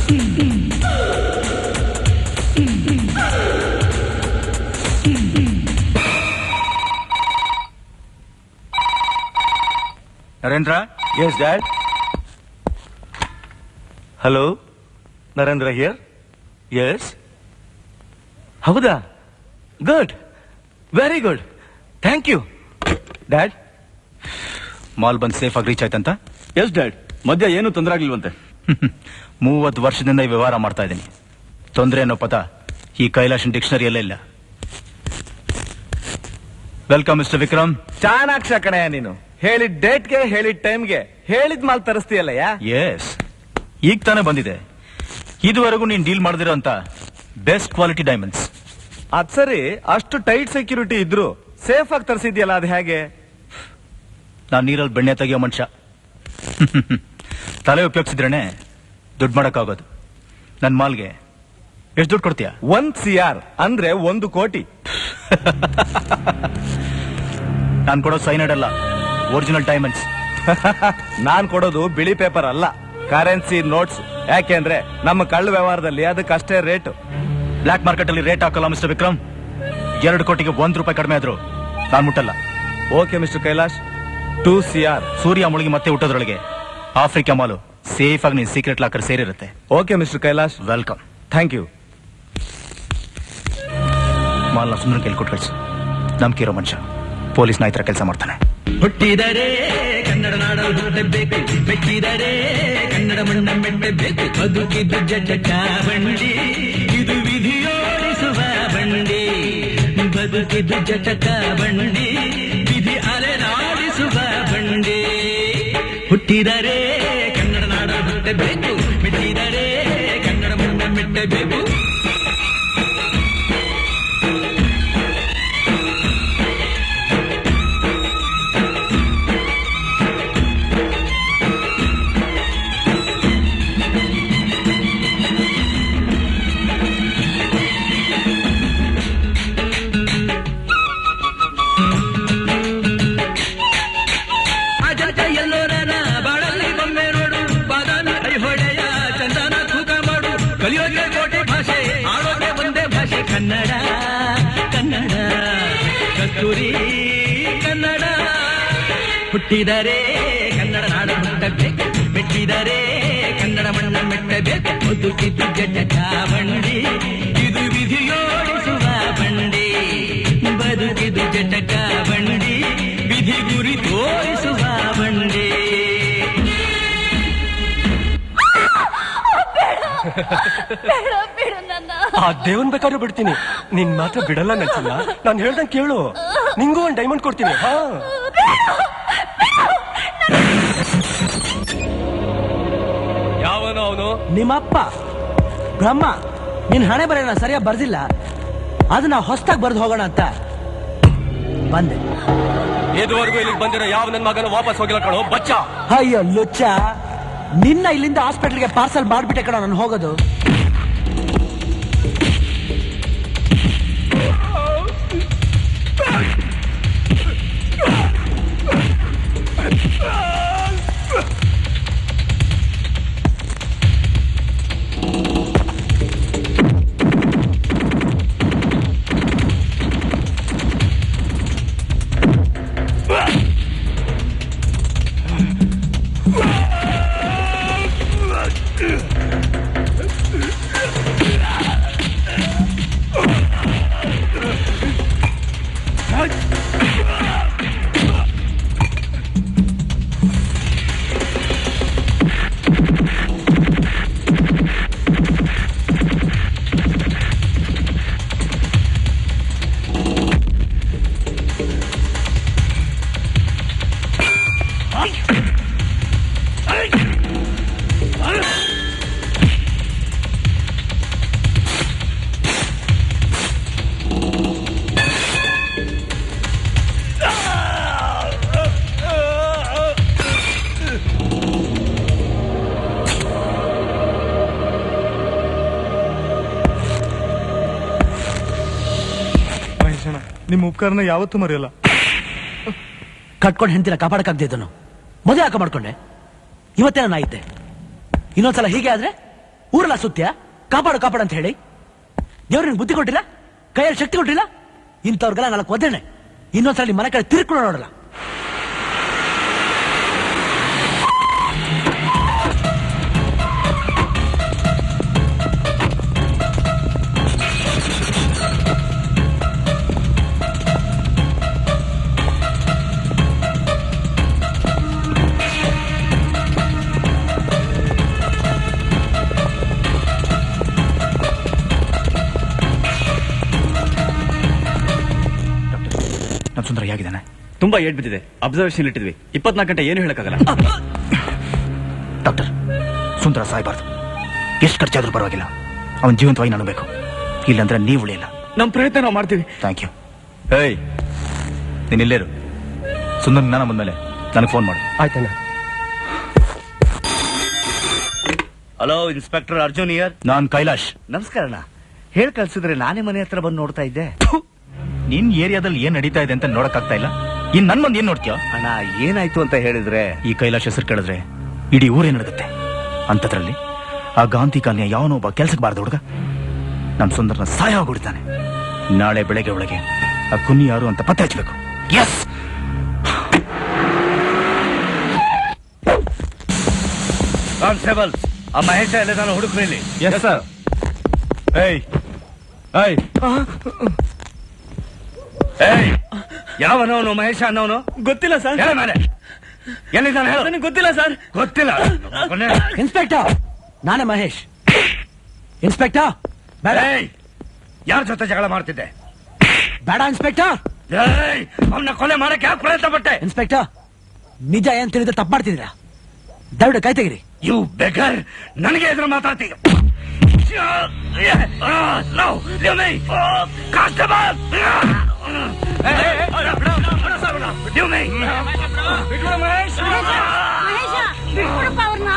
Narendra yes dad hello Narendra here yes ಹೌದಾ good very good thank you dad ಮಾಲ್ ಬಂದ್ safe ಆಗಿ ರೀಚ್ ಆಯ್ತಂತ ಎಸ್ ಡ್ಯಾಡ್ ಮಧ್ಯ ಏನು ತೊಂದರೆ ಆಗ್ಲಿಲ್ವಂತೆ ಮೂವತ್ತು ವರ್ಷದಿಂದ ಈ ವ್ಯವಹಾರ ಮಾಡ್ತಾ ಇದ್ದೀನಿ ತೊಂದರೆ ಅನ್ನೋ ಪದ ಈ ಕೈಲಾಶನ್ ಡಿಕ್ಷನರಿಯಲ್ಲೇ ಇಲ್ಲ ವೆಲ್ಕಮ್ ಮಿಸ್ಟರ್ ವಿಕ್ರಮ್ ಚಾಣಾಕ್ಷ ಕಣಯ್ಯ ನೀನು ಹೇಳಿದ ಡೇಟ್ಗೆ ಹೇಳಿದ ಟೈಮ್ಗೆ ಹೇಳಿದ ಮಾಲ್ ತರಿಸ್ತೀಯಲ್ಲಯ್ಯ ಎಸ್ ಈಗ ತಾನೇ ಬಂದಿದೆ ಇದುವರೆಗೂ ನೀನ್ ಡೀಲ್ ಮಾಡಿದಿರೋ ಅಂತ ಬೆಸ್ಟ್ ಕ್ವಾಲಿಟಿ ಡೈಮಂಡ್ಸ್ ಅದ್ ಸರಿ ಅಷ್ಟು ಟೈಟ್ ಸೆಕ್ಯೂರಿಟಿ ಇದ್ರು ಸೇಫ್ ಆಗಿ ತರಿಸಿದ್ಯಲ್ಲ ಅದು ಹೇಗೆ ನಾನ್ ನೀರಲ್ಲಿ ಬೆಣ್ಣೆ ತೆಗಿಯೋ ಮನುಷ್ಯ ತಲೆ ಉಪಯೋಗಿಸಿದ್ರೇನೆ ದುಡ್ಡು ಮಾಡಕ್ಕಾಗೋದು ನನ್ ಮಾಲ್ಗೆ ಎಷ್ಟು ದುಡ್ಡು ಕೊಡ್ತೀಯಾ ಒಂದ್ ಸಿ ಆರ್ ಅಂದ್ರೆ ಒಂದು ಕೋಟಿ ನಾನ್ ಕೊಡೋ ಸೈನೈಡ್ ಅಲ್ಲ ಒರಿಜಿನಲ್ ಡೈಮಂಡ್ಸ್ ನಾನ್ ಕೊಡೋದು ಬಿಳಿ ಪೇಪರ್ ಅಲ್ಲ ಕರೆನ್ಸಿ ನೋಟ್ಸ್ ಯಾಕೆಂದ್ರೆ ನಮ್ಮ ಕಳ್ಳ ವ್ಯವಹಾರದಲ್ಲಿ ಅದಕ್ಕಷ್ಟೇ ರೇಟ್ ಬ್ಲಾಕ್ ಮಾರ್ಕೆಟ್ ಅಲ್ಲಿ ರೇಟ್ ಹಾಕಲ್ಲ ಮಿಸ್ಟರ್ ವಿಕ್ರಮ್ ಎರಡು ಕೋಟಿಗೆ ಒಂದ್ ರೂಪಾಯಿ ಕಡಿಮೆ ಆದ್ರು ನಾನ್ ಮುಟ್ಟಲ್ಲ okay mister Kailash two C R ಸೂರ್ಯ ಮುಳುಗಿ ಮತ್ತೆ ಹುಟ್ಟೋದ್ರೊಳಗೆ ಆಫ್ರಿಕಾ ಮಾಲು ಸೇಫ್ ಆಗಿ ನಿನ್ ಸೀಕ್ರೆಟ್ ಲಾಕರ್ ಸೇರಿರುತ್ತೆ okay mister Kailash welcome thank you ಮಾಲ್ನ ಸುಮ್ಮನೆ ಕೇಳಿ ಕೊಟ್ಟು ಕಳ್ಸು ನಂಬಿಕೆ ಇರೋ ಮನುಷ್ಯ ಪೊಲೀಸ್ ನಾಯ್ತರ ಕೆಲಸ ಮಾಡ್ತಾನೆ ಹುಟ್ಟಿದರೆ ಕನ್ನಡ ನಾಡಲು ಹುಟ್ಟಬೇಕು ಮೆಚ್ಚಿದರೆ ಕನ್ನಡ ಮಣ್ಣ ಮೆಟ್ಟಬೇಕು ಬದುಕಿದ್ದು ಜಟ ಬಂಡಿ ಇದು ವಿಧಿಯೋಡಿಸುವ ಬಂಡಿ ಬದುಕಿದ್ದು ಜಟಕ ಬಂಡಿ ವಿಧಿ ಅಲೆನಾಡಿಸುವ ಬಂಡಿ ಹುಟ್ಟಿದರೆ ಕನ್ನಡ ನಾಡ ಹುಟ್ಟಬೇಕು ಮೆಚ್ಚಿದರೆ ಕನ್ನಡ ಮಣ್ಣ ಮೆಟ್ಟಬೇಕು ಅಜಂತ ಎಲ್ಲೋರನ ಬಾಳಲ್ಲಿ ಬೊಮ್ಮೆ ನೋಡು ಬಾದಾಮಿ ಐಹೊಳೆಯ ಚಂದನ ತೂಕ ಮಾಡು ಕಲಿಯೋಕೆ ಕೋಟೆ ಭಾಷೆ ಆಡೋಕೆ ಒಂದೇ ಭಾಷೆ ಕನ್ನಡ ಕನ್ನಡ ಕಸ್ತೂರಿ ಕನ್ನಡ ಹುಟ್ಟಿದರೆ ಕನ್ನಡ ನಾಡ ಹುಟ್ಟಬೇಕು ಮೆಟ್ಟಿದರೆ ಕನ್ನಡ ಮಣ್ಣ ಮೆಟ್ಟಬೇಕು ಬದುಕಿದ್ದು ಜಟ ಬಂಡಿ ಇದು ವಿಧಿಯೋಡಿಸುವ ಬಂಡಿ ಬದುಕಿದು ಜಟಕ ಬಂಡಿ ವಿಧಿ ಗುರಿ ತೋರಿಸುವ ಬಂಡಿ ಬೇಡ ಬಿಡು ನನ್ನ ಆ ದೇವನ್ ಬೇಕಾದ್ರೂ ಬಿಡ್ತೀನಿ ನಿನ್ ಮಾತ್ರ ಬಿಡಲ್ಲ ನನ್ಸಲ್ಲ ನಾನು ಹೇಳ್ದಂಗ್ ಕೇಳು ನಿಂಗೂ ಒಂದ್ ಡೈಮಂಡ್ ಕೊಡ್ತೀನಿ ಹಾ ಯಾವನು ಅವನು ನಿಮ್ಮಪ್ಪ ಬ್ರಹ್ಮ ನಿನ್ ಹಣೆ ಬರೋಣ ಸರಿಯಾಗಿ ಬರ್ದಿಲ್ಲ ಅದನ್ನ ಹೊಸ್ದಾಗ್ ಬರ್ದು ಹೋಗೋಣ ಅಂತ ಬಂದೆ ಇದುವರೆಗೂ ಇಲ್ಲಿಗೆ ಬಂದಿರೋ ಯಾವ ನನ್ ಮಗನ ವಾಪಸ್ ಹೋಗಿಲ್ಲ ಕಣೋ ಬಚ್ಚ ಅಯ್ಯೋ ಲುಚ್ಚ ನಿನ್ನ ಇಲ್ಲಿಂದ ಹಾಸ್ಪಿಟಲ್ಗೆ ಪಾರ್ಸಲ್ ಮಾಡ್ಬಿಟ್ಟೆ ಕಣ ನಾನು ಹೋಗೋದು ಮಹೇಶಣ್ಣ ನಿಮ್ಮ ಉಪಕಾರನ ಯಾವತ್ತೂ ಮರೆಯಲ್ಲ ಕಟ್ಕೊಂಡು ಹೆಂಡ್ತಿನ ಕಾಪಾಡಕ್ಕಾಗ್ದಿದ್ದನು ಮದುವೆ ಹಾಕ ಮಾಡ್ಕೊಂಡೆ ಇವತ್ತೇ ನಾನು ಆಯ್ತೆ ಇನ್ನೊಂದ್ಸಲ ಹೀಗೆ ಆದ್ರೆ ಊರೆಲ್ಲ ಸುತ್ಯ ಕಾಪಾಡು ಕಾಪಾಡು ಅಂತ ಹೇಳಿ ದೇವ್ರ ನಿನ್ಗೆ ಬುದ್ಧಿ ಕೊಟ್ಟಿಲ್ಲ ಕೈಯಲ್ಲಿ ಶಕ್ತಿ ಕೊಟ್ಟಿಲ್ಲ ಇಂಥವ್ರಿಗೆಲ್ಲ ನಾಲ್ಕು ಒದ್ದೇನೆ ಇನ್ನೊಂದ್ಸಲ ನಿಮ್ಮ ಮನೆ ಕಡೆ ತಿರ್ಕೊಂಡು ನೋಡಲ್ಲ ನಮ್ ಸುಂದರ ಹೇಗಿದ್ದಾನೆ ತುಂಬಾ ಏಟ್ ಬಿದ್ದಿದೆ ಅಬ್ಸರ್ವೇಷನ್ ಇಟ್ಟಿದ್ವಿ ಇಪ್ಪತ್ನಾಲ್ಕು ಗಂಟೆ ಏನು ಹೇಳಕ್ಕಾಗಲ್ಲ ಡಾಕ್ಟರ್ ಸುಂದರ ಸಾಯ್ಬಾರ್ದು ಎಷ್ಟು ಖರ್ಚಾದ್ರೂ ಪರವಾಗಿಲ್ಲ ಅವನ ಜೀವಂತವಾಗಿ ನಾನು ಬೇಕು ಇಲ್ಲಾಂದ್ರೆ ನೀವು ಉಳಿಯಲ್ಲ ನಮ್ ಪ್ರಯತ್ನ ನಾವು ಮಾಡ್ತೀವಿ ಥ್ಯಾಂಕ್ ಯು ಏಯ್ ನೀನ್ ಇಲ್ಲೇರು ಸುಂದರ್ ಜ್ಞಾನ ಬಂದ್ಮೇಲೆ ನನಗೆ ಫೋನ್ ಮಾಡು ಆಯ್ತಣ್ಣ ಹಲೋ ಇನ್ಸ್ಪೆಕ್ಟರ್ ಅರ್ಜುನ್ ಇಯರ್ ನಾನ್ ಕೈಲಾಶ್ ನಮಸ್ಕಾರ ಅಣ್ಣ ಹೇಳ್ ಕಳ್ಸಿದ್ರೆ ನಾನೇ ಮನೆ ಹತ್ರ ಬಂದು ನೋಡ್ತಾ ಇದ್ದೆ ನಿನ್ ಏರಿಯಾದಲ್ಲಿ ಏನ್ ನಡೀತಾ ಇದೆ ಅಂತ ನೋಡಕ್ ಇಲ್ಲ ಇನ್ ನನ್ ಮಂದಿ ಏನ್ ನೋಡ್ತೀಯ ಅಣ್ಣ ಏನಾಯ್ತು ಅಂತ ಹೇಳಿದ್ರೆ ಈ ಕೈಲಾಶ್ ಹೆಸರು ಕೇಳಿದ್ರೆ ಇಡೀ ಊರೇ ನಡುತ್ತೆ ಅಂತದ್ರಲ್ಲಿ ಆ ಗಾಂಧಿ ಕಾಲನಿಯ ಯಾವನೋ ಒಬ್ಬ ಕೆಲ್ಸಕ್ಕೆ ಬಾರ್ದ ಹುಡುಗ ನಮ್ ಸುಂದರ್ನ ಸಹಾಯ ಆಗ್ಬಿಡ್ತಾನೆ ನಾಳೆ ಬೆಳಗ್ಗೆ ಒಳಗೆ ಆ ಕುನ್ನಿ ಯಾರು ಅಂತ ಪತ್ತೆ ಹಚ್ಬೇಕು ಎಸ್ ಕಾನ್ಸ್ಟೇಬಲ್ ಆ ಮಹೇಶ ಎಲ್ಲ ನಾನು ಹುಡುಕ್ರಿ ಎಸ್ ಸರ್ ಏಯ್ ಏಯ್ ಏಯ್ ಯಾವನವನು ಮಹೇಶ ಅನ್ನೋನು ಗೊತ್ತಿಲ್ಲ ಸರ್ ಹೇಳ ಮೇಲೆ ಎಲ್ಲಿದ್ದಾನೆ ಹೇಳು ನನಗೆ ಗೊತ್ತಿಲ್ಲ ಸರ್ ಗೊತ್ತಿಲ್ಲ ಕೊನೆ. ಇನ್ಸ್ಪೆಕ್ಟರ್ ನಾನೇ ಮಹೇಶ್ ಇನ್ಸ್ಪೆಕ್ಟರ್ ಬೇಡ ಏಯ್ ಯಾರ ಜೊತೆ ಜಗಳ ಮಾಡ್ತಿದ್ದೆ ಬೇಡ ಇನ್ಸ್ಪೆಕ್ಟರ್ ಏಯ್ ಅವನ್ನ ಕೊಲೆ ಮಾಡಕ್ಕೆ ಯಾಕೆ ಪ್ರಯತ್ನ ಪಟ್ಟೆ ಇನ್ಸ್ಪೆಕ್ಟರ್ ನಿಜ ಏನ್ ತಿಳಿದ್ರೆ ತಪ್ಪು ಮಾಡ್ತಿದ್ದೀರಾ ದಯವಿಟ್ಟು ಕೈ ತೆಗಿರಿ ಯು ಬೆಗರ್ ನನಗೆ ಎದುರು ಮಾತಾಡ್ತೀಯ ಕಾನ್ಸ್ಟೇಬಲ್ ಮಹೇಶ ಬಿಟ್ಬಿಡಪ್ಪ ಅವ್ರನ್ನ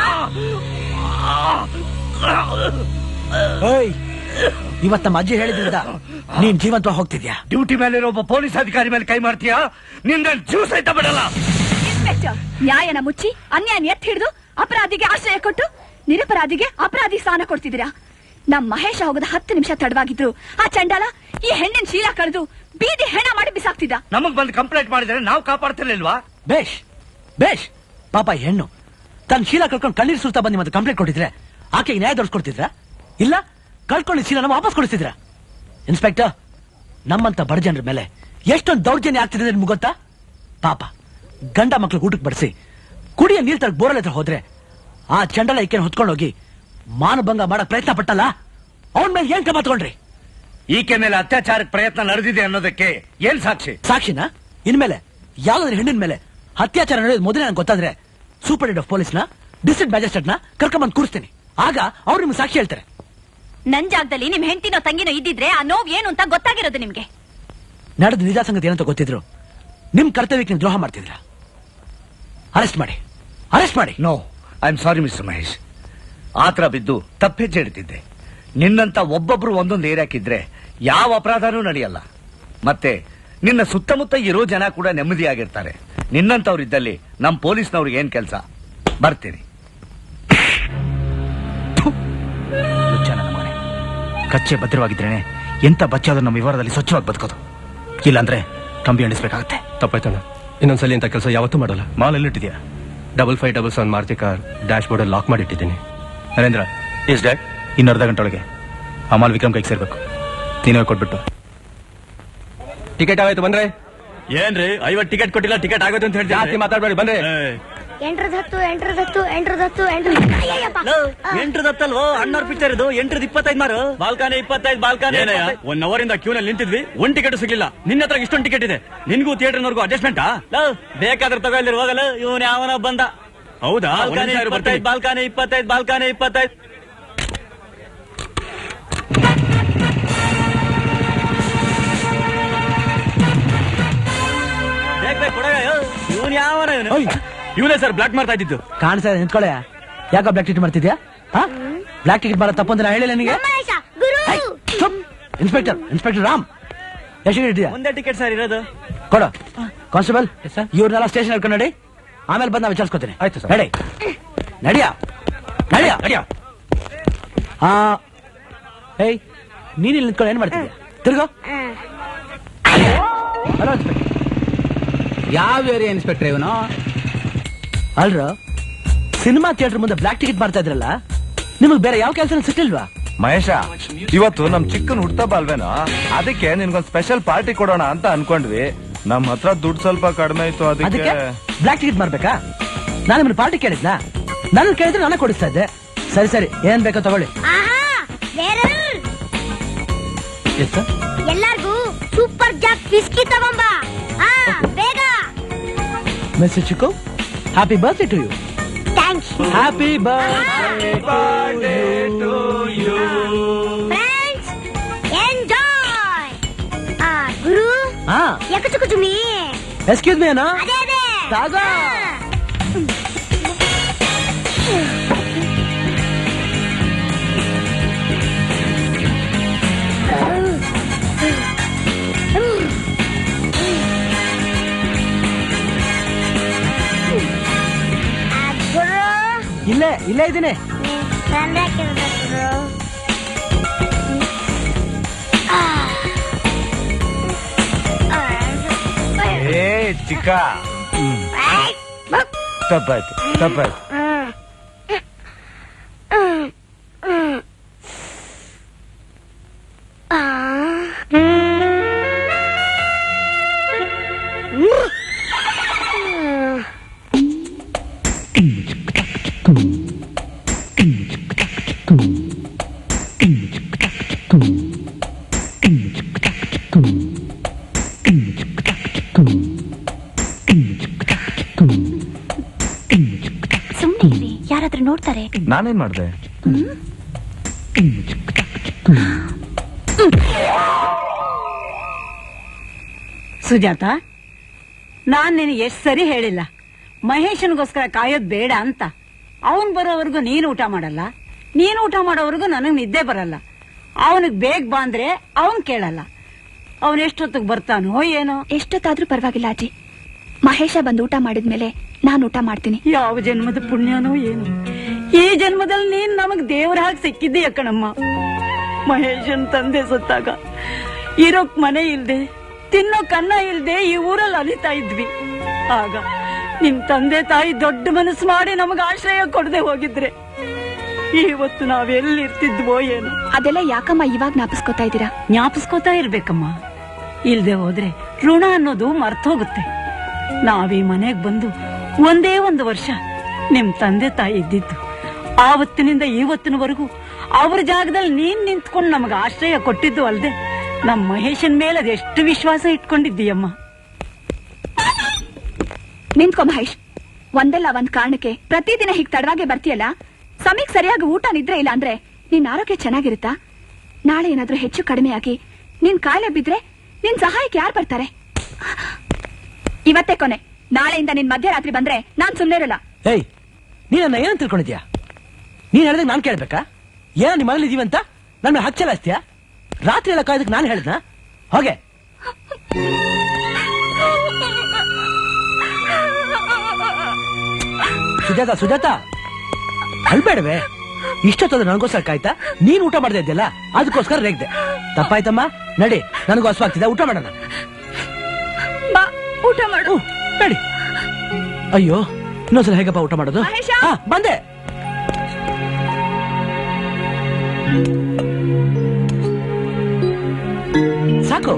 ಓಯ್ ಇವತ್ತ ನಮ್ಮ ಅಜ್ಜಿ ಹೇಳಿದ್ರಿಂದ ನೀನ್ ಜೀವಂತವಾಗಿ ಹೋಗ್ತಿದ್ಯಾ ಡ್ಯೂಟಿ ಮೇಲಿರೋ ಒಬ್ಬ ಪೊಲೀಸ್ ಅಧಿಕಾರಿ ಮೇಲೆ ಕೈ ಮಾಡ್ತೀಯಾ ನಿಂದ ಜ್ಯೂಸ್ ಸಹಿತ ಬಿಡಲ್ಲ ಇನ್ಸ್ಪೆಕ್ಟರ್ ನ್ಯಾಯನ ಮುಚ್ಚಿ ಅನ್ಯಾಯ ಎತ್ತಿ ಹಿಡಿದು ಅಪರಾಧಿಗೆ ಆಶ್ರಯ ಕೊಟ್ಟು ನಿರಪರಾಧಿಗೆ ಅಪರಾಧಿ ಸ್ಥಾನ ಕೊಡ್ತಿದ್ದೀರಾ ನಮ್ ಮಹೇಶ ಹೋಗದ ಹತ್ತು ನಿಮಿಷ ತಡವಾಗಿದ್ರು ಆ ಚಂಡಾಲ ಈ ಹೆಣ್ಣಿನ ಶೀಲ ಕಳೆದು ಬೀದಿ ಹೆಣ ಮಾಡಿ ಬಿಸಾಕ್ತಿದ್ದ ನಮಗ್ ಬಂದು ಕಂಪ್ಲೇಂಟ್ ಮಾಡಿದ್ರೆ ನಾವು ಕಾಪಾಡ್ತಿರ್ಲಿಲ್ವಾ ಬೇಷ್ ಬೇಷ್ ಪಾಪ ಈ ಹೆಣ್ಣು ತನ್ನ ಶೀಲ ಕಳ್ಕೊಂಡು ಕಣ್ಣೀರ್ ಸುರ್ತಾ ಬಂದು ಮತ್ತೆ ಕಂಪ್ಲೇಂಟ್ ಕೊಟ್ಟಿದ್ರೆ ಆಕೆಗೆ ನ್ಯಾಯ ದೊರಸ್ಕೊಡ್ತಿದ್ರ ಇಲ್ಲ ಕಳ್ಕೊಂಡು ಶೀಲನ ವಾಪಸ್ ಕೊಡಿಸ್ತಿದ್ರ ಇನ್ಸ್ಪೆಕ್ಟರ್ ನಮ್ಮಂತ ಬಡ ಜನರ ಮೇಲೆ ಎಷ್ಟೊಂದು ದೌರ್ಜನ್ಯ ಆಗ್ತಿದೆ ನಿಮ್ಗೆ ಗೊತ್ತಾ ಪಾಪ ಗಂಡ ಮಕ್ಳಿಗೆ ಊಟಕ್ಕೆ ಬಡಿಸಿ ಕುಡಿಯ ನೀರ್ ತರಕ್ ಬೋರಲ್ ಹತ್ರ ಹೋದ್ರೆ ಆ ಚಂಡಲ ಈಕೆನ ಹೊತ್ಕೊಂಡು ಹೋಗಿ ಮಾನಭಂಗ ಮಾಡಕ್ ಪ್ರಯತ್ನ ಪಟ್ಟಲ್ಲ ಅವನ್ ಮೇಲೆ ಏನ್ ಕ್ರಮ ತಗೊಂಡ್ರಿ ಈಕೆ ಮೇಲೆ ಅತ್ಯಾಚಾರಕ್ಕೆ ಪ್ರಯತ್ನ ನಡೆದಿದೆ ಅನ್ನೋದಕ್ಕೆ ಏನ್ ಸಾಕ್ಷಿ ಸಾಕ್ಷಿನ ಇನ್ಮೇಲೆ ಯಾವ್ದಾದ್ರು ಹೆಣ್ಣಿನ ಮೇಲೆ ಅತ್ಯಾಚಾರ ನಡೆಯೋದು ಮೊದಲೇ ನಂಗೆ ಗೊತ್ತಾದ್ರೆ ಸೂಪರ್ ಆಫ್ ಪೊಲೀಸ್ನ ಡಿಸ್ಟ್ರಿಕ್ಟ್ ಮ್ಯಾಜಿಸ್ಟ್ರೇಟ್ ನ ಕರ್ಕೊಂಬಂದ್ ಕೂರಿಸ್ತೀನಿ ಆಗ ಅವ್ರು ನಿಮ್ಗೆ ಸಾಕ್ಷಿ ಹೇಳ್ತಾರೆ ನನ್ ಜಾಗದಲ್ಲಿ ನಿಮ್ ಹೆಂಡತಿನೋ ತಂಗಿನೋ ಇದ್ದಿದ್ರೆ ಆ ನೋವು ಏನು ಅಂತ ಗೊತ್ತಾಗಿರೋದು ನಿಮ್ಗೆ ನಡೆದ ನಿಜ ಸಂಗತಿ ಏನಂತ ಗೊತ್ತಿದ್ರು ನಿಮ್ ಕರ್ತವ್ಯಕ್ಕೆ ನೀವು ದ್ರೋಹ ಮಾಡ್ತಿದ್ರ ಅರೆಸ್ಟ್ ಮಾಡಿ ಅರೆಸ್ಟ್ ಮಾಡಿ no I am sorry mister Mahesh ಆತರ ಬಿದ್ದು ತಪ್ಪೆಜ್ಜೆ ಇಡ್ತಿದ್ದೆ ನಿನ್ನಂತ ಒಬ್ಬೊಬ್ರು ಒಂದೊಂದು ಏರಿಯಾಕಿದ್ರೆ ಯಾವ ಅಪರಾಧನೂ ನಡೆಯಲ್ಲ ಮತ್ತೆ ನಿನ್ನ ಸುತ್ತಮುತ್ತ ಇರೋ ಜನ ಕೂಡ ನೆಮ್ಮದಿಯಾಗಿರ್ತಾರೆ ನಿನ್ನಂತವ್ರು ಇದ್ದಲ್ಲಿ ನಮ್ ಪೊಲೀಸ್ನವ್ರಿಗೆ ಏನ್ ಕೆಲಸ ಬರ್ತೀನಿ ಲುಚ್ಚ ನನ್ನ ಮಗನೇ ಕಚ್ಚೆ ಭದ್ರವಾಗಿದ್ರೇನೆ ಎಂತ ಬಚ್ಚಾದ್ರೂ ನಮ್ಮ ವಿವರದಲ್ಲಿ ಸ್ವಚ್ಛವಾಗಿ ಬದುಕೋದು ಇಲ್ಲಾಂದ್ರೆ ಕಂಬಿ ಎಣಿಸ್ಬೇಕಾಗತ್ತೆ ತಪ್ಪಾಯ್ತಣ್ಣ ಇನ್ನೊಂದ್ಸಲಿ ಇಂಥ ಕೆಲಸ ಯಾವತ್ತೂ ಮಾಡಲ್ಲ ಮಾಲ್ ಎಲ್ಲಿಟ್ಟಿದ್ಯಾ double five double seven Maruti car dashboard lock ಮಾಡಿಟ್ಟಿದ್ದೀನಿ ನರೇಂದ್ರ ಇಸ್ ಡ್ಯಾಡ್ ಇನ್ನು ಅರ್ಧ ಗಂಟೆ ಒಳಗೆ ಆ ಮಾಲ್ ವಿಕ್ರಮ್ ಕೈಗೆ ಸೇರ್ಬೇಕು ನೀನೇ ಕೊಟ್ಬಿಟ್ಟು ಟಿಕೆಟ್ ಆಗಾಯ್ತು ಬಂದ್ರೆ ಏನ್ರಿ ಐವತ್ ಟಿಕೆಟ್ ಕೊಟ್ಟಿಲ್ಲ ಟಿಕೆಟ್ ಆಗುತ್ತೆ ಅಂತ ಜಾಸ್ತಿ ಹೇಳ್ತೀವಿ ಮಾತಾಡ್ಬೇಡಿ ಬಂದ್ರೆ ಎಂಟ್ರದ್ ಹತ್ತು ಎಂಟ್ರದ್ ಹತ್ತು ಎಂಟ್ರದ್ ಹತ್ತು ಎಂಟ್ರ ಎಂಟ್ರದ್ ಹತ್ತಲ್ವೋ ಅಣ್ಣವ್ರ ಪಿಕ್ಚರ್ ಇದು ಎಂಟ್ರದ್ ಇಪ್ಪತ್ತೈದು ಮಾರು ಬಾಲ್ಕಾನೆ ಇಪ್ಪತ್ತೈದು ಬಾಲ್ಕಾನೆ ಒನ್ ಅವರ್ ಇಂದ ಕ್ಯೂ ನಲ್ಲಿ ನಿಂತಿದ್ವಿ ಒಂದ್ ಟಿಕೆಟ್ ಸಿಗ್ಲಿಲ್ಲ ನಿನ್ನ ಹತ್ರ ಇಷ್ಟೊಂದು ಟಿಕೆಟ್ ಇದೆ ನಿನ್ಗೂ ಥಿಯೇಟರ್ನವರೆಗೂ ಅಡ್ಜಸ್ಟ್ಮೆಂಟ್ ಬೇಕಾದ್ರೆ ತಗೊಳ್ಳಿ ಹೋಗಲ್ಲ ಇವನ್ ಯಾವನ ಬಂದ ಹೌದಾ ಬಾಲ್ಕಾನೆ ಇಪ್ಪತ್ತೈದು ಬಾಲ್ಕಾನೆ ಇಪ್ಪತ್ತೈದು ಇವನ್ ಯಾವನ ಓಯ್. ಇವನೇ ಸರ್ ಬ್ಲಾಕ್ ಮಾಡ್ತಾ ಇದ್ದಿದ್ದು ಕಾಣಿಸ್ತಾ ಇದೆ ನಿಂತ್ಕೊಳ್ಳೆ ಯಾಕ ಬ್ಲಾಕ್ ಟಿಕೆಟ್ ಮಾಡ್ತಿದ್ಯಾ ಬ್ಲಾಕ್ ಟಿಕೆಟ್ ಬರೋ ತಪ್ಪು ಅಂತ ನಾ ಹೇಳಿಲ್ಲ ನಿನಗೆ ಐ, ಚುಪ್. ಇನ್ಸ್ಪೆಕ್ಟರ್ ಇನ್ಸ್ಪೆಕ್ಟರ್ ರಾಮ್ ಎಷ್ಟು ಟಿಕೆಟ್ ಇದೆಯಾ ಒಂದೇ ಟಿಕೆಟ್ ಸರ್ ಇರೋದು ಕೊಡು ಕಾನ್ಸ್ಟೇಬಲ್ ಇವ್ರನ್ನೆಲ್ಲ ಸ್ಟೇಷನ್ ಹೇಳ್ಕೊಂಡು ನಡಿ ಆಮೇಲೆ ಬಂದು ನಾ ವಿಚಾರಿಸ್ಕೊತೀನಿ ಆಯ್ತು ಸರ್. ನಡಿ ನಡಿಯ ನಡಿಯ ನಡಿಯ ಆ ಏಯ್ ನೀನ್ ಇಲ್ಲಿ ನಿಂತ್ಕೊಂಡು ಏನ್ ಮಾಡ್ತಿದ್ಯಾ ತಿರ್ಗೋ ಹಲೋ ಇನ್ಸ್ಪೆಕ್ಟರ್ ಯಾವ ಏರಿಯಾ ಇನ್ಸ್ಪೆಕ್ಟರ್ ಇವನು ಅಲ್ರ ಸಿನಿಮಾ ಥಿಯೇಟರ್ ಮುಂದೆ ಬ್ಲಾಕ್ ಟಿಕೆಟ್ ಮಾಡ್ತಾ ಇದ್ರಲ್ಲ ನಿಮಗೆ ಬೇರೆ ಯಾವ ಕೆಲಸ ಸಿಕ್ಕಿಲ್ವಾ ಮಹೇಶ ಇವತ್ತು ನಮ್ ಚಿಕ್ಕನ್ ಹುಟ್ಟಬ್ಬ ಅಲ್ವೇನೋ ಅದಕ್ಕೆ ನಿನ್ಗೊಂದ್ ಸ್ಪೆಷಲ್ ಪಾರ್ಟಿ ಕೊಡೋಣ ಅಂತ ಅನ್ಕೊಂಡ್ವಿ ನಮ್ ಹತ್ರ ದುಡ್ಡು ಸ್ವಲ್ಪ ಕಡಿಮೆ ಇತ್ತು ಅದಕ್ಕೆ ಅದಕ್ಕೆ ಬ್ಲಾಕ್ ಟಿಕೆಟ್ ಮಾಡ್ಬೇಕಾ ನಾನು ನಿಮ್ಮನ್ನ ಪಾರ್ಟಿ ಕೇಳಿದ್ನಾ ನಾನು ಕೇಳಿದ್ರೆ ನಾನೇ ಕೊಡಿಸ್ತಾ ಇದ್ದೆ ಸರಿ ಸರಿ ಏನ್ ಬೇಕೋ ತಗೊಳ್ಳಿ ಎಸ್ ಸರ್ ಎಲ್ಲಾರ್ಗೂ ಸೂಪರ್ ಜಾಕ್ ವಿಸ್ಕಿ ತಗೊಂಬ ಆ ಬೇಗ mister Chikku happy birthday to you thanks happy birthday friends enjoy ಆ ಗುರು ಹಾ ಎಕಚುಕು ಚುಮಿ ಎಕ್ಸ್ಕ್ಯೂಸ್ ಮೀ ಅಣ್ಣ ಅದೇ ಅದೇ ತಾಗ ಆ, ಗುರು ಇಲ್ಲೇ ಇಲ್ಲೇ ಇದ್ದೀನಿ ನೀನ್ ತಂದೆ ಕೇಳ್ಬೇಕು ಗುರು ಆ. ಆ. ಏ ಚಿಕ್ಕ ಐ, ಬಕ್. ತಪ್ಪಾಯ್ತು ತಪ್ಪಾಯ್ತು ಹ್ಮ್. ಹ್ಮ್. ಹ್ಮ್. ಆ. ಹ್ಮ್. ಸುಮ್ನೆ ಇರಿ ಯಾರಾದ್ರೂ ನೋಡ್ತಾರೆ ನಾನೇನ್ ಮಾಡ್ದೆ ಸುಜಾತ ನಾನ್ ನಿನಗೆ ಎಷ್ಟ್ ಸರಿ ಹೇಳಿಲ್ಲ ಮಹೇಶನ್ಗೋಸ್ಕರ ಕಾಯೋದ್ ಬೇಡ ಅಂತ ಅವನ್ ಬರೋವರೆಗೂ ನೀನು ಊಟ ಮಾಡಲ್ಲ ನೀನು ಊಟ ಮಾಡೋವರೆಗೂ ನನಗ್ ನಿದ್ದೆ ಬರಲ್ಲ ಅವನಿಗೆ ಬೇಗ ಬಾಂದ್ರೆ ಅವನ್ ಕೇಳಲ್ಲ ಅವನ್ ಎಷ್ಟೊತ್ತಿಗೆ ಬರ್ತಾನೋ ಏನೋ ಎಷ್ಟೊತ್ತಾದ್ರೂ ಪರವಾಗಿಲ್ಲ ಅಜ್ಜಿ ಮಹೇಶ ಬಂದು ಊಟ ಮಾಡಿದ್ಮೇಲೆ ನಾನು ಊಟ ಮಾಡ್ತೀನಿ ಯಾವ ಜನ್ಮದ ಪುಣ್ಯನೋ ಏನು ಈ ಜನ್ಮದಲ್ಲಿ ನೀನ್ ನಮಗ್ ದೇವ್ರ ಹಾಗೆ ಸಿಕ್ಕಿದ್ದೀಯ ಕಣಮ್ಮ ಮಹೇಶನ್ ತಂದೆ ಸತ್ತಾಗ ಇರೋಕ್ ಮನೆ ಇಲ್ದೆ ತಿನ್ನೋ ಕನ್ನ ಇಲ್ದೆ ಈ ಊರಲ್ಲಿ ಅಲಿತಾ ಇದ್ವಿ ಆಗ ನಿಮ್ ತಂದೆ ತಾಯಿ ದೊಡ್ಡ ಮನಸ್ಸು ಮಾಡಿ ನಮಗ ಆಶ್ರಯ ಕೊಡದೆ ಹೋಗಿದ್ರೆ ಇವತ್ತು ನಾವೆಲ್ಲಿರ್ತಿದ್ವೋ ಏನೋ ಅದೆಲ್ಲ ಯಾಕಮ್ಮ ಇವಾಗ ಜ್ಞಾಪಿಸ್ಕೊತಾ ಇದ್ದೀರಾ ಜ್ಞಾಪಿಸ್ಕೋತಾ ಇರ್ಬೇಕಮ್ಮ ಇಲ್ದೆ ಹೋದ್ರೆ ಋಣ ಅನ್ನೋದು ಮರ್ತೋಗುತ್ತೆ ನಾವೀ ಮನೆಗ್ ಬಂದು ಒಂದೇ ಒಂದು ವರ್ಷ ನಿಮ್ ತಂದೆ ತಾಯಿ ಇದ್ದಿದ್ದು ಆವತ್ತಿನಿಂದ ಇವತ್ತಿನವರೆಗೂ ಅವ್ರ ಜಾಗದಲ್ಲಿ ನೀನ್ ನಿಂತ್ಕೊಂಡು ನಮಗ ಆಶ್ರಯ ಕೊಟ್ಟಿದ್ದು ಅಲ್ದೆ ನಮ್ ಮಹೇಶನ್ ಮೇಲೆ ಅದೆಷ್ಟು ವಿಶ್ವಾಸ ಇಟ್ಕೊಂಡಿದ್ದೀಯಮ್ಮ ನಿಂತ್ಕೊ ಮಹೇಶ್ ಒಂದಲ್ಲ ಒಂದ್ ಕಾರಣಕ್ಕೆ ಪ್ರತಿದಿನ ಹೀಗ್ ತಡವಾಗೆ ಬರ್ತೀಯಲ್ಲ ಸಮಯಕ್ಕೆ ಸರಿಯಾಗಿ ಊಟ ನಿದ್ರೆ ಇಲ್ಲ ಅಂದ್ರೆ ನಿನ್ ಆರೋಗ್ಯ ಚೆನ್ನಾಗಿರುತ್ತಾ ನಾಳೆ ಏನಾದ್ರೂ ಹೆಚ್ಚು ಕಡಿಮೆ ಆಗಿ ನಿನ್ ಕಾಯಿಲೆ ಬಿದ್ರೆ ನಿನ್ ಸಹಾಯಕ್ಕೆ ಯಾರು ಬರ್ತಾರೆ ಇವತ್ತೇ ಕೊನೆ ನಾಳೆಯಿಂದ ನಿನ್ ಮಧ್ಯರಾತ್ರಿ ಬಂದ್ರೆ ನಾನ್ ಸುಮ್ನೆ ಇರಲ್ಲ ಏಯ್ ನೀನನ್ನ ಏನಂತ ತಿಳ್ಕೊಂಡಿದ್ಯಾ ನೀನ್ ಹೇಳಿದಾಗ ನಾನ್ ಕೇಳ್ಬೇಕಾ ಏನೋ ನಿಮ್ಮ ಮನೇಲಿ ಇದೀವಂತ ನನ್ನ ಮೇಲೆ ಹಚ್ಚಲ ಹಚ್ತೀಯಾ ರಾತ್ರಿ ಎಲ್ಲ ಕಾಯ್ದಕ್ಕೆ ನಾನು ಹೇಳ್ದ ಹೋಗೆ ಸುಜಾತ ಸುಜಾತ ಅಳ್ಬೇಡವೆ ಇಷ್ಟೊತ್ತದ ನನಗೋಸ್ಕರ ಕಾಯ್ತಾ ನೀನ್ ಊಟ ಮಾಡ್ದೆ ಇದ್ಯಲ್ಲ ಅದಕ್ಕೋಸ್ಕರ ರೇಗ್ದೆ ತಪ್ಪಾಯ್ತಮ್ಮ ನಡಿ ನನಗೂ ಹಸುವಾಗ್ತಿದೆ ಊಟ ಮಾಡೋಣ ಬಾ ಊಟ ಮಾಡು ಹ್ಮ್, ನಡಿ ಅಯ್ಯೋ ಇನ್ನೊಂದ್ಸಲ ಹೇಗಪ್ಪ ಊಟ ಮಾಡೋದು ಮಹೇಶ! ಹಾ, ಬಂದೆ ಸಾಕು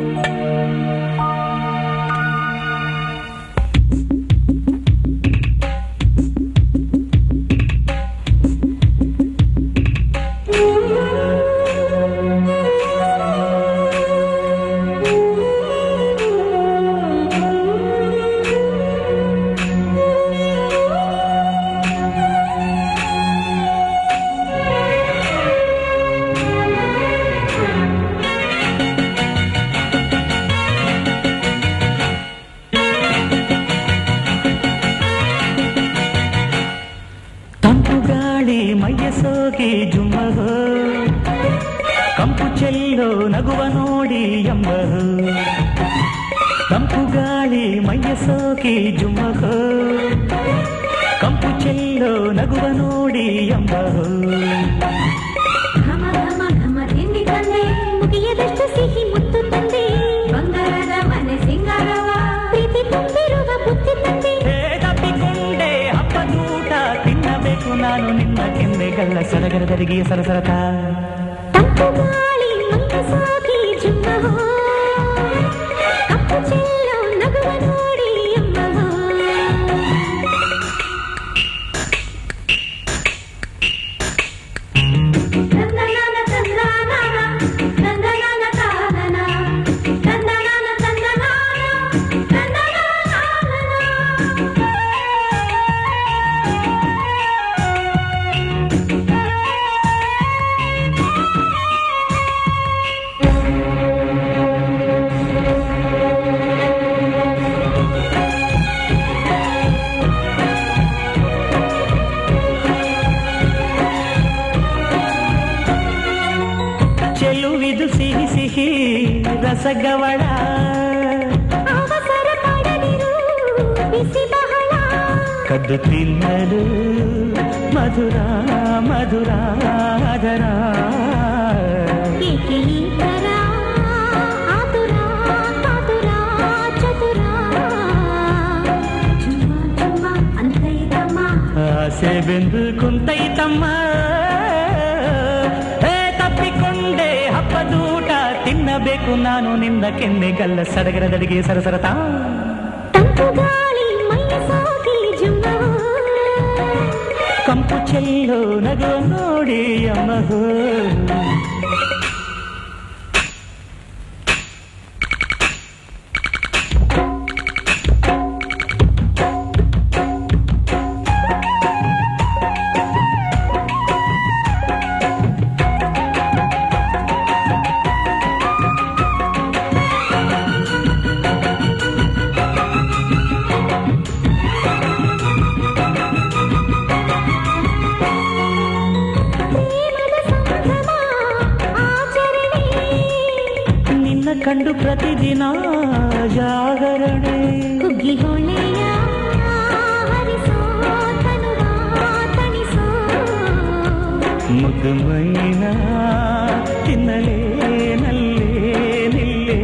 ತಂಪು ಗಾಳಿ ಮೈಯ ಸೋಗಿ ಜುಮ್ಮಹೋ ಕಂಪು ಚೆಲ್ಲೋ ನಗುವ ನೋಡಿ ಎಂಬಹೋ ತಂಪು ಗಾಳಿ ಮೈಯ ಸೋಗಿ ಜುಮ್ಮಹೋ ಕಂಪು ಚೆಲ್ಲೋ ನಗುವ ನೋಡಿ ಎಂಬಹೋ ಘಮ ಕೆನ್ನೆಗಲ್ಲ ಸಡಗರದರಿಗೆ ಸರಸರತ ತಂಪು ಗಾಳಿ ಮಂಗ ಸಾಗಿ ಜುಮ್ಮ ಕಪ್ಪು ಚೆಲ್ಲೋ ನಗುವ ನೋಡಿ ಅಮ್ಮ ತಂದನಾನ ತಂದನಾನ ತಂದನಾನ ತಾನನ ತಂದನಾನ ತಂದನಾನ ಚೆಲುವಿದು ಸಿಹಿ ಸಿಹಿ ರಸಗವಳ ಅವಸರ ಪಡದಿರು ಬಿಸಿ ಬಹಳ ಕದ್ದು ತಿನ್ನಲು ಮಧುರ ಮಧುರ ಅದರ ಏಕೆ ಈ ತರ ಆತುರ ಕಾತುರ ಚತುರ ಚುಮ್ಮ ಚುಮ್ಮ ಅಂತೈತಮ್ಮ ಆಸೆ ಬೆಂದು ಕುಂತೈತಮ್ಮ ಏ ತಪ್ಪಿಕೊಂಡೆ ಹಬ್ಬದೂಟ ತಿನ್ನಬೇಕು ನಾನು ನಿನ್ನ ಕೆನ್ನೆಗಲ್ಲ ಸಡಗರದಡಿಗೆ ಸರಸರತ ತಂಪು ಗಾಳಿ ಮೈ ಸಾಗಿ ಜುಮ್ಮ ಕಂಪು ಚೆಲ್ಲೋ ನಗು ನೋಡಿ ಅಮ್ಮ ಪ್ರೇಮದ ಸಂಭ್ರಮ ಆಚರಣೆ ನಿನ್ನ ಕಂಡು ಪ್ರತಿದಿನ ಜಾಗರಣೆ ಕುಗ್ಗಿ ಹೊಳೆಯ ಹರಿಸೋ ತನುವ ತಣಿಸೋ ಮುದ್ದು ಮೈನ ತಿನ್ನಲೇ ನಲ್ಲೇ ನಿಲ್ಲೇ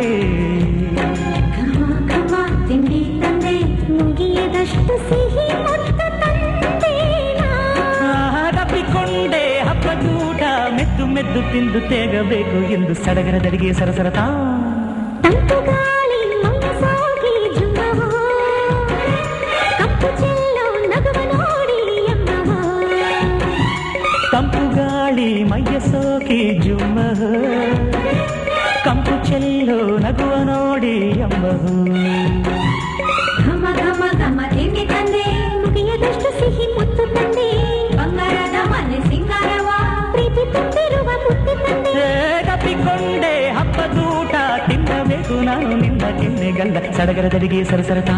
ಘಮ ಘಮ ತಿಂಡಿ ತಂದೆ ಮುಗಿಯದಷ್ಟು ಸಿಹಿ ಮುತ್ತ ತಂದೇನಾ ಆಹಾ, ತಪ್ಪಿಕೊಂಡೆ ಹಬ್ಬದೂಟ ಮೆದ್ದು ಮೆದ್ದು ತಿಂದು ತೇಗಬೇಕು ಎಂದು ಸಡಗರದಡಿಗೆ ಸರಸರತಾ ತಂಪು ಗಾಳಿ ಮಂಗ ಸಾಗಿ ಜುಮ್ಮವೋ ಕಪ್ಪು ಚೆಲ್ಲೋ ನಗುವ ನೋಡಿ ಅಮ್ಮವೋ ತಂಪು ಗಾಳಿ ಮೈಯ ಸೋಕಿ ಜುಮ್ಮ ಕಂಪು ಚೆಲ್ಲೋ ನಗುವ ನೋಡಿ ಅಂಬಹು ಘಮ ಘಮ ಘಮ ತಿಂಡಿ ತಂದೆ ಮುಗಿಯದಷ್ಟು ಸಿಹಿ ಮುತ್ತು ತಂದೆ ಬಂಗಾರದ ಮನೆ ಸಿಂಗಾರವ ಪ್ರೀತಿ ತುಂಬಿರುವ ಮುತ್ತು ತಂದೆ ಏ, ತಪ್ಪಿಕೊಂಡೆ ಹಬ್ಬದೂಟ ತಿನ್ನಬೇಕು ನಾನು ನಿನ್ನ ಕೆನ್ನೆಗಲ್ಲ ಸಡಗರದಡಿಗೆ ಸರಸರತಾ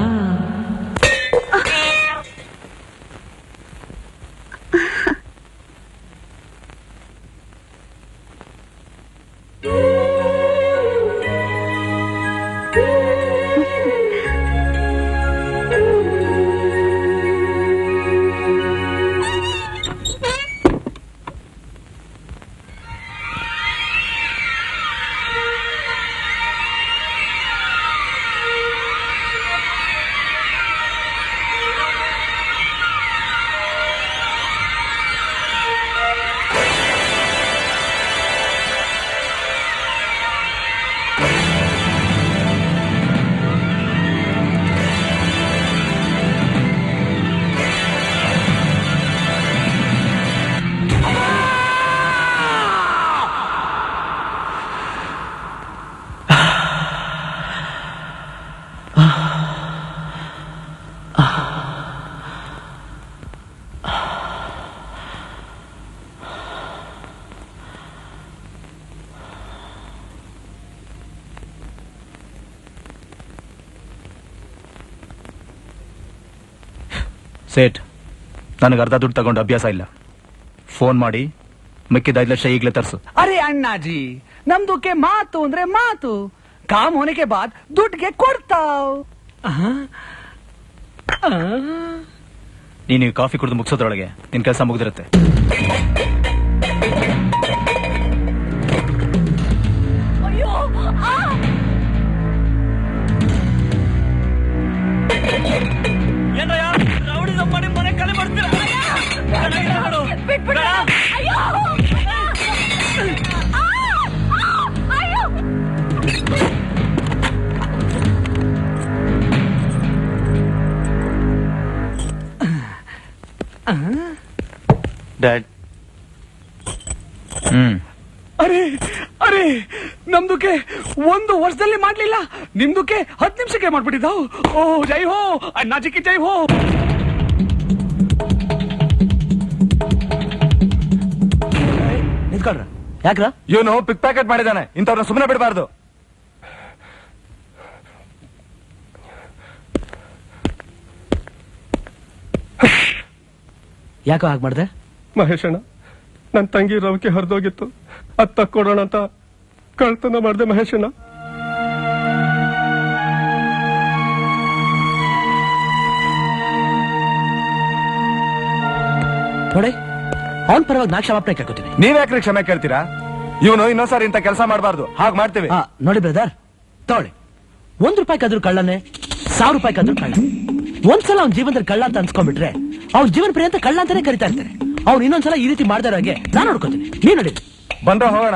ಸೇಟ್ ನನಗೆ ಅರ್ಧ ದುಡ್ಡು ತಗೊಂಡು ಅಭ್ಯಾಸ ಇಲ್ಲ ಫೋನ್ ಮಾಡಿ ಮಿಕ್ಕಿದ ಐದು ಲಕ್ಷ ಈಗಲೇ ತರಿಸು ಅರೆ ಅಣ್ಣಾಜಿ ನಮ್ದುಕ್ಕೆ ಮಾತು ಅಂದ್ರೆ ಮಾತು ಕಾಮ್ ಹೋನೆ ಬಾದ್ ದುಡ್ಗೆ ಕೊಡ್ತಾವ್ ನೀನು ಈ ಕಾಫಿ ಕುಡಿದು ಮುಗಿಸೋದ್ರೊಳಗೆ ನಿನ್ ಕೆಲಸ ಮುಗಿದಿರುತ್ತೆ ಏನಯ್ಯ ರೌಡಿ ನಮ್ಮ ಮನೆ ಮನೆ ಕಲೆ ಮಾಡ್ತೀರಾ ಡ್ಯಾಡ್ ಹ್ಮ್ ಅರೆ ಅರೆ ನಮ್ದುಕ್ಕೆ ಒಂದು ವರ್ಷದಲ್ಲಿ ಮಾಡ್ಲಿಲ್ಲ ನಿಮ್ದುಕ್ಕೆ ಹತ್ತು ನಿಮಿಷಕ್ಕೆ ಮಾಡ್ಬಿಟ್ಟಿದ್ದಾವ್ ಓ ಜೈ ಹೋ ಅಣ್ಣಾಜಿಕ್ಕೆ ಜೈ ಹೋ ನಿಂತ್ಕೊಳ್ರ ಯಾಕ್ರ ಇವನು ಪಿಕ್ ಪ್ಯಾಕೆಟ್ ಮಾಡಿದಾನೆ ಇಂಥವ್ರನ್ನ ಸುಮ್ಮನೆ ಬಿಡಬಾರ್ದು ಯಾಕೋ ಹಾಗೆ ಮಾಡ್ದೆ ಮಹೇಶಣ್ಣ ನನ್ನ ತಂಗಿ ರವಿಕೆ ಹರಿದೋಗಿತ್ತು ಅದ್ ತಕ್ಕೊಡೋಣ ಅಂತ ಕಳ್ತನ ಮಾಡ್ದೆ ಮಹೇಶಣ್ಣ ನೋಡಿ ಅವನ್ ಪರವಾಗಿ ನಾ ಕ್ಷಮಾಪಣೆ ಕೇಳ್ಕೊತೀನಿ ನೀವ್ ಯಾಕ್ರಿ ಕ್ಷಮೆ ಕೇಳ್ತೀರಾ ಇವನು ಇನ್ನೊಂದ್ಸಾರಿ ಇಂಥ ಕೆಲಸ ಮಾಡಬಾರ್ದು ಹಾಗೆ ಮಾಡ್ತೀವಿ ಹಾ ನೋಡಿ ಬ್ರದರ್ ತಗೊಳ್ಳಿ ಒಂದ್ ರೂಪಾಯಿ ಕದ್ರು ಕಳ್ಳನೆ ಸಾವಿರ ರೂಪಾಯಿ ಕದ್ರು ಕಳ್ಳ ಒಂದ್ಸಲ ಅವ್ನ ಜೀವನದಲ್ಲಿ ಕಳ್ಳ ಅಂತ ಅನ್ಸ್ಕೊಂಡ್ಬಿಟ್ರೆ ಅವ್ನ ಜೀವನ ಪರ್ಯಂತ ಕಳ್ಳ ಅಂತಾನೆ ಕರಿತಾ ಇರ್ತಾರೆ ಅವ್ನು ಇನ್ನೊಂದ್ಸಲ ಈ ರೀತಿ ಮಾಡ್ದಾರ ಹಾಗೆ ನಾನು ನೋಡ್ಕೋತೀನಿ ನೀನ್ ನೋಡಿ ಬಂದ್ರೆ ಹೋಗೋಣ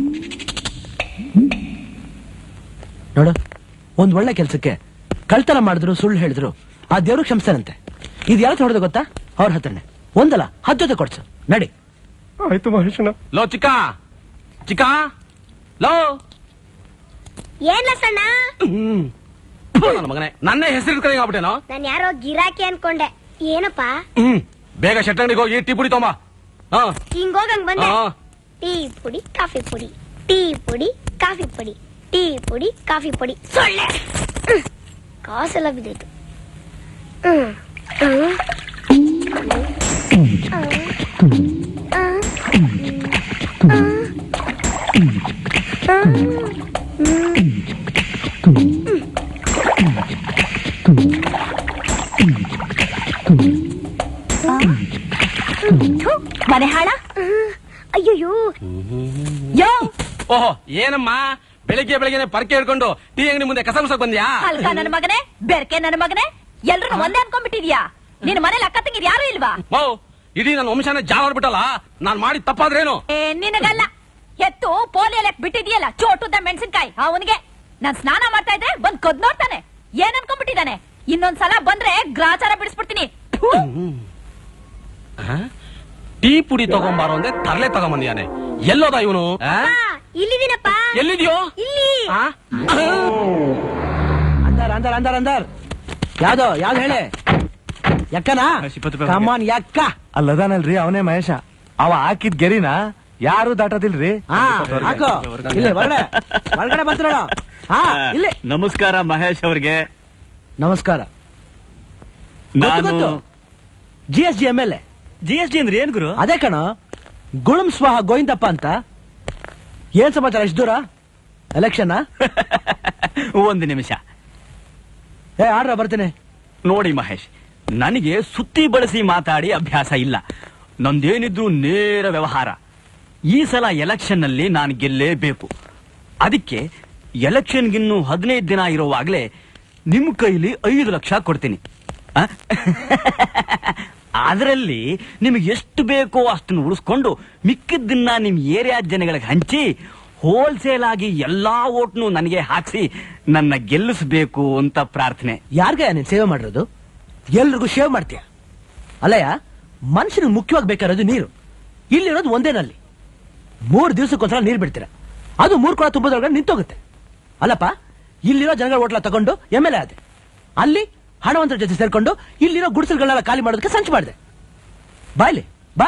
ನೋಡು ಒಂದ್ ಒಳ್ಳೆ ಕೆಲ್ಸಕ್ಕೆ ಕಳ್ತನ ಮಾಡಿದ್ರು ಸುಳ್ಳು ಹೇಳಿದ್ರು ಆ ದೇವ್ರು ಕ್ಷಮಿಸ್ತಾನಂತೆ ಇದು ಯಾರು ಹೊಡೆದ ಗೊತ್ತಾ ಅವ್ರ ಹತ್ರನೇ ಒಂದಲ್ಲ ಹತ್ತು ಜೊತೆ ಕೊಡ್ಸು ನಡಿ ಆಯ್ತು ಮಹೇಶಣ್ಣ ಲೋ ಚಿಕ್ಕ ಚಿಕ್ಕ ಲೋ ಏನ್ ಸಣ್ಣ ಥು, ನನ್ನ ಮಗನೇ ನನ್ನೇ ಹೆಸರು ಕಡೆ ಆಗ್ಬಿಟ್ಟೇನೋ ನಾನ್ ಯಾರೋ ಗಿರಾಕಿ ಅನ್ಕೊಂಡೆ ಏನಪ್ಪ ಹ್ಮ್ ಬೇಗ ಶೆಟ್ಟಂಗಡಿಗೆ ಹೋಗಿ ಟೀ ಪುಡಿ ತೊಂಬ ಹಾ ಹಿಂಗೋಗಂಗ್ ಬಂದೆ ಹಾ. ಟೀ ಪುಡಿ ಕಾಫಿ ಪುಡಿ ಟೀ ಪುಡಿ ಕಾಫಿ ಪುಡಿ ಟೀ ಪುಡಿ ಕಾಫಿ ಪುಡಿ ಸೊಳ್ಳೆ ಹ್ಮ್. ಕಾಸೆಲ್ಲ ಬಿದ್ದೈತು ಹ್ಮ್. ಹ್ಮ್. ಮನೆ ಹಾಳ ಅಯ್ಯೋ ಯೋ ಓಹೋ ಏನಮ್ಮ ಬೆಳಿಗ್ಗೆ ಬೆಳಿಗ್ಗೆ ಪರಕೆ ಹಿಡ್ಕೊಂಡು ಟೀ ಅಂಗಡಿ ಮುಂದೆ ಕಸ ಮುಸಕ್ ಬಂದ್ಯಾ ಹಲ್ಕ ನನ್ನ ಮಗನೇ ಬೆರ್ಕೆ ನನ್ನ ಮಗನೇ ಎಲ್ರು ಒಂದೇ ಅನ್ಕೊಂಡ್ಬಿಟ್ಟಿದ್ಯಾ ನಿನ್ ಮನೇಲಿ ಅಕ್ಕ ತಂಗಿರ್ ಯಾರು ಇಲ್ವಾ ಓ ಇಡೀ ನನ್ನ ವಂಶನೇ ಜಾಲ ಮಾಡ್ಬಿಟ್ಟಲ್ಲ ನಾನ್ ಮಾಡಿ ತಪ್ಪಾದ್ರೇನು ಏ ನಿನಗಲ್ಲ ಎತ್ತು ಪೋಲಿಯಲ್ ಬಿಟ್ಟಿದ್ಯಲ್ಲ ಚೋಟುದ್ದ ಮೆಣಸಿನ್ಕಾಯಿ ಅವನಿಗೆ ನಾನ್ ಸ್ನಾನ ಮಾಡ್ತಾ ಇದ್ರೆ ಬಂದ್ ಕದ್ ನೋಡ್ತಾನೆ ಏನ್ ಅನ್ಕೊಂಡ್ಬಿಟ್ಟಿದಾನೆ ಇನ್ನೊಂದ್ಸಲ ಬಂದ್ರೆ ಗ್ರಾಚಾರ ಬಿಡಿಸ್ಬಿಡ್ತೀನಿ ಥು. ಆ? ಟೀ ಪುಡಿ ತಗೊಂಬಾರೋ ಅಂದೆ ತರಲೆ ತಗೊಂಬಂದಿಯಾನೆ ಎಲ್ಲೋದ ಇವನು ಇಲ್ಲಿದ್ದೀನಪ್ಪ ಎಲ್ಲಿದ್ಯೋ ಇಲ್ಲಿ ಅಂದಾರ್ ಅಂದಾರ್ ಅಂದಾರ್ ಅಂದಾರ್ ಯಾವ್ದೋ ಯಾವ್ದು ಹೇಳಿ ಯಕ್ಕನಾ ಕಮಾನ್ ಯಕ್ಕ ಅಲ್ಲದಾನಲ್ರಿ ಅವನೇ ಮಹೇಶ ಅವ ಹಾಕಿದ್ ಗೆರಿನ ಯಾರು ದಾಟೋದಿಲ್ರಿ ಹಾ ಹಾಕೋ ಇಲ್ಲಿ ಹೊರಗಡೆ ಹೊರಗಡೆ ಬರ್ತೀರ ಹಾ ಇಲ್ಲಿ ನಮಸ್ಕಾರ ಮಹೇಶ್ ಅವ್ರಿಗೆ ನಮಸ್ಕಾರ ನಾನು G S G M L A G S T ಅಂದ್ರೆ ಏನ್ ಗುರು ಅದೇ ಕಣ ಗುಳುಂ ಸ್ವಾಹ ಗೋವಿಂದಪ್ಪ ಅಂತ ಏನ್ ಸಮಾಚಾರ ಎಷ್ಟು ದೂರ ಎಲೆಕ್ಷನ್ ಒಂದು ನಿಮಿಷ ಏ ಆಡ್ರ ಬರ್ತೀನಿ ನೋಡಿ ಮಹೇಶ್ ನನಗೆ ಸುತ್ತಿ ಬಳಸಿ ಮಾತಾಡಿ ಅಭ್ಯಾಸ ಇಲ್ಲ ನಂದೇನಿದ್ರು ನೇರ ವ್ಯವಹಾರ ಈ ಸಲ ಎಲೆಕ್ಷನ್ ನಲ್ಲಿ ನಾನು ಗೆಲ್ಲೇಬೇಕು ಅದಕ್ಕೆ ಎಲೆಕ್ಷನ್ಗಿನ್ನು ಹದಿನೈದು ದಿನ ಇರುವಾಗಲೇ ನಿಮ್ ಕೈಲಿ ಐದು ಲಕ್ಷ ಕೊಡ್ತೀನಿ ಆ? ಅದರಲ್ಲಿ ನಿಮಗೆ ಎಷ್ಟು ಬೇಕೋ ಅಷ್ಟನ್ನು ಉಳಿಸ್ಕೊಂಡು ಮಿಕ್ಕಿದ್ದನ್ನ ನಿಮ್ ಏರಿಯಾ ಜನಗಳಿಗೆ ಹಂಚಿ ಹೋಲ್ಸೇಲ್ ಆಗಿ ಎಲ್ಲಾ ಓಟ್ನು ನನಗೆ ಹಾಕ್ಸಿ ನನ್ನ ಗೆಲ್ಲಿಸಬೇಕು ಅಂತ ಪ್ರಾರ್ಥನೆ ಯಾರ್ಗ ನೀನ್ ಸೇವೆ ಮಾಡಿರೋದು ಎಲ್ರಿಗೂ ಶೇವ್ ಮಾಡ್ತೀಯ ಅಲ್ಲಯ್ಯ ಮನುಷ್ಯನಿಗೆ ಮುಖ್ಯವಾಗಿ ಬೇಕಾಗಿರೋದು ನೀರು ಇಲ್ಲಿರೋದು ಒಂದೇ ನಲ್ಲಿ ಮೂರ್ ದಿವಸಕ್ಕೊಂದ್ಸಲ ನೀರ್ ಬಿಡ್ತೀರ ಅದು ಮೂರ್ ಕೊಳ ತುಂಬೋದ್ರೊಳಗಡೆ ನಿಂತೋಗುತ್ತೆ ಅಲ್ಲಪ್ಪ ಇಲ್ಲಿರೋ ಜನಗಳ ಹೋಟ್ಲ ತಗೊಂಡು ಎಮ್ ಎಲ್ ಎ ಆದೆ ಅಲ್ಲಿ ಹಣವಂತರ ಜೊತೆ ಸೇರ್ಕೊಂಡು ಇಲ್ಲಿರೋ ಗುಡಿಸಲ್ಗಳನ್ನೆಲ್ಲ ಖಾಲಿ ಮಾಡೋದಕ್ಕೆ ಸಂಚು ಮಾಡಿದೆ ಬಾಯ್ಲಿ ಬಾ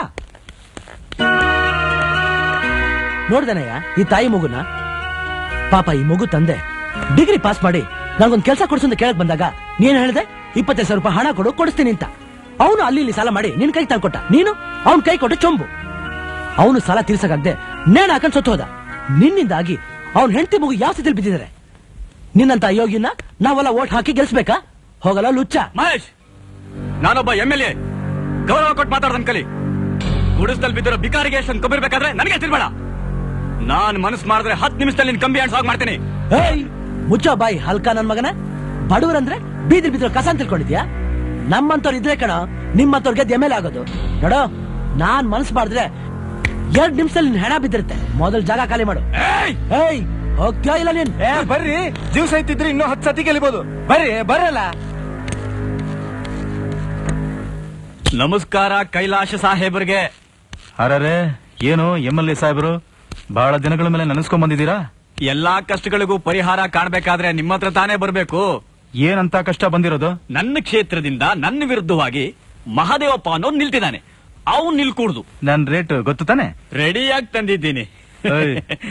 ನೋಡ್ದನಯ್ಯ ಈ ತಾಯಿ ಮಗುನ ಪಾಪ ಈ ಮಗು ತಂದೆ ಡಿಗ್ರಿ ಪಾಸ್ ಮಾಡಿ ನಂಗೊಂದ್ ಕೆಲಸ ಕೊಡ್ಸು ಅಂತ ಕೇಳಕ್ ಬಂದಾಗ ನೀನ್ ಹೇಳ್ದೆ ಇಪ್ಪತ್ತೈದು ಸಾವಿರ ರೂಪಾಯಿ ಹಣ ಕೊಡು ಕೊಡಿಸ್ತೀನಿ ಅಂತ ಅವನು ಅಲ್ಲಿ ಇಲ್ಲಿ ಸಾಲ ಮಾಡಿ ನಿನ್ ಕೈ ತಂದ್ಕೊಟ್ಟ ನೀನು ಅವನ್ ಕೈ ಕೊಟ್ಟು ಚೊಂಬು ಅವನು ಸಾಲ ತೀರ್ಸಕ್ಕಾಗ್ದೆ ನೇಣ ಹಾಕೊಂಡ್ ಸತ್ತು ಹೋದ ನಿನ್ನಿಂದಾಗಿ ಅವನ್ ಹೆಂಡತಿ ಮಗು ಯಾವ ಸ್ಥಿತಿಲಿ ಬಿದ್ದಿದ್ದಾರೆ ನಿನ್ನಂತ ಅಯೋಗ್ಯನ ನಾವೆಲ್ಲ ಓಟ್ ಹಾಕಿ ಗೆಲ್ಸ್ಬೇಕಾ ಹೋಗಲ್ಲ ಲುಚ್ಚ ಮಹೇಶ್ ನಾನೊಬ್ಬ ಎಂ ಎಲ್ ಎ ಗೌರವ ಕೊಟ್ಟು ಮಾತಾಡ್ದನ್ ಕಲಿ ಗುಡಿಸ್ದಲ್ಲಿ ಬಿದ್ದಿರೋ ಬಿಕಾರಿಗೆ ಎಷ್ಟೊಂದು ಕಬ್ಬಿರ್ಬೇಕಾದ್ರೆ ನನಗೆ ತಿರ್ಬೇಡ ನಾನ್ ಮನಸ್ಸು ಮಾಡಿದ್ರೆ ಹತ್ತು ನಿಮಿಷದಲ್ಲಿ ನಿನ್ ಕಂಬಿ ಸಾಗ್ ಮಾಡ್ತೀನಿ ಏಯ್ ಮುಚ್ಚೋ ಬಾಯಿ ಹಲ್ಕ ನನ್ ಮಗನ ಬಡವರಂದ್ರೆ ಬೀದಿ ಬಿದ್ದಿರೋ ಕಸ ಅಂತ ತಿಳ್ಕೊಂಡಿದ್ಯಾ ನಮ್ಮಂತವ್ರು ಇದ್ರೆ ಕಣ ನಿಮ್ಮಂತವ್ರಿಗೆ ಗೆದ್ದ ಆಗೋದು ನೋಡೋ ನಾನ್ ಮನಸ್ಸು ಮಾಡಿದ್ರೆ ಎರಡ್ ನಿಮಿಷದಲ್ಲಿ ನಿನ್ ಹೆಣ ಬಿದ್ದಿರುತ್ತೆ ಮೊದಲು ಜಾಗ ಖಾಲಿ ಮಾಡು ಏಯ್ ಹೋಗ್ತೀಯಾ ಇಲ್ಲ ನೀನ್ ಏ ಬರ್ರಿ ಜೀವ ಸೈತಿದ್ರೆ ಇನ್ನೂ ಹತ್ತು ಸತಿ ಗೆಲ್ಬೋದು ಬರ್ರಿ ಬರಲ್ಲ ನಮಸ್ಕಾರ ಕೈಲಾಶ ಸಾಹೇಬ್ರಿಗೆ ಅರರೆ ಏನು ಎಂ ಎಲ್ ಎ ಸಾಹೇಬರು ಬಹಳ ದಿನಗಳ ಮೇಲೆ ನೆನೆಸ್ಕೊಂಡ್ ಬಂದಿದ್ದೀರಾ ಎಲ್ಲಾ ಕಷ್ಟಗಳಿಗೂ ಪರಿಹಾರ ಕಾಣ್ಬೇಕಾದ್ರೆ ನಿಮ್ಮ ಹತ್ರ ತಾನೇ ಬರ್ಬೇಕು ಏನಂತ ಕಷ್ಟ ಬಂದಿರೋದು ನನ್ನ ಕ್ಷೇತ್ರದಿಂದ ನನ್ನ ವಿರುದ್ಧವಾಗಿ ಮಹಾದೇವಪ್ಪ ಅನ್ನೋನ್ ನಿಲ್ತಿದ್ದಾನೆ ಅವ್ನ್ ನಿಲ್ಕೂಡ್ದು ನನ್ ರೇಟ್ ಗೊತ್ತು ತಾನೆ ರೆಡಿಯಾಗಿ ತಂದಿದ್ದೀನಿ ಏಯ್.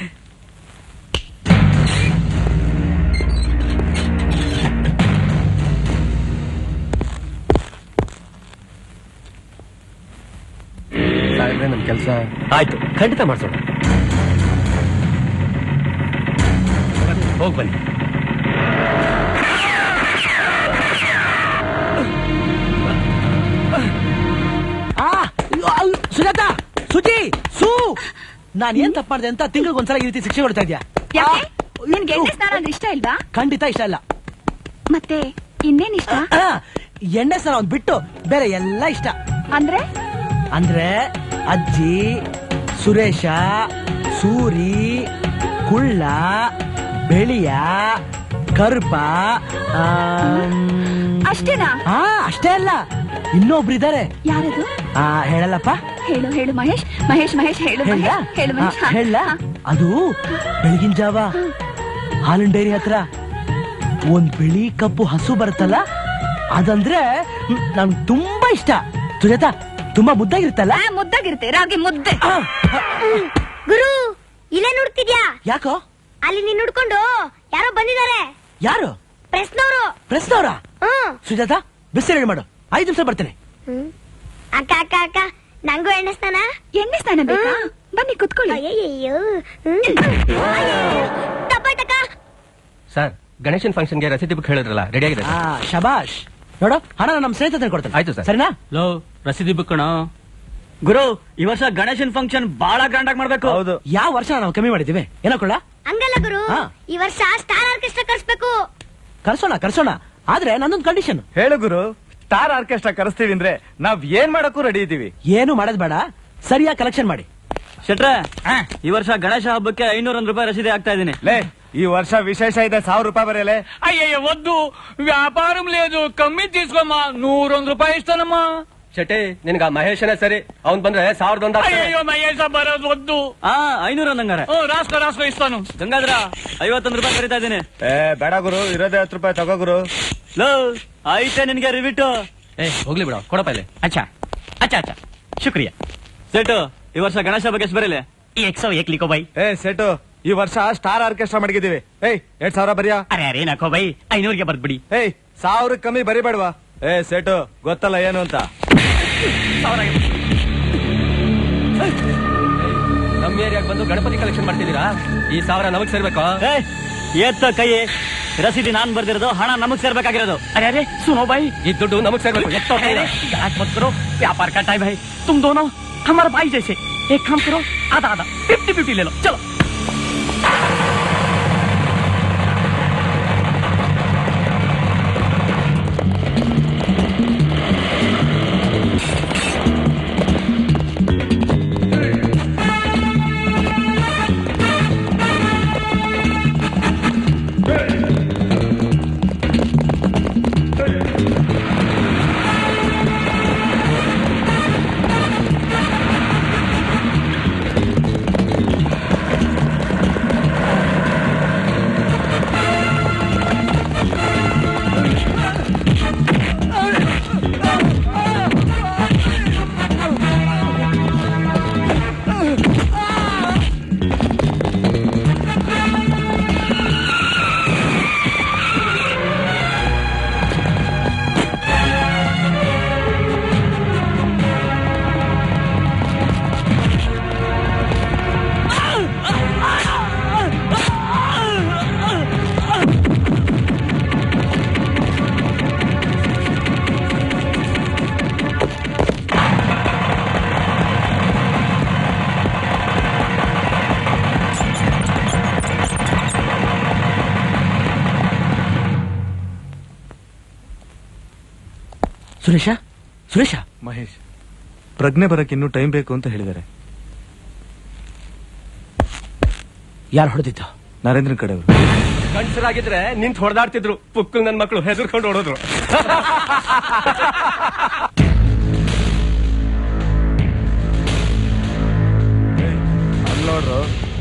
ಸಾಹೇಬ್ರೆ ನಮ್ ಕೆಲಸ ಆಯ್ತು ಖಂಡಿತ ಮಾಡ್ಸೋಣ ಹೋಗ್ ಬನ್ನಿ ಆ, ಅಯ್ಯೋ, ಅಯ್ಯೋ, ಸುಜಾತ ಸುಜಿ ಸೂ ನಾನ್ ಏನ್ ತಪ್ಪ ಮಾಡಿದೆ ಅಂತ ತಿಂಗಳಿಗೆ ಒಂದ್ಸಲ ಈ ರೀತಿ ಶಿಕ್ಷೆ ಕೊಡ್ತಾ ಇದ್ಯಾ ಯಾಕೆ ನಿನ್ಗೆ ಎಣ್ಣೆ ಸ್ನಾನ ಅಂದ್ರೆ ಇಷ್ಟ ಇಲ್ವಾ ಖಂಡಿತ ಇಷ್ಟ ಇಲ್ಲ ಮತ್ತೆ ಇನ್ನೇನ್ ಇಷ್ಟ ಆ, ಎಣ್ಣೆ ಸ್ನಾನ ಒಂದ್ ಬಿಟ್ಟು ಬೇರೆ ಎಲ್ಲ ಇಷ್ಟ ಅಂದ್ರೆ ಅಂದ್ರೆ ಅಜ್ಜಿ ಸುರೇಶ ಸೂರಿ ಕುಳ್ಳ ಬೆಳಿಯ ಕರ್ಪ ಆಮ್, ಅಷ್ಟೇನಾ ಆ ಅಷ್ಟೇ ಅಲ್ಲ ಇನ್ನೊಬ್ರು ಇದಾರೆ ಯಾರದು ಆ ಹೇಳಲ್ಲಪ್ಪ ಹೇಳು ಹೇಳು ಮಹೇಶ್ ಮಹೇಶ್ ಮಹೇಶ್ ಹೇಳು ಹೇಳ ಮಹೇಶ್ ಹೇಳು ಮಹೇಶ್ ಹಾ, ಹೇಳ ಹಾ. ಅದು ಬೆಳಗಿನ ಜಾವ ಹಾಲಿನ ಡೈರಿ ಹತ್ರ ಒಂದ್ ಬಿಳಿ ಕಪ್ಪು ಹಸು ಬರುತ್ತಲ್ಲ ಅದಂದ್ರೆ ಹ್ಮ್, ನನ್ಗ್ ತುಂಬಾ ಇಷ್ಟ ಸುಜಾತ ತುಂಬಾ ಮುದ್ದಾಗಿರುತ್ತಲ್ಲ ಆ, ಮುದ್ದಾಗಿರುತ್ತೆ ರಾಗಿ ಮುದ್ದೆ ಗುರು ಇಲ್ಲೇ ನೋಡ್ತಿದ್ಯಾ ಯಾಕೋ ಅಲ್ಲಿ ನೀನ್ ನೋಡ್ಕೊಂಡು ಯಾರೋ ಬಂದಿದ್ದಾರೆ ಯಾರು ಪ್ರೆಸ್ನವರು ಪ್ರೆಸ್ನವ್ರ ಹ್ಮ್ ಸುಜಾತ ಬಿಸಿ ರೆಡಿ ಮಾಡು ಐದು ನಿಮಿಷ ಬರ್ತೇನೆ ಹ್ಮ್. ಅಕ್ಕ ಅಕ್ಕ ಅಕ್ಕ ನಂಗೂ ಎಣ್ಣೆ ಸ್ನಾನ ಎಣ್ಣೆ ಸ್ನಾನ ಬೇಕಾ ಬನ್ನಿ ಕುತ್ಕೊಳ್ಳಿ ಅಯ್ಯಯ್ಯೋ ಹ್ಮ್. ಅಯ್ಯಯ್ಯೋ. ತಪ್ಪಾಯ್ತಕ್ಕ ಸರ್ ಗಣೇಶನ್ ಫಂಕ್ಷನ್ಗೆ ರಸೀದಿ ಬುಕ್ ಹೇಳಿದ್ರಲ್ಲ ರೆಡಿ ಆಗಿದೆ ಆ ಶಬಾಷ್ ನೋಡು ಹಣ ನಮ್ಮ ಸ್ನೇಹಿತ ಕೊಡ್ತೇನೆ ಆಯ್ತು ಸರ್. ಸರಿನಾ ಲೋ ರಸೀದಿ ಬುಕ್ ಕಣ ಗುರು ಈ ವರ್ಷ ಗಣೇಶನ್ ಫಂಕ್ಷನ್ ಬಹಳ ಗ್ರ್ಯಾಂಡ್ ಆಗಿ ಮಾಡ್ಬೇಕು ಹೌದು ಯಾವ ವರ್ಷ ನಾವು ಕಮ್ಮಿ ಮಾಡಿದ್ದೀವಿ ಏನೋ ಕೊಳ್ಳ ಹಂಗಲ್ಲ ಗುರು ಹಾ. ಈ ವರ್ಷ ಸ್ಟಾರ್ ಆರ್ಕೆಸ್ಟ್ರಾ ಕರ್ಸ್ಬೇಕು ಕರ್ಸೋಣ ಕರ್ಸೋಣ ಆದ್ರೆ ನನ್ನೊಂದು ಕಂಡೀಷನ್ ಹೇಳು ಗುರು ಸ್ಟಾರ್ ಆರ್ಕೆಸ್ಟ್ರಾ ಕರೆಸ್ತೀವಿ ಅಂದ್ರೆ ನಾವ್ ಏನ್ ಮಾಡಕ್ಕೂ ರೆಡಿ ಇದೀವಿ ಏನು ಮಾಡೋದ್ ಬೇಡ ಸರಿಯಾಗಿ ಕಲೆಕ್ಷನ್ ಮಾಡಿ ಶೆಟ್ರೆ ಈ ವರ್ಷ ಗಣೇಶ ಹಬ್ಬಕ್ಕೆ ಐನೂರ ಒಂದ್ ರೂಪಾಯಿ ರಸೀದಿ ಆಗ್ತಾ ಇದೀನಿ ಲೇ ఈ వర్ష విశేష అయితే సావు రూపాయి బరేలే అయ్యయ్య వద్దు వ్యాపారం లేదు కమ్మి తీసుకోమ్మా నూరొంದು రూపాಯಿ ఇస్తానమ్మా ಶೆಟ್ಟಿ ನಿನ್ಗ ಮಹೇಶನೇ ಸರಿ ಅವ್ನ್ ಬಂದ್ರೆ ಸಾವಿರದ ಒಂದ್ ಆಗ್ತದೆ. అయ్యయ్యో మహేష బరోదు వద్దు ಆ ಐನೂರ ಒಂದಂಗಾರೆ ఓ, రాసుకో రాసుకో ఇస్తాను ಗಂಗಾಧರ ಐವತ್ತೊಂದು ರೂಪಾಯಿ ಕರೀತಾ ಇದ್ದೀನಿ ఏ బేడ గురు ఇరవై ಹತ್ತು ರೂಪಾಯಿ ತಗೋ ಗುರು ಲೋ ಐತೆ ನಿನ್ಗೆ ರಿವಿಟ್ಟು ಏ ಹೋಗ್ಲಿ ಬಿಡ ಕೊಡಪ್ಪ ಇಲ್ಲಿ ಅಚ್ಚಾ ಅಚ್ಚಾ ಅಚ್ಚಾ ಶುಕ್ರಿಯ ಸೆಟು ಈ ವರ್ಷ ಗಣೇಶ ಹಬ್ಬಕ್ಕೆ ಎಷ್ಟು ಬರಲಿ ಏಕ್ ಸೌ ಏಕ್ ಲಿಖೋ ಬೈ ಏ ಸೆಟು ಈ ವರ್ಷ ಸ್ಟಾರ್ ಆರ್ಕೆಸ್ಟ್ರಾ ಮಾಡಿದೀವಿ ಏಯ್ ಎರಡ್ ಸಾವಿರ ಬರಿಯಾ ಅರೆ ಅರೆ ನಾಕೋ ಬೈ ಐನೂರಿಗೆ ಬರ್ದ್ಬಿಡಿ ಏಯ್ ಸಾವಿರ ಕಮ್ಮಿ ಬರಿಬೇಡವಾ ಏ ಸೆಟು ಗೊತ್ತಲ್ಲ ಏನು ಅಂತ ನಮ್ ಏರಿಯಾಗ ಬಂದು ಗಣಪತಿ ಕಲೆಕ್ಷನ್ ಮಾಡ್ತಿದ್ದೀರಾ ಈ ಸಾವಿರ ನಮಗ್ ಸೇರ್ಬೇಕು ಎತ್ತ ಕೈ ರಸೀದಿ ನಾನ್ ಬರ್ದಿರೋದು ಹಣ ನಮಗ್ ಸೇರ್ಬೇಕಾಗಿರೋದು ಅರೆ ಅರೆ ಸುನೋ ಬೈ ಈ ದುಡ್ಡು ನಮಗ್ ಸೇರ್ಬೇಕು ಎತ್ತೋ ಕೈ गाज मत करो व्यापार का टाइम है तुम दोनों हमारे भाई जैसे एक काम करो आधा आधा फिफ्टी फिफ्टी ले लो चलो ಸುರೇಶ ಸುರೇಶ ಮಹೇಶ್ ಪ್ರಜ್ಞೆ ಬರಕ್ಕೆ ಇನ್ನೂ ಟೈಮ್ ಬೇಕು ಅಂತ ಹೇಳಿದ್ದಾರೆ ಯಾರು ಹೊಡೆದಿದ್ದು ನರೇಂದ್ರ ಕಡೆ ಅವರು ಗಂಡಸರಾಗಿದ್ರೆ ನಿಂತ್ ಹೊಡೆದಾಡ್ತಿದ್ರು ಪುಕ್ಕಲ್ ನನ್ ಮಕ್ಳು ಹೆದರ್ಕೊಂಡು ಹೊಡೋದ್ರು ನೋಡ್ರು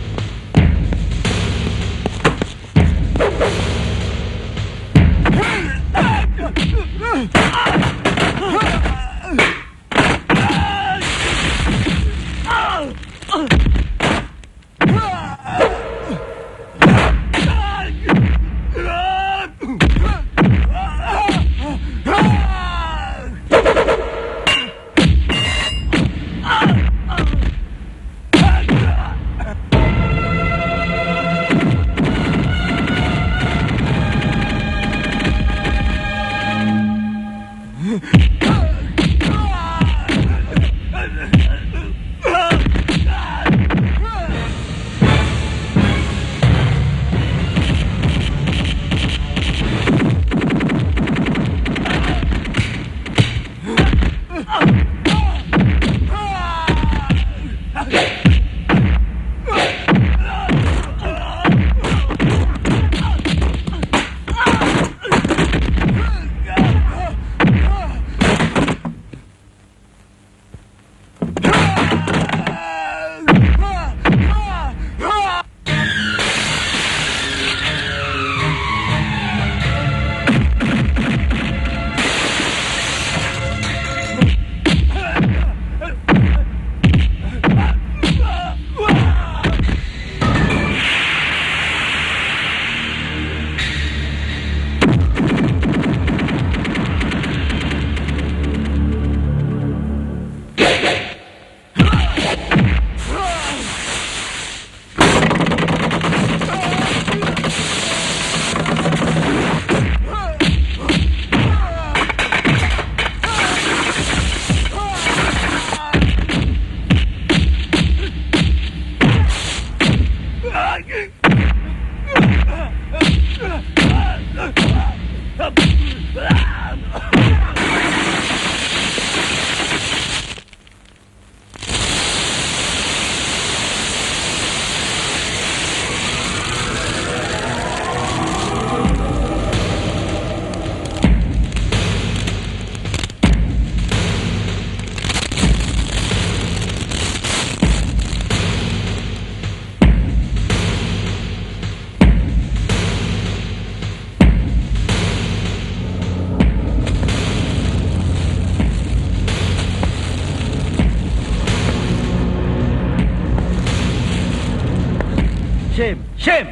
ಶೇಮ್ ಶೇಮ್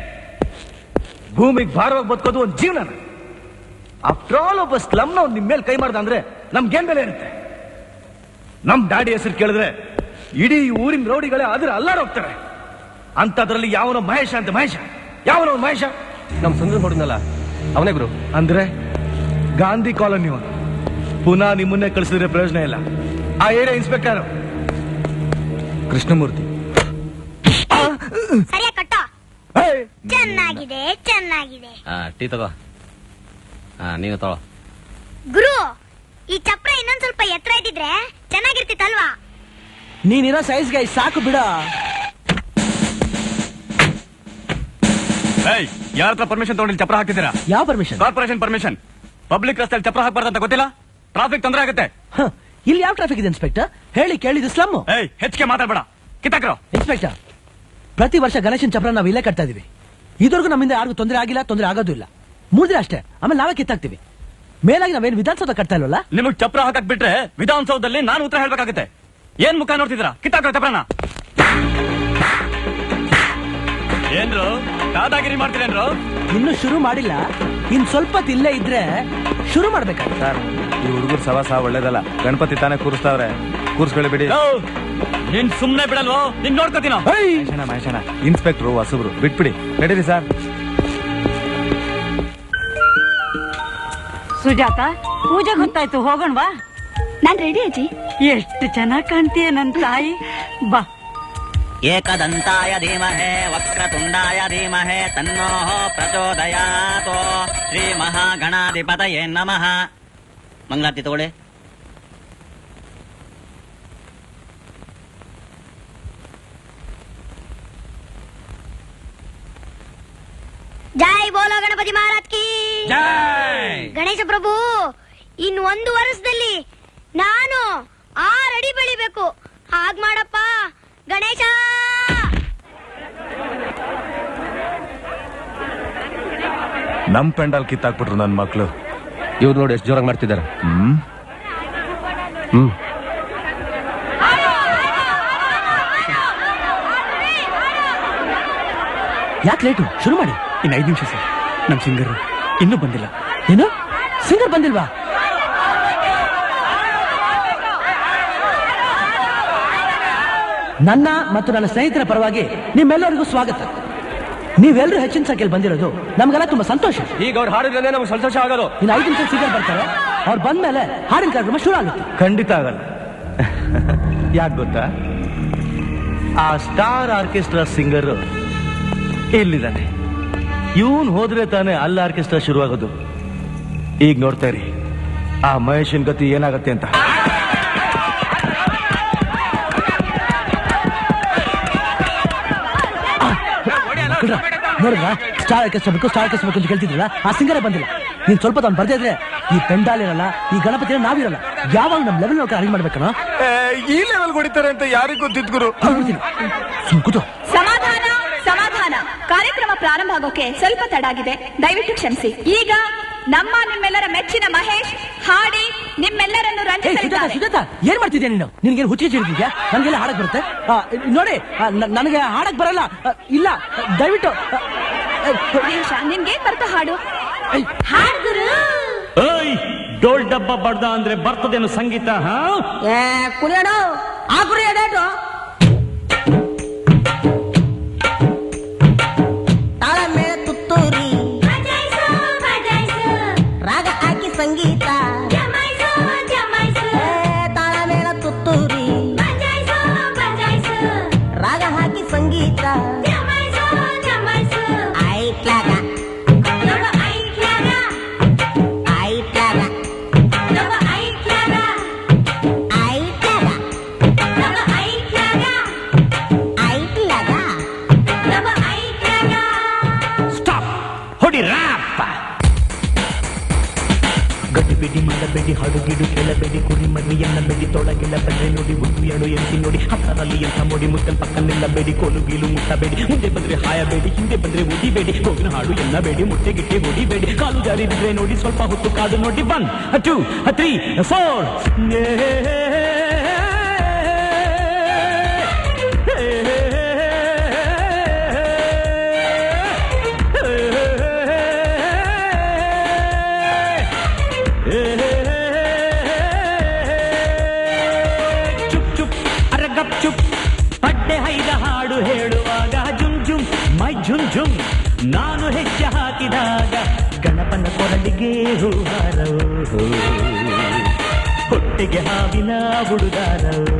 ಭೂಮಿಗೆ ಭಾರವಾಗಿ ಬದುಕೋದು ಒಂದು ಜೀವನ ಆಫ್ಟರ್ ಆಲ್ ಒಬ್ಬ ಸ್ಲಮ್ನ ಒಂದು ನಿಮ್ಮ ಮೇಲೆ ಕೈ ಮಾಡ್ದ ಅಂದ್ರೆ ನಮ್ಗೇನ್ ಬೆಲೆ ಇರುತ್ತೆ ನಮ್ ಡ್ಯಾಡಿ ಹೆಸರು ಕೇಳಿದ್ರೆ ಇಡೀ ಊರಿನ ರೌಡಿಗಳೇ ಅದ್ರ ಅಲ್ಲಾಡ್ ಹೋಗ್ತಾರೆ ಅಂತದ್ರಲ್ಲಿ ಯಾವನೋ ಮಹೇಶ ಅಂತ ಮಹೇಶ ಯಾವನೋ ಅವ್ನು ಮಹೇಶ ನಮ್ ಸುಂದರ ನೋಡಿದ್ನಲ್ಲ ಅವನೇ ಗುರು ಅಂದ್ರೆ ಗಾಂಧಿ ಕಾಲೋನಿ ಅವನು ಪುನಃ ನಿಮ್ಮನ್ನೇ ಕಳಿಸಿದ್ರೆ ಪ್ರಯೋಜನ ಇಲ್ಲ ಆ ಏರಿಯಾ ಇನ್ಸ್ಪೆಕ್ಟರ್ ಕೃಷ್ಣಮೂರ್ತಿ ಸರಿಯಾಗಿ ಕಟ್ಟೋ ಚೆನ್ನಾಗಿದೆ ಚೆನ್ನಾಗಿದೆ ಆ, ಟೀ ತಗೋ ಹಾ ನೀನು ತಗೋ ಗುರು ಈ ಚಪ್ರ ಇನ್ನೊಂದ್ ಸ್ವಲ್ಪ ಎತ್ತರ ಇದ್ದಿದ್ರೆ ಚೆನ್ನಾಗಿರ್ತಿತ್ತಲ್ವಾ ನೀನಿರೋ ಸೈಜ್ಗೆ ಸಾಕು ಬಿಡ ಏಯ್ ಯಾರ ಹತ್ರ ಪರ್ಮಿಷನ್ ತಗೊಂಡಿಲ್ಲ ಚಪ್ರ ಹಾಕಿದ್ದೀರಾ ಯಾವ ಪರ್ಮಿಷನ್ ಕಾರ್ಪೊರೇಷನ್ ಪರ್ಮಿಷನ್ ಪಬ್ಲಿಕ್ ರಸ್ತೆಯಲ್ಲಿ ಚಪ್ರ ಹಾಕ್ಬಾರ್ದು ಅಂತ ಗೊತ್ತಿಲ್ಲ ಟ್ರಾಫಿಕ್ ತೊಂದರೆ ಆಗುತ್ತೆ ಇಲ್ಲಿ ಯಾವ ಟ್ರಾಫಿಕ್ ಇದೆ ಇನ್ಸ್ಪೆಕ್ಟರ್ ಹೇಳಿ ಕೇಳಿದ್ದು ಸ್ಲಮ್ ಏಯ್ ಹೆಚ್ಚಿಗೆ ಮಾತಾಡ್ಬೇಡ ಕಿತ್ತಾಕ್ರೋ ಇನ್ಸ್ಪೆಕ್ಟರ್ ಪ್ರತಿ ವರ್ಷ ಗಣೇಶನ್ ಚಪ್ರ ನಾವು ಇಲ್ಲೇ ಕಟ್ತಾ ಇದೀವಿ ಇದುವರೆಗೂ ನಮ್ಮಿಂದ ಯಾರಿಗೂ ತೊಂದರೆ ಆಗಿಲ್ಲ ತೊಂದರೆ ಆಗೋದು ಇಲ್ಲ ಮೂರ್ ದಿನ ಅಷ್ಟೇ ಆಮೇಲೆ ನಾವೇ ಕಿತ್ತಾಕ್ತಿವಿ ಮೇಲಾಗಿ ನಾವೇನು ವಿಧಾನಸೌಧ ಕಟ್ತಾ ಇಲ್ವಲ್ಲ ನಿಮಗ್ ಚಪ್ರ ಹಾಕಕ್ ಬಿಟ್ರೆ ವಿಧಾನಸೌಧದಲ್ಲಿ ನಾನು ಉತ್ತರ ಹೇಳ್ಬೇಕಾಗುತ್ತೆ ಏನ್ ಮುಖ ನೋಡ್ತಿದ್ದೀರಾ ಕಿತ್ತಾಕ್ರೋ ಚಪ್ರನ ಏನ್ರು ದಾದಾಗಿರಿ ಮಾಡ್ತೀರೇನ್ರು ಇನ್ನು ಶುರು ಮಾಡಿಲ್ಲ ಇನ್ ಸ್ವಲ್ಪ ಹೊತ್ತು ಇಲ್ಲೇ ಇದ್ರೆ ಶುರು ಮಾಡ್ಬೇಕಾಗುತ್ತೆ ಸರ್ ಈ ಹುಡುಗರು ಸವಾಸ ಒಳ್ಳೇದಲ್ಲ ಗಣಪತಿ ತಾನೇ ಕೂರಿಸ್ತಾವ್ರೆ ಕೂರ್ಸ್ಕೊಳ್ಳಿ ಬಿಡಿ ನೀನ್ ಸುಮ್ನೆ ಬಿಡಲ್ವೋ ನಿನ್ ನೋಡ್ಕೋತೀನ ಮಹೇಶಣ್ಣ ಮಹೇಶಣ್ಣ ಇನ್ಸ್ಪೆಕ್ಟ್ರು ಹೊಸಬ್ರು ಬಿಟ್ಬಿಡಿ ನಡೀರಿ ಸರ್ ಸುಜಾತ ಪೂಜೆ ಗೊತ್ತಾಯ್ತು ಹೋಗೋಣವಾ ನಾನ್ ರೆಡಿ ಅಜ್ಜಿ ಎಷ್ಟು ಚೆನ್ನಾಗ್ ಕಾಣ್ತೀಯ ನನ್ ತಾಯಿ ಬಾ ಏಕದಂತಾಯ ಧೀಮಹೇ ವಕ್ರತುಂಡಾಯ ಧೀಮಹೇ ತನ್ನೋ ಪ್ರಚೋದಯಾತೋ ಶ್ರೀ ಮಹಾಗಣಾಧಿಪತಯೇ ನಮಃ ಮಂಗಳಾರತಿ ತಗೊಳ್ಳಿ ಜೈ ಬೋಲೋ ಗಣಪತಿ ಮಹಾರಾಜ್ ಕಿ ಗಣೇಶ ಪ್ರಭು ಇನ್ ಒಂದು ವರ್ಷದಲ್ಲಿ ನಾನು ಆರು ಅಡಿ ಬೆಳಿಬೇಕು ಹಾಗ್ ಮಾಡಪ್ಪ ಗಣೇಶ ನಮ್ ಪೆಂಡಾಲ್ ಕಿತ್ತಾಕ್ಬಿಟ್ರು ನನ್ ಮಕ್ಳು ಇವ್ರು ನೋಡಿ ಎಷ್ಟು ಜೋರಾಗಿ ಮಾಡ್ತಿದ್ದಾರೆ ಹ್ಮ್ ಹ್ಮ್ ಯಾಕೆ ಲೇಟು ಶುರು ಮಾಡಿ ಇನ್ನು ಐದು ನಿಮಿಷ ಸರ್ ನಮ್ ಸಿಂಗರ್ ಇನ್ನೂ ಬಂದಿಲ್ಲ ಏನು ಸಿಂಗರ್ ಬಂದಿಲ್ವಾ ನನ್ನ ಮತ್ತು ನನ್ನ ಸ್ನೇಹಿತರ ಪರವಾಗಿ ನಿಮ್ಮೆಲ್ಲರಿಗೂ ಸ್ವಾಗತ ನೀವೆಲ್ಲರೂ ಹೆಚ್ಚಿನ ಸಂಖ್ಯೆಯಲ್ಲಿ ಬಂದಿರೋದು ನಮ್ಗೆಲ್ಲ ತುಂಬಾ ಸಂತೋಷ ಈಗ ಅವ್ರು ಹಾಡಿದ್ರೆ ನಮ್ಗೆ ಸಂತೋಷ ಆಗೋದು ಇನ್ನು ಐದು ನಿಮಿಷ ಸಿಂಗರ್ ಬರ್ತಾರೆ ಅವ್ರು ಬಂದ್ಮೇಲೆ ಹಾಡಿನ ಕಾರ್ಯಕ್ರಮ ಶುರು ಆಗುತ್ತೆ ಖಂಡಿತ ಆಗಲ್ಲ ಯಾಕೆ ಗೊತ್ತಾ ಆ ಸ್ಟಾರ್ ಆರ್ಕೆಸ್ಟ್ರಾ ಸಿಂಗರ್ ಇಲ್ಲಿದ್ದಾನೆ ಇವನ್ ಹೋದ್ರೆ ತಾನೇ ಅಲ್ಲಿ ಆರ್ಕೆಸ್ಟ್ರಾ ಶುರುವಾಗೋದು ಈಗ ನೋಡ್ತಾ ಇರಿ ಆ ಮಹೇಶನ್ ಗತಿ ಏನಾಗತ್ತೆ ಅಂತ ನೋಡಿದ್ರ ಸ್ಟಾರ್ ಆರ್ಕೆಸ್ಟ್ರಾ ಬೇಕು ಸ್ಟಾರ್ ಆರ್ಕೆಸ್ಟ್ರಾ ಬೇಕು ಅಂತ ಕೇಳ್ತಿದ್ರಲ್ಲ ಆ ಸಿಂಗರೇ ಬಂದಿಲ್ಲ ನೀನ್ ಸ್ವಲ್ಪ ತಗೊಂಡ್ ಬರ್ದೇ ಇದ್ರೆ ಈ ಪೆಂಡಾಲ್ ಇರಲ್ಲ ಈ ಗಣಪತಿ ನಾವಿರಲ್ಲ ಯಾವಾಗ ನಮ್ ಲೆವೆಲ್ ಅರೇಂಜ್ ಮಾಡ್ಬೇಕಣ ಈ ಲೆವೆಲ್ ಹೊಡಿತಾರೆ ಅಂತ ಯಾರಿಗೂ ಗೊತ್ತಿದ್ ಗುರು ಕೂತು ಸಮಾಧಾನ ಸಮಾಧಾನ ಕಾರ್ಯಕ್ರಮ ಪ್ರಾರಂಭ ಆಗೋಕೆ ಸ್ವಲ್ಪ ತಡ ಆಗಿದೆ ದಯವಿಟ್ಟು ಕ್ಷಮಿಸಿ ಈಗ ನಮ್ಮ ನಿಮ್ಮೆಲ್ಲರ ಮೆಚ್ಚಿನ ಮಹೇಶ್ ಹಾಡಿ ನಿಮ್ಮೆಲ್ಲರನ್ನು ಏ ಸುಜಾತ ರಂಜಿಸಲಿದ್ದಾರೆ ಸುಜಾತ ಏನ್ ಮಾಡ್ತಿದ್ಯಾ ನೀನು ನಿನ್ಗೇನು ಹುಚ್ಚಿ ಹಿಡಿದಿದ್ಯಾ ನನಗೆಲ್ಲ ಹಾಡಕ್ ಬರುತ್ತೆ ಆ, ನೋಡಿ ಆ, ನ- ನನಗೆ ಹಾಡಕ್ ಬರಲ್ಲ ಆ, ಇಲ್ಲ ದಯವಿಟ್ಟು ಆ, ಮಹೇಶ ನಿನ್ಗೇನ್ ಬರ್ತಾ ಹಾಡು ಹಾಡ್ಗುರು ಏಯ್ ಡೋಲ್ ಡಬ್ಬ ಬಡ್ದ ಅಂದ್ರೆ ಬರ್ತದೇನು ಸಂಗೀತ ಹಾ ಏ ಕುಡಿಯೋಣ ಆ ಕುರಿ ಎಡೇಟು ತಾಳ ಮೇಲೆ ತುತ್ತೂರಿ ರಾಗ ಹಾಕಿ ಸಂಗೀತ ಏ, ತಾಳ ಮೇಳ ತುತ್ತೂರಿ ರಾಗ ಹಾಕಿ ಸಂಗೀತ ಐಟ್ಲಾಗ ಐಟ್ಲಾಗ ಸ್ಟಾಪ್ ಹೊಡಿ ರ್ಯಾಪ್ ಗಡಿಬಿಡಿ ಮಾಡಬೇಡಿ ಹಾಡುಗಿಡು ಕೇಳಬೇಡಿ ಕುರಿ ಮರಿ ಎನ್ನಬೇಡಿ ತೊಡಗಿಲ್ಲ ಬಂದ್ರೆ ನೋಡಿ ಒಂದು ಎರಡು ಎಂಟಿ ನೋಡಿ ಹತ್ತರಲ್ಲಿ ಎಂಥ ಮೋಡಿ ಮುತ್ತಲ್ ಪಕ್ಕ ನಿಲ್ಲಬೇಡಿ ಕೋಲು ಗೀಲು ಮುಟ್ಟಬೇಡಿ ಮುಂದೆ ಬಂದ್ರೆ ಹಾಯಬೇಡಿ ಹಿಂದೆ ಬಂದ್ರೆ ಉಡಿಬೇಡಿ ಹೋಗಿನ ಹಾಡು ಎನ್ನಬೇಡಿ ಮುಟ್ಟೆ ಗಿಟ್ಟೆ ಹೊಡಿಬೇಡಿ ಕಾಲು ಜಾರಿ ಬಿದ್ರೆ ನೋಡಿ ಸ್ವಲ್ಪ ಹೊತ್ತು ಕಾದು ನೋಡಿ ಒನ್ ಟೂ ತ್ರೀ ಫೋರ್ ಚುಪ್ ಚುಪ್ ಅರೆ ಗಪ್ ಚುಪ್ ಪಡ್ಡೆ ಹೈದ ಹಾಡು ಹೇಳುವಾಗ ಜುಮ್ ಜುಮ್ ಮೈ ಝುಮ್ ಝುಮ್ ನಾನು ಹೆಜ್ಜೆ ಹಾಕಿದಾಗ ಗಣಪನ ಕೊರಳಿಗೆ ಹೂಹಾರವು ಹೊಟ್ಟೆಗೆ ಹಾವಿನ ಬುಡುಗಾರವು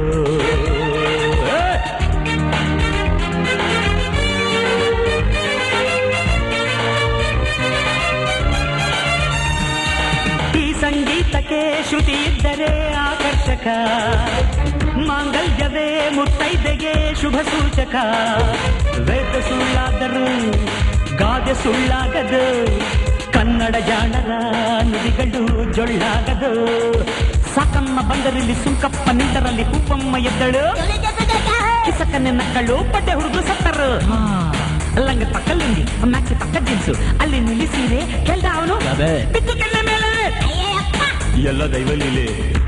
ಈ ಸಂಗೀತಕ್ಕೆ ಶ್ರುತಿ ಇದ್ದರೆ ಆಕರ್ಷಕ ಮಾಂಗಲ್ಯವೇ ಮುತ್ತೈದೆಗೆ ಶುಭ ಸೂಚಕ ವೇದ ಸುಳ್ಳಾದರೂ ಗಾದೆ ಸುಳ್ಳಾಗದು ಕನ್ನಡ ಜಾಣರ ನುಡಿಗಳು ಜೊಳ್ಳಾಗದು ಸಾಕಮ್ಮ ಬಂದರಲ್ಲಿ ಸುಂಕಪ್ಪ ನಿಂದರಲ್ಲಿ ಹೂಪಮ್ಮ ಎದ್ದಳು ಕಿಸಕನೆ ನಕ್ಕಳು ಪಡ್ಡೆ ಹುಡುಗ ಸತ್ತರು ಲಂಗ ಪಕ್ಕ ಲುಂಗಿ ಮ್ಯಾಕ್ಸಿ ಪಕ್ಕ ಜೀನ್ಸು ಅಲ್ಲಿ ನಿಲ್ಲಿಸಿರೆ ಕೆಲ್ದ ಅವನು ಬಿದ್ದು ಕೆಲ್ಲ ಮೇಲೆ ಎಲ್ಲ ದೈವ ಲೀಲೆ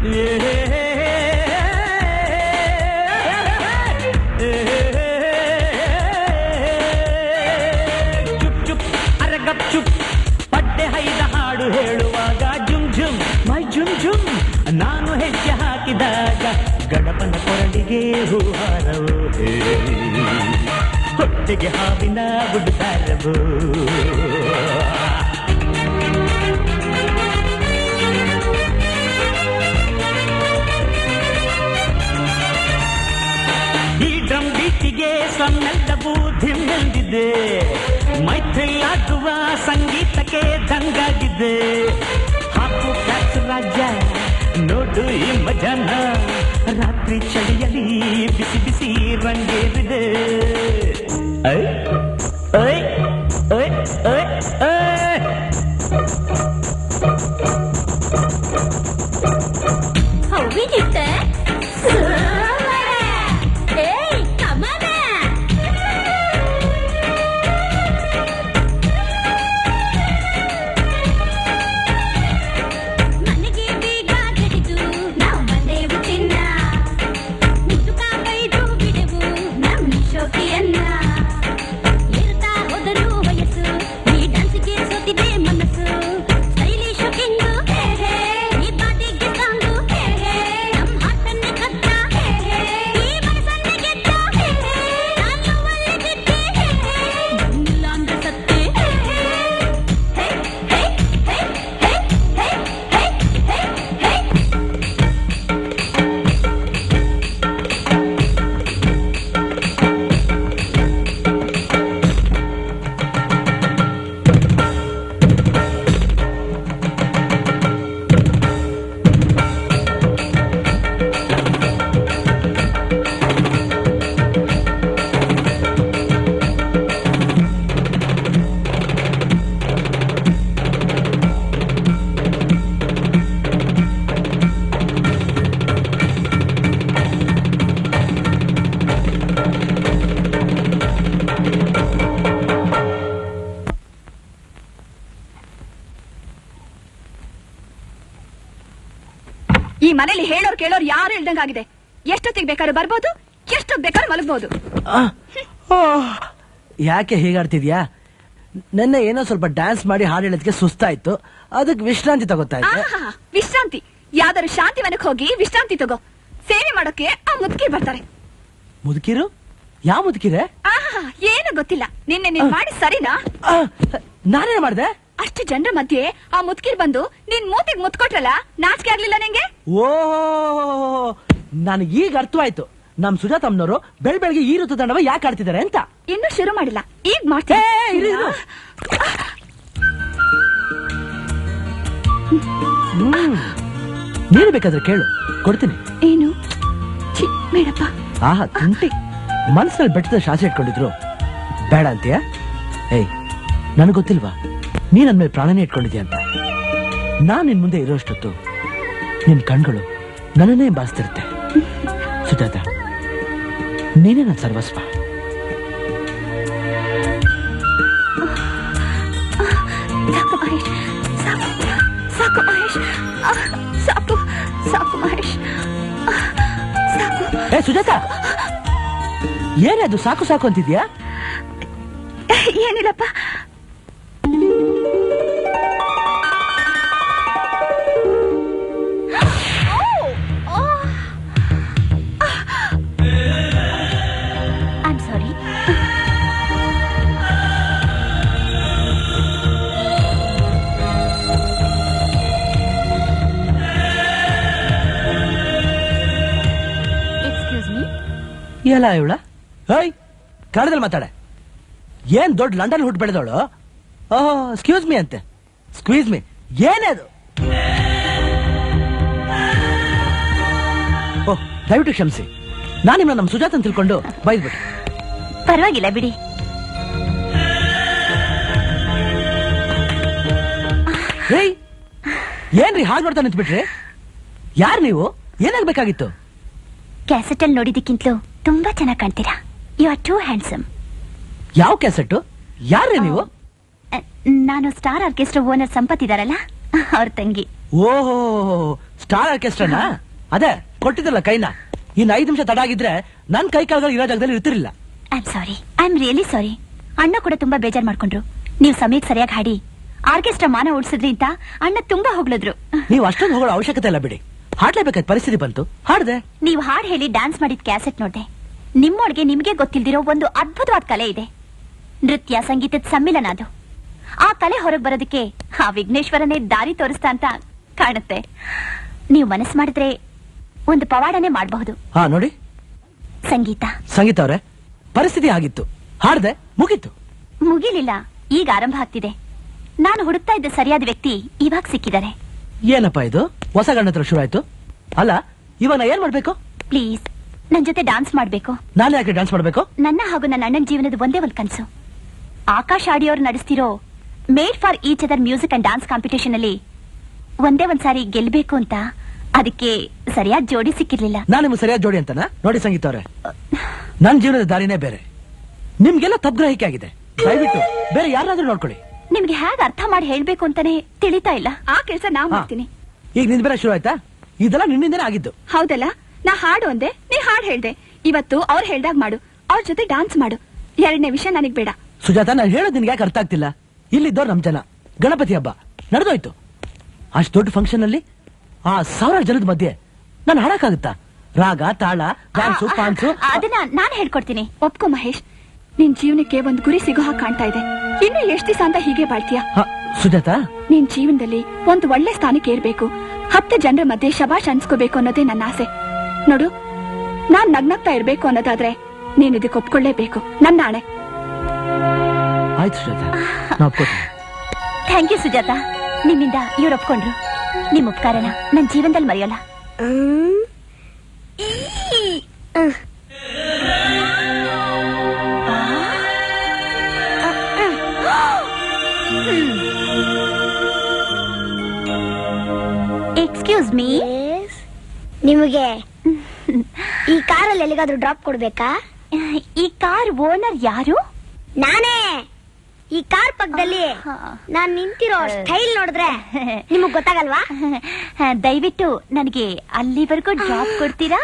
ಚುಪ್ ಚುಪ್ ಅರೆ ಗಪ್ ಚುಪ್ ಪಡ್ಡೆ ಹೈದ ಹಾಡು ಹೇಳುವಾಗ ಜುಮ್ ಜುಮ್ ಮೈ ಜುಮ್ ಜುಮ್ ನಾನು ಹೆಜ್ಜೆ ಹಾಕಿದಾಗ ಗಣಪನ ಕೊರಳಿಗೆ ಹೂಹಾರವು ಹೊಟ್ಟೆಗೆ ಹಾವಿನ ಗುಡ್ಡಾರವು ಈ ಡ್ರಮ್ ಬೀಟಿಗೆ ಸಮ್ಮೆಲ್ಲವೂ ಧಿಮ್ಮೆಂದಿದೆ ಮೈತ್ರಿಯಾಗುವ ಸಂಗೀತಕ್ಕೆ ದಂಗಾಗಿದೆ ಹಾಕು ಕ್ಲಾಸ್ ರಾಜ ನೋಡು ಈ ಮಜಾನ ರಾತ್ರಿ ಚಳಿಯಲ್ಲಿ ಬಿಸಿ ಬಿಸಿ ರಂಗೇರಿದೆ ಐ ಐ ಐ ಐ ಐ ಹೋಗಿದ್ದೆ ಏಯ್ ಕಮನ ಮನೇಲಿ ಹೇಳೋರ್ ಕೇಳೋರ್ ಯಾರು ಇಲ್ದಂಗಾಗಿದೆ ಎಷ್ಟೊತ್ತಿಗೆ ಬೇಕಾದ್ರೂ ಬರ್ಬೋದು ಎಷ್ಟೊತ್ತಿಗೆ ಬೇಕಾದ್ರೂ ಮಲಗ್ಬೋದು ಆ, ಆ, ಯಾಕೆ ಹೀಗಾಡ್ತಿದ್ಯಾ ನೆನ್ನೆ ಏನೋ ಸ್ವಲ್ಪ ಡ್ಯಾನ್ಸ್ ಮಾಡಿ ಹಾಡು ಹೇಳೋದಕ್ಕೆ ಸುಸ್ತಾಯ್ತು ಅದಕ್ಕೆ ವಿಶ್ರಾಂತಿ ತಗೋತಾ ಇದ್ದೆ ಆಹಾ, ವಿಶ್ರಾಂತಿ ಯಾವ್ದಾದ್ರು ಶಾಂತಿ ಮನಕ್ ಹೋಗಿ ವಿಶ್ರಾಂತಿ ತಗೋ ಸೇವೆ ಮಾಡೋಕೆ ಆ ಮುದುಕಿ ಬರ್ತಾರೆ ಮುದುಕಿರು ಯಾವ ಮುದುಕಿರೆ ಆಹಾ ಏನು ಗೊತ್ತಿಲ್ಲ ನಿನ್ನೆ ನೀನ್ ಮಾಡಿ ಸರಿನಾ ನಾನೇನ್ ಮಾಡ್ದೆ ಅಷ್ಟು ಜನರ ಮಧ್ಯೆ ಆ ಮುದುಕಿರ್ ಬಂದು ನಿನ್ ಮೂತಿಗ್ ಮುತ್ಕೊಟ್ರಲ್ಲ ನಾಚಿಕೆ ಆಗ್ಲಿಲ್ಲ ನಿಂಗೆ ಓ ನನಗೆ ಈಗ ಅರ್ಥವಾಯ್ತು ನಮ್ ಸುಜಾತಮ್ಮನವರು ಬೆಳ್ ಬೆಳಗ್ಗೆ ಈ ಋತು ತಂಡವ ಯಾಕೆ ಆಡ್ತಿದ್ದಾರೆ ಅಂತ ಇನ್ನೂ ಶುರು ಮಾಡಿಲ್ಲ ಈಗ ಮಾಡ್ತೀನಿ ಇರು, ಇರು. ಹ್ಮ್. ನೀನು ಬೇಕಾದ್ರೆ ಕೇಳು ಕೊಡ್ತೀನಿ ಏನು ಛೀ, ಬೇಡಪ್ಪ ಆಹಾ ತುಂಟಿ ಮನ್ಸಲ್ಲಿ ಬೆಟ್ಟದ ಶಾಸಿ ಇಟ್ಕೊಂಡಿದ್ರು ಬೇಡ ಅಂತೀಯ ಏಯ್ ನನಗ್ ಗೊತ್ತಿಲ್ವಾ ನೀ ನನ್ ಮೇಲೆ ಪ್ರಾಣನೇ ಇಟ್ಕೊಂಡಿದ್ಯಾ ಅಂತ ನಾನ್ ನಿನ್ ಮುಂದೆ ಇರೋಷ್ಟೊತ್ತು ನಿನ್ ಕಣ್ಗಳು ನನ್ನನ್ನೇ ಬಾಸ್ತಿರುತ್ತೆ ಸುಜಾತ ನೀನೇ ನನ್ನ ಸರ್ವಸ್ವ ಸಾಕು ಮಹೇಶ್ ಸಾಕು ಸಾಕು ಮಹೇಶ್ ಆ, ಸಾಕು ಸಾಕು ಮಹೇಶ್ ಆ, ಸಾಕು ಏ ಸುಜಾತ ಏನೇ ಅದು ಸಾಕು ಸಾಕು ಅಂತಿದ್ಯಾ ಏನಿಲ್ಲಪ್ಪ ಐಮ್ ಸಾರಿ ಎಕ್ಸ್ಕ್ಯೂಸ್ ಮೀ ಎಲ್ಲ ಇವಳ ಹೇಯ್ ಕನ್ನಡದಲ್ಲಿ ಮಾತಾಡೆ ಏನ್ ದೊಡ್ಡ ಲಂಡನ್ ಹುಟ್ಟು ಬೆಳೆದವಳು ಓಹೋ ಸ್ಕ್ಯೂಸ್ ಮೀ ಅಂತೆ ಸ್ಕ್ವೀಸ್ ಮೀ ಏನೇ ಅದು ಓಹ್ ದಯವಿಟ್ಟು ಕ್ಷಮಿಸಿ ನಾನು ನಿಮ್ಮನ್ನ ನಮ್ಮ ಸುಜಾತನ್ ತಿಳ್ಕೊಂಡು ಬೈದ್ಬಿಟ್ಟೆ ಪರವಾಗಿಲ್ಲ ಬಿಡಿ ಹೇಯ್ ಏನ್ರಿ ಹಾಳು ನೋಡ್ತಾ ನಿಂತ್ಬಿಟ್ರಿ ಯಾರು ನೀವು ಏನಾಗ್ಬೇಕಾಗಿತ್ತು ಕ್ಯಾಸೆಟ್ ಅಲ್ಲಿ ನೋಡಿದಕ್ಕಿಂತಲೂ ತುಂಬಾ ಚೆನ್ನಾಗಿ ಕಾಣ್ತೀರಾ ಯು ಆರ್ ಟೂ ಹ್ಯಾಂಡ್ಸಮ್ ಯಾವ ಕ್ಯಾಸೆಟ್ ಯಾರೇ ನೀವು ನಾನು ಸ್ಟಾರ್ ಆರ್ಕೆಸ್ಟ್ರಾ ಓನರ್ ಸಂಪತ್ ಇದಾರಲ್ಲ ಅವ್ರ ತಂಗಿ ಓಹೋ ಸ್ಟಾರ್ ಆರ್ಕೆಸ್ಟ್ರಾನಾ ಅದೇ ಕೊಟ್ಟಿದ್ದಲ್ಲ ಕೈನ ಇನ್ ಐದು ನಿಮಿಷ ತಡ ಆಗಿದ್ರೆ ನನ್ ಕೈ ಕಾಲುಗಳು ಇರೋ ಜಾಗದಲ್ಲಿ ಇರ್ತಿರ್ಲಿಲ್ಲ I am sorry I am really sorry ಅಣ್ಣ ಕೂಡ ತುಂಬಾ ಬೇಜಾರ್ ಮಾಡ್ಕೊಂಡ್ರು ನೀವು ಸಮಯಕ್ಕೆ ಸರಿಯಾಗಿ ಹಾಡಿ ಆರ್ಕೆಸ್ಟ್ರಾ ಮಾನ ಉಡ್ಸಿದ್ರಿ ಅಂತ ಅಣ್ಣ ತುಂಬಾ ಹೊಗಳಿದ್ರು ನೀವು ಅಷ್ಟೊಂದು ಹೋಗೋ ಅವಶ್ಯಕತೆ ಇಲ್ಲ ಬಿಡಿ ಹಾಡ್ಲೇಬೇಕಾದ ಪರಿಸ್ಥಿತಿ ಬಂತು ಹಾಡ್ದೆ ನೀವು ಹಾಡ್ ಹೇಳಿ ಡ್ಯಾನ್ಸ್ ಮಾಡಿದ ಕ್ಯಾಸೆಟ್ ನೋಡ್ದೆ ನಿಮ್ಮೊಳಗೆ ನಿಮಗೆ ಗೊತ್ತಿಲ್ದಿರೋ ಒಂದು ಅದ್ಭುತವಾದ ಕಲೆ ಇದೆ ನೃತ್ಯ ಸಂಗೀತದ ಸಮ್ಮಿಲನ ಅದು ಆ ಕಲೆ ಹೊರಗೆ ಬರೋದಕ್ಕೆ ಆ ವಿಘ್ನೇಶ್ವರನೇ ದಾರಿ ತೋರಿಸ್ತಾ ಅಂತ ಕಾಣುತ್ತೆ ನೀವು ಮನಸ್ಸು ಮಾಡಿದ್ರೆ ಒಂದು ಪವಾಡನೆ ಮಾಡಬಹುದು ಹಾ ನೋಡಿ ಸಂಗೀತ ಸಂಗೀತ ಅವ್ರೆ ಪರಿಸ್ಥಿತಿ ಆಗಿತ್ತು ಹಾಡ್ದೆ ಮುಗೀತು ಮುಗಿಲಿಲ್ಲ ಈಗ ಆರಂಭ ಆಗ್ತಿದೆ ನಾನು ಹುಡುಕ್ತಾ ಇದ್ದ ಸರಿಯಾದ ವ್ಯಕ್ತಿ ಇವಾಗ ಸಿಕ್ಕಿದ್ದಾರೆ ಏನಪ್ಪ ಇದು ಹೊಸ ಗಂಡ ಹತ್ರ ಶುರು ಆಯ್ತು ಅಲ್ಲ ಇವಾಗ ನಾ ಏನ್ ಮಾಡ್ಬೇಕು ಪ್ಲೀಸ್ ನನ್ ಜೊತೆ ಡಾನ್ಸ್ ಮಾಡ್ಬೇಕು ನಾನು ಯಾಕೆ ಡ್ಯಾನ್ಸ್ ಮಾಡ್ಬೇಕು ನನ್ನ ಹಾಗೂ ನನ್ನ ಅಣ್ಣನ ಜೀವನದ ಒಂದೇ ಒಂದು ಕನಸು ಆಕಾಶ್ ಆಡಿಯೋರು ನಡೆಸ್ತಿರೋ made for each other music and dance competition ಅಲ್ಲಿ ಒಂದೇ ಒಂದ್ಸಾರಿ ಗೆಲ್ಬೇಕು ಅಂತ ಅದಕ್ಕೆ ಸರಿಯಾದ ಜೋಡಿ ಸಿಕ್ಕಿರ್ಲಿಲ್ಲ ನಾನು ನಿಮ್ಗೆ ಸರಿಯಾದ ಜೋಡಿ ಅಂತನಾ ನೋಡಿ ಸಂಗೀತ ಅವ್ರೆ ನನ್ನ ಜೀವನದ ದಾರಿನೇ ಬೇರೆ ನಿಮ್ಗೆಲ್ಲ ತಪ್ಗ್ರಹಿಕೆ ಆಗಿದೆ ದಯವಿಟ್ಟು ಬೇರೆ ಯಾರಾದ್ರೂ ನೋಡ್ಕೊಳ್ಳಿ ನಿಮ್ಗೆ ಹೇಗೆ ಅರ್ಥ ಮಾಡಿ ಹೇಳ್ಬೇಕು ಅಂತಾನೆ ತಿಳಿತಾ ಇಲ್ಲ ಆ ಕೆಲಸ ನಾ ಮಾಡ್ತೀನಿ ಈಗ ನಿಂದ ಬೇರೆ ಶುರು ಆಯ್ತಾ ಇದೆಲ್ಲ ನಿನ್ನಿಂದನೇ ಆಗಿದ್ದು ಹೌದಲ್ಲ ನಾ ಹಾಡು ಅಂದೆ ನೀ ಹಾಡು ಹೇಳ್ದೆ ಇವತ್ತು ಅವ್ರು ಹೇಳ್ದಾಗ ಮಾಡು ಅವ್ರ ಜೊತೆ ಡಾನ್ಸ್ ಮಾಡು ಎರಡನೇ ವಿಷಯ ನನಗ್ ಬೇಡ ಸುಜಾತ ನಾನು ಹೇಳೋದು ನಿನ್ಗೆ ಯಾಕೆ ಅರ್ಥ ಆಗ್ತಿಲ್ಲ ಇಲ್ಲಿದ್ದವ್ರು ನಮ್ ಜನ ಗಣಪತಿ ಹಬ್ಬ ನಡೆದೋಯ್ತು ಅಷ್ಟು ದೊಡ್ಡ ಫಂಕ್ಷನ್ ಅಲ್ಲಿ ಆ ಸಾವಿರಾರು ಜನದ ಮಧ್ಯೆ ನಾನು ಹಾಡಕ್ಕಾಗುತ್ತಾ ರಾಗ ತಾಳ ಡ್ಯಾನ್ಸು ಪಾನ್ಸು ಅದನ್ನ ನಾನ್ ಹೇಳ್ಕೊಡ್ತೀನಿ ಒಪ್ಕೊ ಮಹೇಶ್ ನಿನ್ ಜೀವನಕ್ಕೆ ಒಂದ್ ಗುರಿ ಸಿಗೋ ಹಾಗೆ ಕಾಣ್ತಾ ಇದೆ ಇನ್ನು ಎಷ್ಟ್ ದಿವಸ ಅಂತ ಹೀಗೆ ಬಾಳ್ತೀಯ ಹ, ಸುಜಾತ ನಿನ್ ಜೀವನದಲ್ಲಿ ಒಂದ್ ಒಳ್ಳೆ ಸ್ಥಾನಕ್ಕೆ ಏರ್ಬೇಕು ಹತ್ತು ಜನರ ಮಧ್ಯೆ ಶಬಾಷ್ ಅನ್ಸ್ಕೋಬೇಕು ಅನ್ನೋದೇ ನನ್ನ ಆಸೆ ನೋಡು ನಾನ್ ನಗ್ನಗ್ತಾ ಇರ್ಬೇಕು ಅನ್ನೋದಾದ್ರೆ ನೀನ್ ಇದಕ್ಕೆ ಒಪ್ಕೊಳ್ಳೇಬೇಕು ನನ್ನ ಆಣೆ ಆಯ್ತು ಸುಜಾತ ನಾ ಒಪ್ಕೋತೀನಿ ಥ್ಯಾಂಕ್ ಯು ಸುಜಾತ ನಿಮ್ಮಿಂದ ಇವ್ರು ಒಪ್ಕೊಂಡ್ರು ನಿಮ್ ಉಪಕಾರನ ನನ್ ಜೀವನದಲ್ಲಿ ಮರೆಯಲ್ಲ ಎಕ್ಸ್ಕ್ಯೂಸ್ ಮೀ ನಿಮಗೆ ಈ ಕಾರಲ್ಲಿ ಎಲ್ಲಿಗಾದ್ರೂ ಡ್ರಾಪ್ ಕೊಡ್ಬೇಕಾ ಈ ಕಾರ್ ಓನರ್ ಯಾರು ನಾನೇ ಈ ಕಾರ್ ಪಕ್ಕದಲ್ಲಿ ನಾನ್ ನಿಂತಿರೋ ಸ್ಟೈಲ್ ನೋಡಿದ್ರೆ ನಿಮಗ್ ಗೊತ್ತಾಗಲ್ವಾ ದಯವಿಟ್ಟು ನನಗೆ ಅಲ್ಲಿವರೆಗೂ ಡ್ರಾಪ್ ಕೊಡ್ತೀರಾ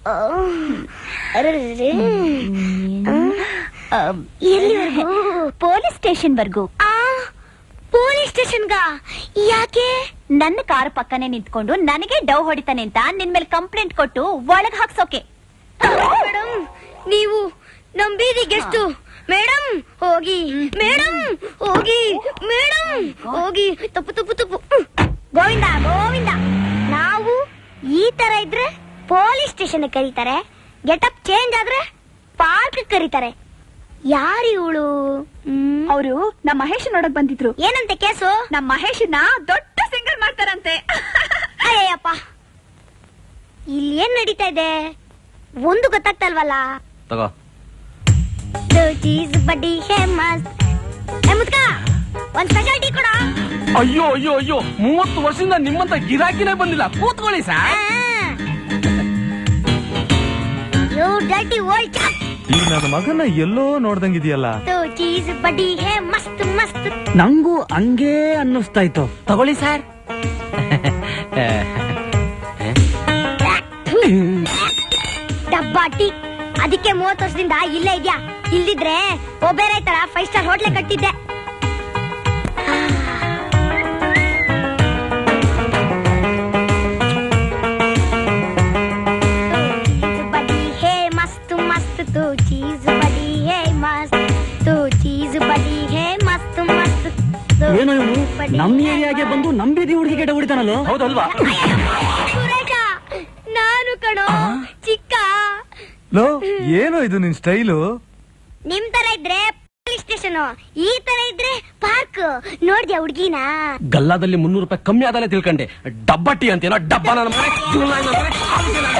ಎಲ್ಲಿವರೆಗೂ ಪೊಲೀಸ್ ಸ್ಟೇಷನ್ ವರ್ಗೂ ಪೊಲೀಸ್ ಸ್ಟೇಷನ್ಗ ಯಾಕೆ ನನ್ನ ಕಾರ್ ಪಕ್ಕನೆ ನಿಂತ್ಕೊಂಡು ನನಗೆ ಡವ್ ಹೊಡಿತಾನೆ ಅಂತ ನಿನ್ ಮೇಲೆ ಕಂಪ್ಲೇಂಟ್ ಕೊಟ್ಟು ಒಳಗ್ ಹಾಕ್ಸೋಕೆ ಮೇಡಮ್ ನೀವು ನಮ್ ಬೀದಿ ಗೆಸ್ಟು ಮೇಡಮ್ ಹೋಗಿ ಮೇಡಮ್ ಹೋಗಿ ಮೇಡಮ್ ಹೋಗಿ ತಪ್ಪು ತಪ್ಪು ತಪ್ಪು ಹ್ಮ್. ಗೋವಿಂದ ಗೋವಿಂದ ನಾವು ಈ ತರ ಇದ್ರೆ ಪೊಲೀಸ್ ಸ್ಟೇಷನ್ ಕರೀತಾರೆ ಗೆಟಪ್ ಚೇಂಜ್ ಆದ್ರೆ ಪಾರ್ಕ್ ಕರೀತಾರೆ ಯಾರು ಇವಳು ಅವರು ನಮ್ಮ ಮಹೇಶ್ ನೋಡಕ್ ಬಂದಿದ್ರು ಏನಂತೆ ಕೇಸು ನಮ್ಮ ಮಹೇಶನ್ನ ದೊಡ್ಡ ಸಿಂಗರ್ ಮಾಡ್ತಾರಂತೆ ಅಯ್ಯಪ್ಪ ಇಲ್ಲಿ ಏನ್ ನಡೀತಾ ಇದೆ ಒಂದು ಗೊತ್ತಾಗ್ತಲ್ವಲ್ಲ ತಗೋ ಚೀಸ್ ಬಡ್ಡಿ ಹೇ ಮಸ್ತ್ ಏ ಮುದ್ಕ ಒಂದ್ ಸ್ಪೆಷಲ್ ಟೀ ಕೊಡ ಅಯ್ಯೋ ಅಯ್ಯೋ ಅಯ್ಯೋ ಮೂವತ್ತು ವರ್ಷದಿಂದ ನಿಮ್ಮಂತ ಗಿರಾಕಿನೇ ಬಂದಿಲ್ಲ ಕೂತ್ಕೊಳ್ಳಿ sir you dirty old chap ಈ ನನ್ನ ಮಗನ ಎಲ್ಲೋ ನೋಡ್ದಂಗಿದೆಯಲ್ಲ तो चीज बड़ी है मस्त मस्त ನಂಗೂ ಹಂಗೇ ಅನ್ನಿಸ್ತಾ ಇತ್ತು ತಗೊಳ್ಳಿ ಸರ್ ಡಬ್ಬಾ ಟೀ ಅದಕ್ಕೆ ಮೂವತ್ತು ವರ್ಷದಿಂದ ಇಲ್ಲೇ ಇದ್ಯಾ ಇಲ್ದಿದ್ರೆ ಒಬೇರೆ ತರ ಫೈವ್ ಸ್ಟಾರ್ ಹೋಟ್ಲೆ ಕಟ್ಟಿದ್ದೆ बड़ी है मस्त मस्त तो चीज बड़ी है मस्त तो चीज बड़ी है मस्त मस्त तो ಏನೋ ಇವನು बड़ी ನಮ್ಮ है ಏರಿಯಾಗೆ ಬಂದು ನಮ್ ಬೀದಿ ಹುಡುಗಿ ಗಿಡ ಹೊಡಿತಾನಲ್ಲೋ ಹೌದಲ್ವಾ ಸುರೇಶ ನಾನು ಕಣೋ ಚಿಕ್ಕ ಲೋ ಏನೋ ಇದು ನಿನ್ ಸ್ಟೈಲು ನಿಮ್ ತರ ಇದ್ರೆ ಪೊಲೀಸ್ ಸ್ಟೇಷನ್ ಈ ತರ ಇದ್ರೆ ಪಾರ್ಕ್ ನೋಡ್ದ್ಯಾ ಹುಡ್ಗಿನ ಗಲ್ಲಾದಲ್ಲಿ ಮುನ್ನೂರು ರೂಪಾಯಿ ಕಮ್ಮಿ ಆದಲ್ಲೇ ತಿಳ್ಕೊಂಡೆ ಡಬ್ಬಟ್ಟಿ ಅಂತೇನೋ ಡಬ್ಬ ನನ್ನ ಮನೆ ಜುಳ ನನ್ನ ಮನೆ, ಕಾಲು ಜನ.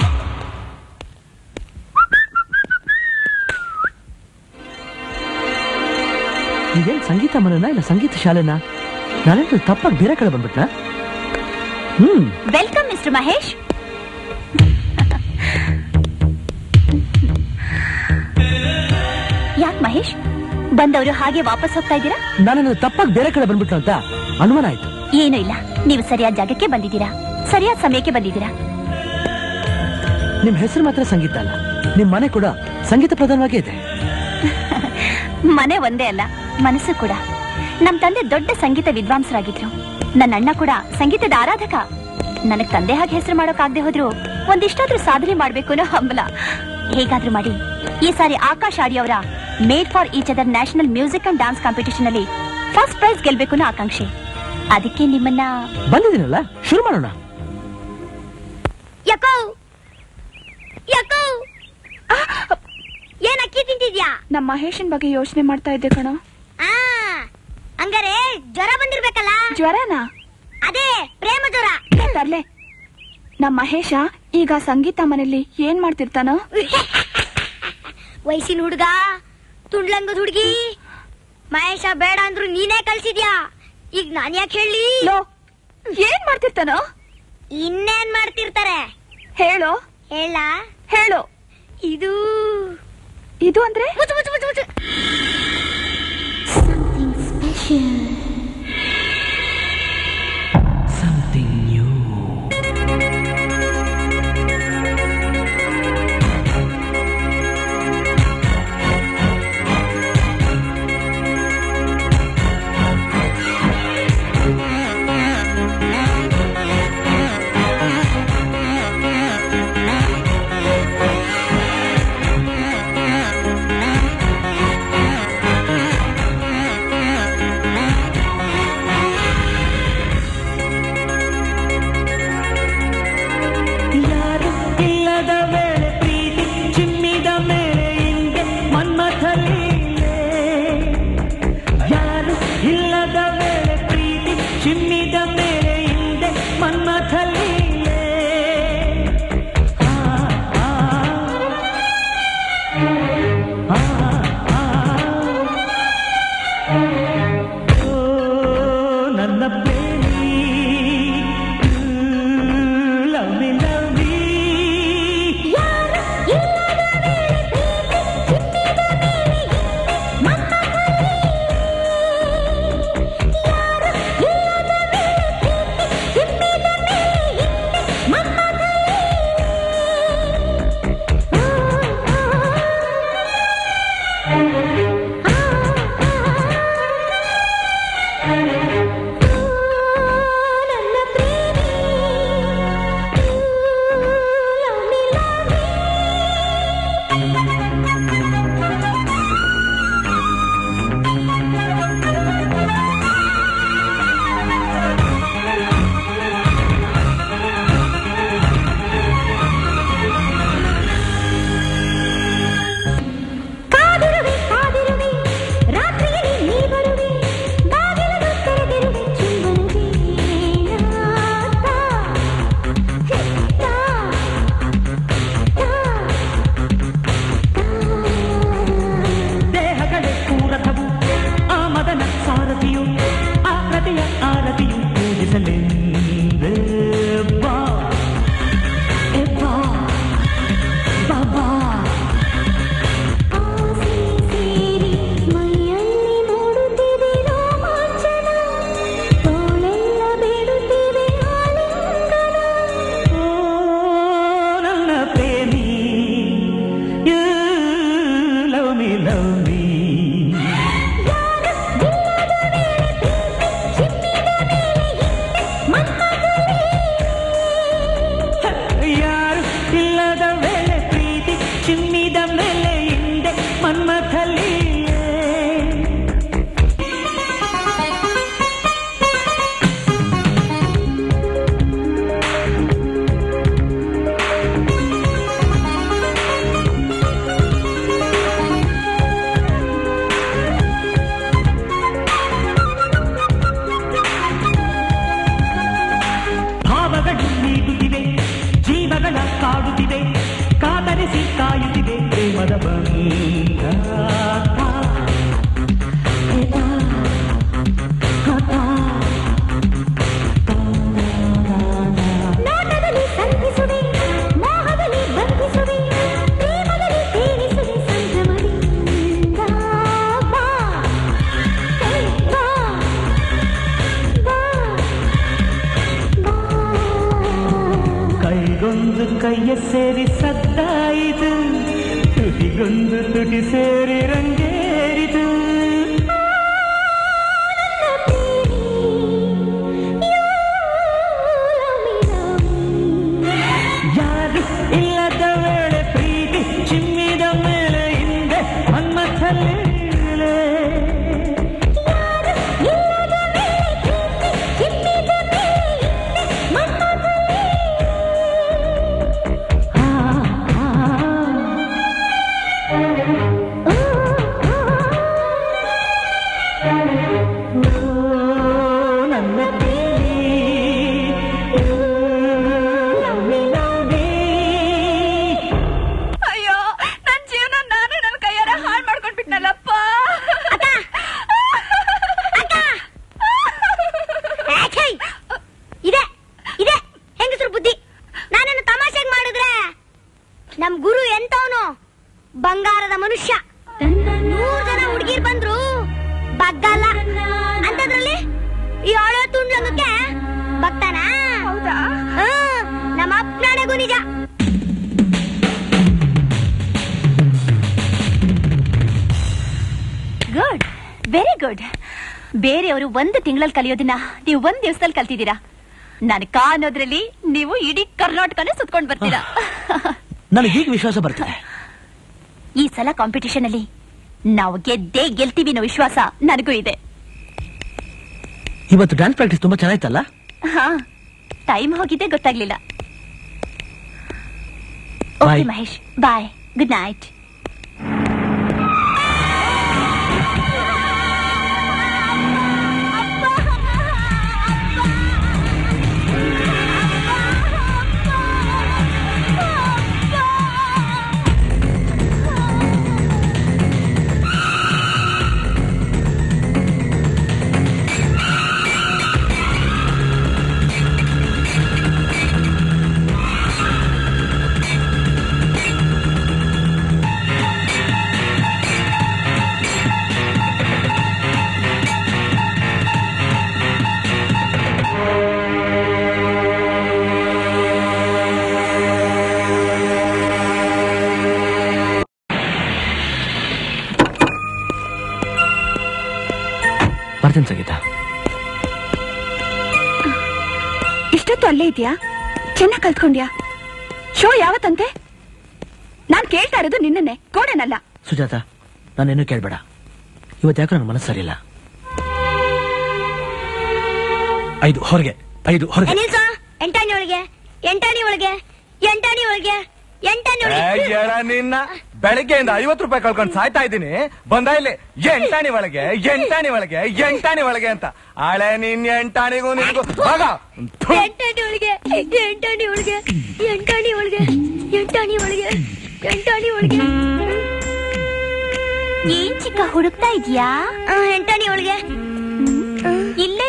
ಇದೇನ್ ಸಂಗೀತ ಮನೆನಾ ಇಲ್ಲ ಸಂಗೀತ ಶಾಲೆನಾ ನಾನೇನು ತಪ್ಪಾಗಿ ಬೇರೆ ಕಡೆ ಬಂದ್ಬಿಟ್ನಾ ಹ್ಮ್ ವೆಲ್ಕಮ್ ಮಿಸ್ಟರ್ ಮಹೇಶ್ ಯಾಕ್ ಮಹೇಶ್ ಬಂದವರು ಹಾಗೆ ವಾಪಸ್ ಹೋಗ್ತಾ ಇದ್ದೀರಾ ನಾನೇನು ತಪ್ಪಾಗಿ ಬೇರೆ ಕಡೆ ಬಂದ್ಬಿಟ್ನ ಅಂತ ಅನುಮಾನ ಆಯ್ತು ಏನೂ ಇಲ್ಲ ನೀವು ಸರಿಯಾದ ಜಾಗಕ್ಕೆ ಬಂದಿದ್ದೀರಾ ಸರಿಯಾದ ಸಮಯಕ್ಕೆ ಬಂದಿದ್ದೀರಾ ನಿಮ್ ಹೆಸರು ಮಾತ್ರ ಸಂಗೀತ ಅಲ್ಲ ನಿಮ್ ಮನೆ ಕೂಡ ಸಂಗೀತ ಪ್ರಧಾನವಾಗೇ ಇದೆ ಮನೆ ಒಂದೇ ಅಲ್ಲ ಮನಸ್ಸು ಕೂಡ ನಮ್ ತಂದೆ ದೊಡ್ಡ ಸಂಗೀತ ವಿದ್ವಾಂಸರಾಗಿದ್ರು ನನ್ನ ಅಣ್ಣ ಕೂಡ ಸಂಗೀತದ ಆರಾಧಕ ನನಗ್ ತಂದೆ ಹಾಗೆ ಹೆಸರು ಮಾಡೋಕಾಗದೆ ಹೋದ್ರು ಒಂದಿಷ್ಟಾದ್ರೂ ಸಾಧನೆ ಮಾಡ್ಬೇಕು ಅನ್ನೋ ಹಂಬಲ ಹೇಗಾದ್ರೂ ಮಾಡಿ ಈ ಸಾರಿ ಆಕಾಶ್ ಆಡಿಯವರ made for each other national music and dance competition ಅಲ್ಲಿ ಫಸ್ಟ್ ಪ್ರೈಸ್ ಗೆಲ್ಬೇಕು ಅನ್ನೋ ಆಕಾಂಕ್ಷೆ ಅದಕ್ಕೆ ನಿಮ್ಮನ್ನ ಬಂದಿದ್ದೀನಲ್ಲ ಶುರು ಮಾಡೋಣ ಯಾಕೋ ಯಾಕೋ ಏನ್ ಅಕ್ಕಿ ತಿಂತಿದ್ಯಾ ನಮ್ಮ ಮಹೇಶನ್ ಬಗ್ಗೆ ಯೋಚನೆ ಮಾಡ್ತಾ ಇದ್ದೆ ಕಣ ಆ ಹಂಗಾರೆ ಜ್ವರ ಬಂದಿರ್ಬೇಕಲ್ಲ ಜ್ವರನಾ ಅದೇ ಪ್ರೇಮ ಜ್ವರ ತರ್ಲೆ ನಮ್ಮ ಮಹೇಶ ಈಗ ಸಂಗೀತ ಮನೇಲಿ ಏನ್ ಮಾಡ್ತಿರ್ತಾನೋ ವಯಸ್ಸಿನ ಹುಡುಗ ತುಂಡ್ಲಂಗದ ಹುಡುಗಿ ಮಹೇಶ ಬೇಡ ಅಂದ್ರು ನೀನೇ ಕಳ್ಸಿದ್ಯಾ ಈಗ ನಾನ್ ಯಾಕೆ ಹೇಳಿ ಏನ್ ಮಾಡ್ತಿರ್ತಾನೋ ಇನ್ನೇನ್ ಮಾಡ್ತಿರ್ತಾರೆ ಹೇಳೋ ಹೇಳ ಹೇಳು ಇದು ಇದು ಅಂದ್ರೆ ಮುಚ್ಚು ಮುಚ್ಚು ಮುಚ್ಚು ಮುಚ್ಚು ಪ್ರೇಮದ ಬಂಧ ನೋಟದಲ್ಲಿ ಸಂಧಿಸುವೆ ಮೋಹದಲ್ಲಿ ಬಂಧಿಸುವೆ ಪ್ರೇಮದಲ್ಲಿ ತೇಲಿಸುವೆ ಸಂಭ್ರಮದಿಂದ ಬಾ ಹೇ, ಬಾ ಬಾ ಕೈಗೊಂದು ಕೈಯ ಸೇರಿ ಸದ್ದಾಯಿತು ತುಟಿಗೊಂದು ತುಟಿ ಸೇರಿ ರಂಗೇರಿತು ಯಾರು ಇಲ್ಲದ ವೇಳೆ ಪ್ರೀತಿ ಚಿಮ್ಮಿದ ಮೇಲೆ ಹಿಂದೆ ಮನ್ಮಥಲ್ಲೇ ನನ್ನ ಅಯ್ಯೋ ನನ್ ಜೀವನ ನಾನೇ ನನ್ ಕೈಯಾರ ಹಾಳು ಮಾಡ್ಕೊಂಡ್ಬಿಟ್ನಲ್ಲಪ್ಪ ಆಛೈ! ಇದೆ ಇದೆ ಹೆಂಗಸರು ಬುದ್ಧಿ ನಾನೇನು ತಮಾಷೆಗೆ ಮಾಡಿದ್ರೆ ನಮ್ ಗುರು ಎಂತವನು ಬಂಗಾರದ ಮನುಷ್ಯ ನೂರ್ ಜನ ಹುಡುಗಿರ್ ಬಂದ್ರು ಬಗ್ಗಲ್ಲ ಅಂತದ್ರಲ್ಲಿ ಈ ಹಳೆ ತುಂಡ್ಲಂಗಕ್ಕೆ ಬಗ್ತಾನ ಹೌದಾ ನಮ್ಮ ಅಪ್ಪನಾಣೆಗೂ ನಿಜ ಗುಡ್ ವೆರಿ ಗುಡ್ ಬೇರೆಯವರು ಒಂದು ತಿಂಗಳಲ್ಲಿ ಕಲಿಯೋದನ್ನ ನೀವು ಒಂದ್ ದಿವಸದಲ್ಲಿ ಕಲ್ತಿದ್ದೀರಾ ನಾನು ಕಾ ಅನ್ನೋದ್ರಲ್ಲಿ ನೀವು ಇಡೀ ಕರ್ನಾಟಕನೇ ಸುತ್ಕೊಂಡ್ ಬರ್ತೀರಾ ನನಗೆ ಈಗ ವಿಶ್ವಾಸ ಬರ್ತದೆ ಈ ಸಲ ಕಾಂಪಿಟಿಷನ್ ಅಲ್ಲಿ ನಾವು ಗೆದ್ದೇ ಗೆಲ್ತೀವಿ ಅನ್ನೋ ವಿಶ್ವಾಸ ನನಗೂ ಇದೆ ಇವತ್ತು ಡ್ಯಾನ್ಸ್ ಪ್ರಾಕ್ಟೀಸ್ ತುಂಬಾ ಚೆನ್ನಾಯ್ತಲ್ಲ ಹಾ ಟೈಮ್ ಹೋಗಿದ್ದೆ ಗೊತ್ತಾಗ್ಲಿಲ್ಲ okay Bye. Mahesh bye good night ಬರ್ತೀನಿ ಸಂಗೀತ ಇಷ್ಟೊತ್ತು ಅಲ್ಲೇ ಇದೆಯಾ ಚೆನ್ನಾಗ್ ಕಲ್ತ್ಕೊಂಡ್ಯಾ ಶೋ ಯಾವತ್ತಂತೆ ನಾನ್ ಕೇಳ್ತಾ ಇರೋದು ನಿನ್ನನ್ನೇ ಕೋಡೆನಲ್ಲ ಸುಜಾತ ನಾನೇನು ಕೇಳ್ಬೇಡ ಇವತ್ತು ಯಾಕೋ ನನ್ನ ಮನಸ್ಸು ಸರಿಯಿಲ್ಲ ಐದು ಹೊರಗೆ ಐದು ಹೊರಗೆ ನಿಲ್ಸ ಎಂಟಾಣಿ ಒಳಗೆ ಎಂಟಾಣಿ ಒಳಗೆ ಎಂಟಾಣಿ ಒಳಗೆ ಎಂಟಾಣಿ ಒಳಗೆ ಏ, ಎಡ ನಿನ್ನ ಬೆಳಗ್ಗೆಯಿಂದ ಐವತ್ತು ರೂಪಾಯಿ ಕಳ್ಕೊಂಡು ಸಾಯ್ತಾ ಇದ್ದೀನಿ ಬಂದ ಇಲ್ಲಿ ಎಂಟಾಣಿ ಒಳಗೆ ಎಂಟಾಣಿ ಒಳಗೆ ಎಂಟಾಣಿ ಒಳಗೆ ಅಂತ ಹಳೆ ನಿನ್ ಎಂಟಾಣಿಗೂ ನಿನ್ಗೂ ಹೋಗ ಎಂಟಾಣಿ ಒಳಗೆ ಎಂಟಾಣಿ ಒಳಗೆ ಎಂಟಾಣಿ ಒಳಗೆ ಎಂಟಾಣಿ ಒಳಗೆ ಎಂಟಾಣಿ ಒಳಗೆ ಏನ್ ಚಿಕ್ಕ ಹುಡುಕ್ತಾ ಇದೀಯಾ ಆ, ಎಂಟಾಣಿ ಒಳಗೆ ಇಲ್ಲೇ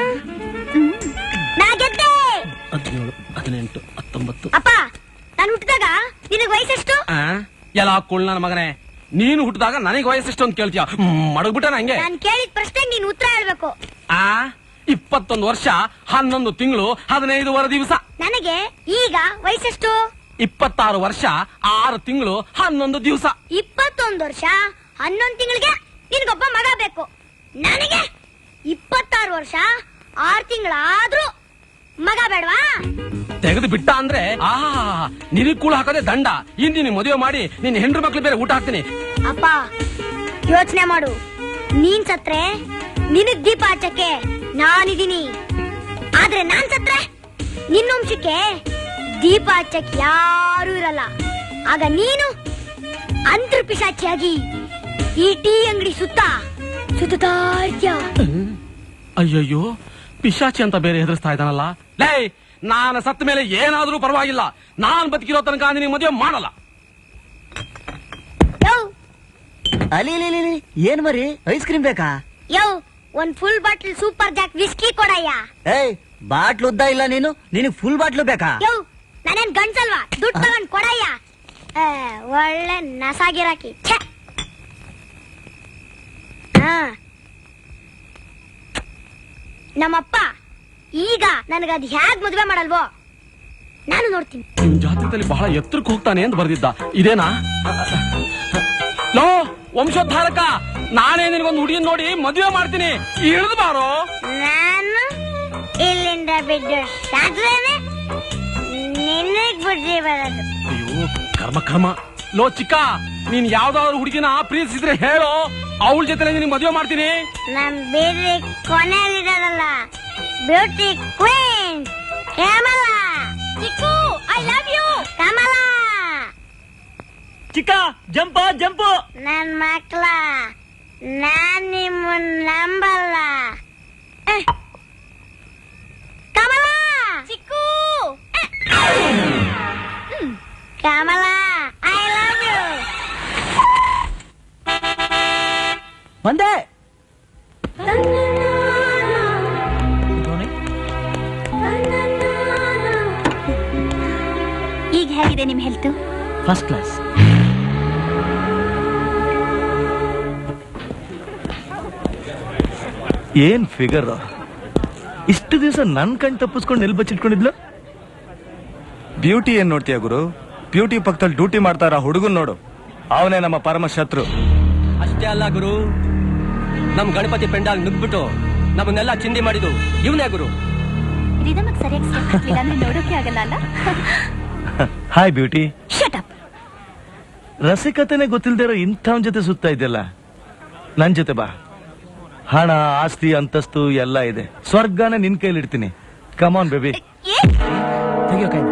ನಾ ಗೆದ್ದೆ ಹದಿನೇಳು ಹದಿನೆಂಟು ಹತ್ತೊಂಬತ್ತು ಅಪ್ಪ ನಾನು ಹುಟ್ಟಿದಾಗ ನಿನಗ್ ವಯಸ್ಸೆಷ್ಟು ಆ? ಎಲ್ಲ ಕುಳ್ ನನ್ನ ಮಗನೇ ನೀನು ಹುಟ್ಟಿದಾಗ ನನಗೆ ವಯಸ್ಸೆಷ್ಟು ಅಂತ ಕೇಳ್ತೀಯ ಮಡಗ್ಬಿಟ್ಟ ನಂಗೆ ನಾನು ಕೇಳಿದ ಪ್ರಶ್ನೆಗೆ ನೀನು ಉತ್ತರ ಹೇಳ್ಬೇಕು ಆ ಇಪ್ಪತ್ತೊಂದು ವರ್ಷ ಹನ್ನೊಂದು ತಿಂಗಳು ಹದಿನೈದುವರೆ ದಿವಸ ನನಗೆ ಈಗ ವಯಸ್ಸೆಷ್ಟು ಇಪ್ಪತ್ತಾರು ವರ್ಷ ಆರು ತಿಂಗಳು ಹನ್ನೊಂದು ದಿವಸ ಇಪ್ಪತ್ತೊಂದು ವರ್ಷ ಹನ್ನೊಂದು ತಿಂಗಳಿಗೆ ನಿನ್ಗೊಬ್ಬ ಮಗ ಬೇಕು ನನಗೆ ಇಪ್ಪತ್ತಾರು ವರ್ಷ ಆರು ತಿಂಗಳಾದ್ರೂ ಮಗ ಬೇಡವಾ ತೆಗೆದು ಬಿಟ್ಟ ಅಂದ್ರೆ ಆ ನಿನಗ್ ಕೂಳ ಹಾಕೋದೇ ದಂಡ ಇಂದಿನ ಮದುವೆ ಮಾಡಿ ನಿನ್ನ ಹೆಂಡ್ರು ಮಕ್ಳು ಬೇರೆ ಊಟ ಹಾಕ್ತೀನಿ ಅಪ್ಪ ಯೋಚನೆ ಮಾಡು ನೀನ್ ಸತ್ರೆ ನಿನಗ್ ದೀಪ ಹಚ್ಚಕ್ಕೆ ನಾನಿದೀನಿ ಆದ್ರೆ ನಾನ್ ಸತ್ರೆ ನಿನ್ನ ವಂಶಕ್ಕೆ ದೀಪ ಹಚ್ಚಕ್ಕೆ ಯಾರು ಇರಲ್ಲ ಆಗ ನೀನು ಅಂತರ್ ಪಿಶಾಚಿಯಾಗಿ ಈ ಟೀ ಅಂಗಡಿ ಸುತ್ತ ಸುತ್ತಾ ಇರ್ತೀಯ ಅಯ್ಯಯ್ಯೋ ಪಿಶಾಚಿ ಅಂತ ಬೇರೆ ಹೆದರ್ಸ್ತಾ ಇದ್ದಾನಲ್ಲ ಲೇ ನಾನು ಸತ್ತ ಮೇಲೆ ಏನಾದ್ರೂ ಪರವಾಗಿಲ್ಲ ನಾನ್ ಬದುಕಿರೋ ತನಕ ನಿನಗೆ ಮದುವೆ ಮಾಡಲ್ಲ ಅಲ್ಲಿ ಇಲ್ಲಿ, ಇಲ್ಲಿ, ಇಲ್ಲಿ. ಏನ್ ಮರಿ ಐಸ್ ಕ್ರೀಮ್ ಬೇಕಾ ಯೋ ಒಂದ್ full bottle super jack whisky ಕೊಡಯ್ಯ ಏಯ್ ಬಾಟ್ಲು ಉದ್ದ ಇಲ್ಲ ನೀನು ನಿನಗ್ ಫುಲ್ ಬಾಟ್ಲು ಬೇಕಾ ಯೋ ನಾನೇನ್ ಗಂಡ್ಸಲ್ವಾ ದುಡ್ಡು ತಗೊಂಡ್ ಕೊಡಯ್ಯ ಏ, ಒಳ್ಳೆ ನಸಾಗಿರಾಕಿ ಛೆ. ಹಾ ನಮ್ಮಪ್ಪ ಈಗ ನನಗದ್ ಹ್ಯಾಗ್ ಮದ್ವೆ ಮಾಡಲ್ವೋ ನಾನು ನೋಡ್ತೀನಿ ನಿಮ್ ಜಾತಕದಲ್ಲಿ ಬಹಳ ಎತ್ತರಕ್ಕೆ ಹೋಗ್ತಾನೆ ಅಂತ ಬರ್ದಿದ್ದ ಇದೇನಾ ಲೋ ವಂಶೋದ್ಧಾರಕ ನಾನೇ ನಿನಗೊಂದು ಹುಡುಗಿನ ನೋಡಿ ಮದುವೆ ಮಾಡ್ತೀನಿ ಇಳಿದು ಬಾರೋ ನಾನು ಇಲ್ಲಿಂದ ಬಿದ್ದು ಸಾಧ್ವೇನೆ ನಿನಗ್ ಬುದ್ಧಿ ಬರೋದು ಅಯ್ಯೋ ಕರ್ಮ ಕರ್ಮ ಲೋ ಚಿಕ್ಕ ನೀನ್ ಯಾವ್ದಾದ್ರು ಹುಡುಗಿನ ಪ್ರೀತಿಸಿದ್ರೆ ಹೇಳು ಅವಳ ಜೊತೆ ನಿನಗೆ ಮದುವೆ ಮಾಡ್ತೀನಿ ನಮ್ ಬೇರೆ ಕೊನೆಯಲ್ಲಿದ್ದಾರಲ್ಲ beauty queen Kamala Chikku I love you Kamala ಚಿಕ್ಕ ಜಂಪ ಜಂಪು ನನ್ ಮಕ್ಳ ನಾನ್ ನಿಮ್ಮನ್ ನಂಬಲ್ಲ ಅಹ್. Kamala Chikku Kamala I love you ಬಂದೆ ಈಗ ಹೇಗಿದೆ ನಿಮ್ ಹೆಲ್ತ್ ಫಸ್ಟ್ ಕ್ಲಾಸ್ ಏನ್ ಫಿಗರ್ ಇಷ್ಟು ದಿವಸ ನನ್ ಕಣ್ ತಪ್ಪಿಸ್ಕೊಂಡು ಎಲ್ಲಿ ಬಚ್ಚಿಟ್ಕೊಂಡಿದ್ಲು ಬ್ಯೂಟಿ ಏನ್ ನೋಡ್ತೀಯ ಗುರು ಬ್ಯೂಟಿ ಪಕ್ಕದಲ್ಲಿ ಡ್ಯೂಟಿ ಮಾಡ್ತಾರ ಹುಡುಗನ್ ನೋಡು ಅವನೇ ನಮ್ಮ ಪರಮ ಶತ್ರು ಅಷ್ಟೇ ಅಲ್ಲ ಗುರು ನಮ್ ಗಣಪತಿ ಪೆಂಡಾಲ್ ನುಗ್ಬಿಟ್ಟು ನಮ್ಮನ್ನೆಲ್ಲ ಚಿಂದಿ ಮಾಡಿದ್ದು ಇವನೇ ಗುರು ರಿದಮಕ್ ಸರಿಯಾಗಿ ಸ್ಟೆಪ್ ಹಾಕ್ಲಿಲ್ಲ ಅಂದ್ರೆ ನೋಡೋಕೆ ಆಗಲ್ಲ ಅಲ್ಲ ಹಾಯ್ ಬ್ಯೂಟಿ ಶಟ್ ಅಪ್ ರಸಿಕತೆನೆ ಗೊತ್ತಿಲ್ದೇ ಇರೋ ಇಂಥವನ್ ಜೊತೆ ಸುತ್ತಾ ಇದೆಯಲ್ಲ ನನ್ ಜೊತೆ ಬಾ ಹಣ ಆಸ್ತಿ ಅಂತಸ್ತು ಎಲ್ಲ ಇದೆ ಸ್ವರ್ಗನ ನಿನ್ ಕೈಲಿ ಇಡ್ತೀನಿ ಕಮಾನ್ ಬೇಬಿ ತೆಗಿಯೋ ಕೈ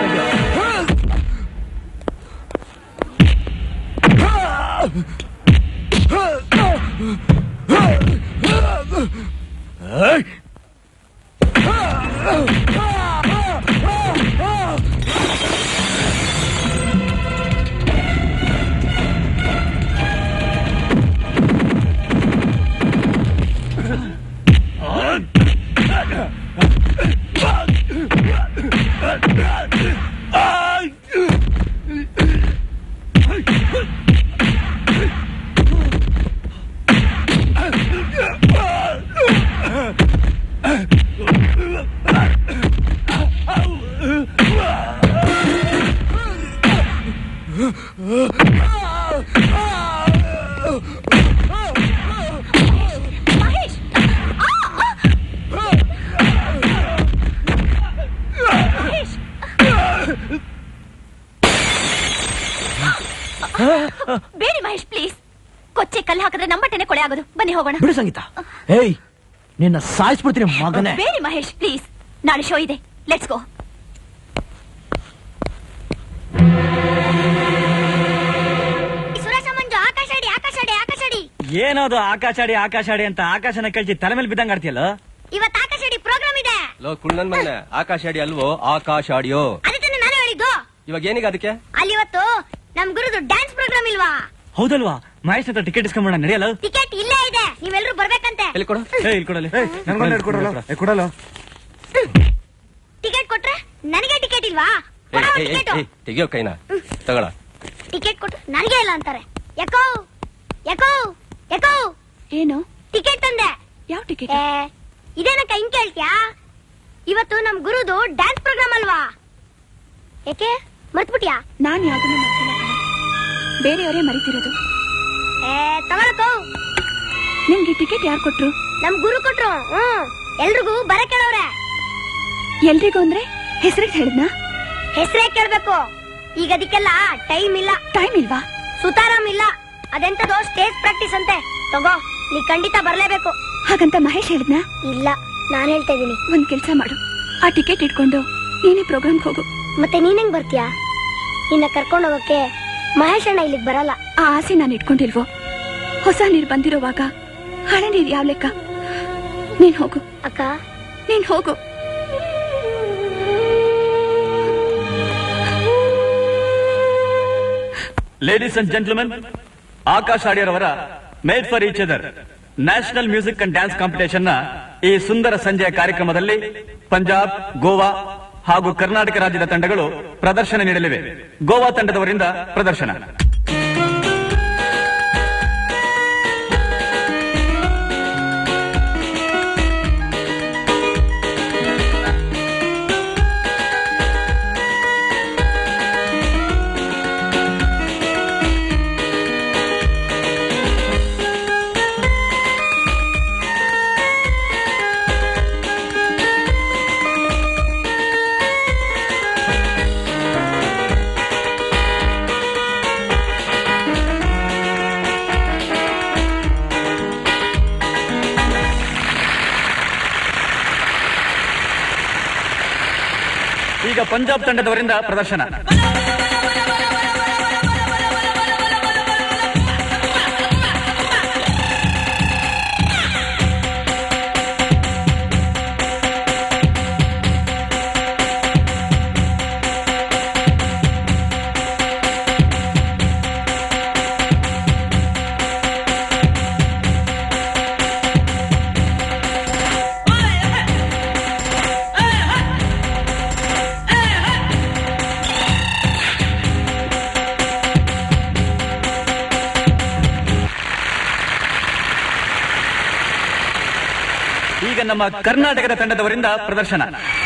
ಬೇಡಿ ಮಹೇಶ್ ಪ್ಲೀಸ್ ಕೊಚ್ಚೆ ಕಲ್ಲು ಹಾಕಿದ್ರೆ ನಮ್ಮಟ್ಟೆನೆ ಕೊಳೆ ಆಗೋದು ಬನ್ನಿ ಹೋಗೋಣ ಬಿಡು ಸಂಗೀತ ಏಯ್ ನಿನ್ನ ಸಾಯಿಸ್ಬಿಡ್ತೀನಿ ಮಗನೇ ಬೇಡಿ ಮಹೇಶ್ ಪ್ಲೀಸ್ ನಾಳೆ ಶೋ ಇದೆ ಲೆಟ್ಸ್ ಗೋ ಸುರೇಶ ಮಂಜು ಆಕಾಶಾಡಿ ಆಕಾಶಾಡಿ ಆಕಾಶಾಡಿ ಏನದು ಆಕಾಶಾಡಿ ಆಕಾಶಾಡಿ ಅಂತ ಆಕಾಶನ ಕಳ್ಸಿ ತಲೆ ಮೇಲೆ ಬಿದ್ದಂಗ ಆಡ್ತಿಯಲ್ಲ ಇವತ್ತು ಆಕಾಶಾಡಿ ಪ್ರೋಗ್ರಾಮ್ ಇದೆ ಲೋ ಕುಳ್ಳನ್ ಮಗನೆ ಆಕಾಶ ಆಡಿ ಅಲ್ವೋ ಆಕಾಶ ಆಡಿಯೋ ಅದಕ್ಕೆ ನಾನು ಹೇಳಿದ್ದು ಇವಾಗ ಏನಿಗೆ ಅದಕ್ಕೆ ಅಲ್ಲಿ ಇವತ್ತು ನಮ್ ಗುರುದು ಡ್ಯಾನ್ಸ್ ಪ್ರೋಗ್ರಾಮ್ ಇಲ್ವಾ ಹೌದಲ್ವಾ ಮಹೇಶ್ ಹತ್ರ ಟಿಕೆಟ್ ಇಸ್ಕೊಂಬೋಣ ನಡೆಯಲ್ಲ ಟಿಕೆಟ್ ಇಲ್ಲೇ ಇದೆ ನೀವೆಲ್ಲರೂ ಬರ್ಬೇಕಂತೆ ಎಲ್ಲಿ ಕೊಡು ಏ ಇಲ್ಲಿ ಕೊಡಲಿ ಕೊಡಲ್ಲ ಟಿಕೆಟ್ ಕೊಟ್ರೆ ನನಗೆ ಟಿಕೆಟ್ ಇಲ್ವಾ ಏಯ್, ಏಯ್, ಏಯ್, ಏಯ್, ತೆಗಿಯೋ ಕೈನ ತಗೊಳ ಟಿಕೆಟ್ ಕೊಟ್ರೆ ನನಗೆ ಇಲ್ಲ ಅಂತಾರೆ ಯಾಕೋ ಯಾಕೋ ಯಾಕೋ ಏನು ಟಿಕೆಟ್ ತಂದೆ ಯಾವ ಟಿಕೆಟ್ ಏ, ಇದೇನಕ್ಕ ಹಿಂಗ್ ಕೇಳ್ತ್ಯಾ ಇವತ್ತು ನಮ್ ಗುರುದು ಡ್ಯಾನ್ಸ್ ಪ್ರೋಗ್ರಾಮ್ ಅಲ್ವಾ ಯಾಕೆ ಮರ್ತ್ಬಿಟ್ಯಾ ನಾನ್ ಯಾವ್ದನ್ನು ಮರ್ತಿಲ್ಲ ಕಣೆ. ಬೇರೆಯವರೇ ಮರಿತಿರೋದು ಏ ತಗೊಳಕೋ ನಿಮ್ಗೆ ಟಿಕೆಟ್ ಯಾರು ಕೊಟ್ರು ನಮ್ ಗುರು ಕೊಟ್ರು ಹ್ಮ್ ಎಲ್ರಿಗೂ ಬರ ಕೇಳವ್ರೆ ಎಲ್ರಿಗೂ ಅಂದ್ರೆ ಹೆಸರಿಗೆ ಹೇಳಿದ್ನಾ ಹೆಸರೇ ಕೇಳ್ಬೇಕು ಈಗ ಅದಕ್ಕೆಲ್ಲ ಟೈಮ್ ಇಲ್ಲ ಟೈಮ್ ಇಲ್ವಾ ಸುತಾರಾಮ್ ಇಲ್ಲ ಅದೆಂತದೋ ಸ್ಟೇಜ್ ಪ್ರಾಕ್ಟೀಸ್ ಅಂತೆ ತಗೋ ನೀ ಖಂಡಿತ ಬರ್ಲೇಬೇಕು ಹಾಗಂತ ಮಹೇಶ್ ಹೇಳಿದ್ನಾ ಇಲ್ಲ ನಾನ್ ಹೇಳ್ತಾ ಇದೀನಿ ಒಂದ್ ಕೆಲ್ಸ ಮಾಡು ಆ ಟಿಕೆಟ್ ಇಟ್ಕೊಂಡು ನೀನೇ ಪ್ರೋಗ್ರಾಮ್ಗೆ ಹೋಗು ಮತ್ತೆ ನೀನ್ ಹೆಂಗ್ ಬರ್ತೀಯಾ ನಿನ್ನ ಕರ್ಕೊಂಡು ಹೋಗಕ್ಕೆ ಮಹೇಶ್ ಅಣ್ಣ ಇಲ್ಲಿಗೆ ಬರಲ್ಲ ಆ ಆಸೆ ನಾನು ಇಟ್ಕೊಂಡಿಲ್ವೋ ಹೊಸ ನೀರ್ ಬಂದಿರೋವಾಗ ಹಳೆ ನೀರ್ ಯಾವ ಲೆಕ್ಕ ನೀನ್ ಹೋಗು ಅಕ್ಕ ನೀನ್ ಹೋಗು ಲೇಡೀಸ್ ಅಂಡ್ ಜೆಂಟ್ಲ್ಮೆನ್ ಆಕಾಶ್ ಆಡಿಯರವರ made for each other national music and dance competition ನ ಈ ಸುಂದರ ಸಂಜೆಯ ಕಾರ್ಯಕ್ರಮದಲ್ಲಿ ಪಂಜಾಬ್ ಗೋವಾ ಹಾಗೂ ಕರ್ನಾಟಕ ರಾಜ್ಯದ ತಂಡಗಳು ಪ್ರದರ್ಶನ ನೀಡಲಿವೆ ಗೋವಾ ತಂಡದವರಿಂದ ಪ್ರದರ್ಶನ ಈಗ ಪಂಜಾಬ್ ತಂಡದವರಿಂದ ಪ್ರದರ್ಶನ ಈಗ ನಮ್ಮ ಕರ್ನಾಟಕದ ತಂಡದವರಿಂದ ಪ್ರದರ್ಶನ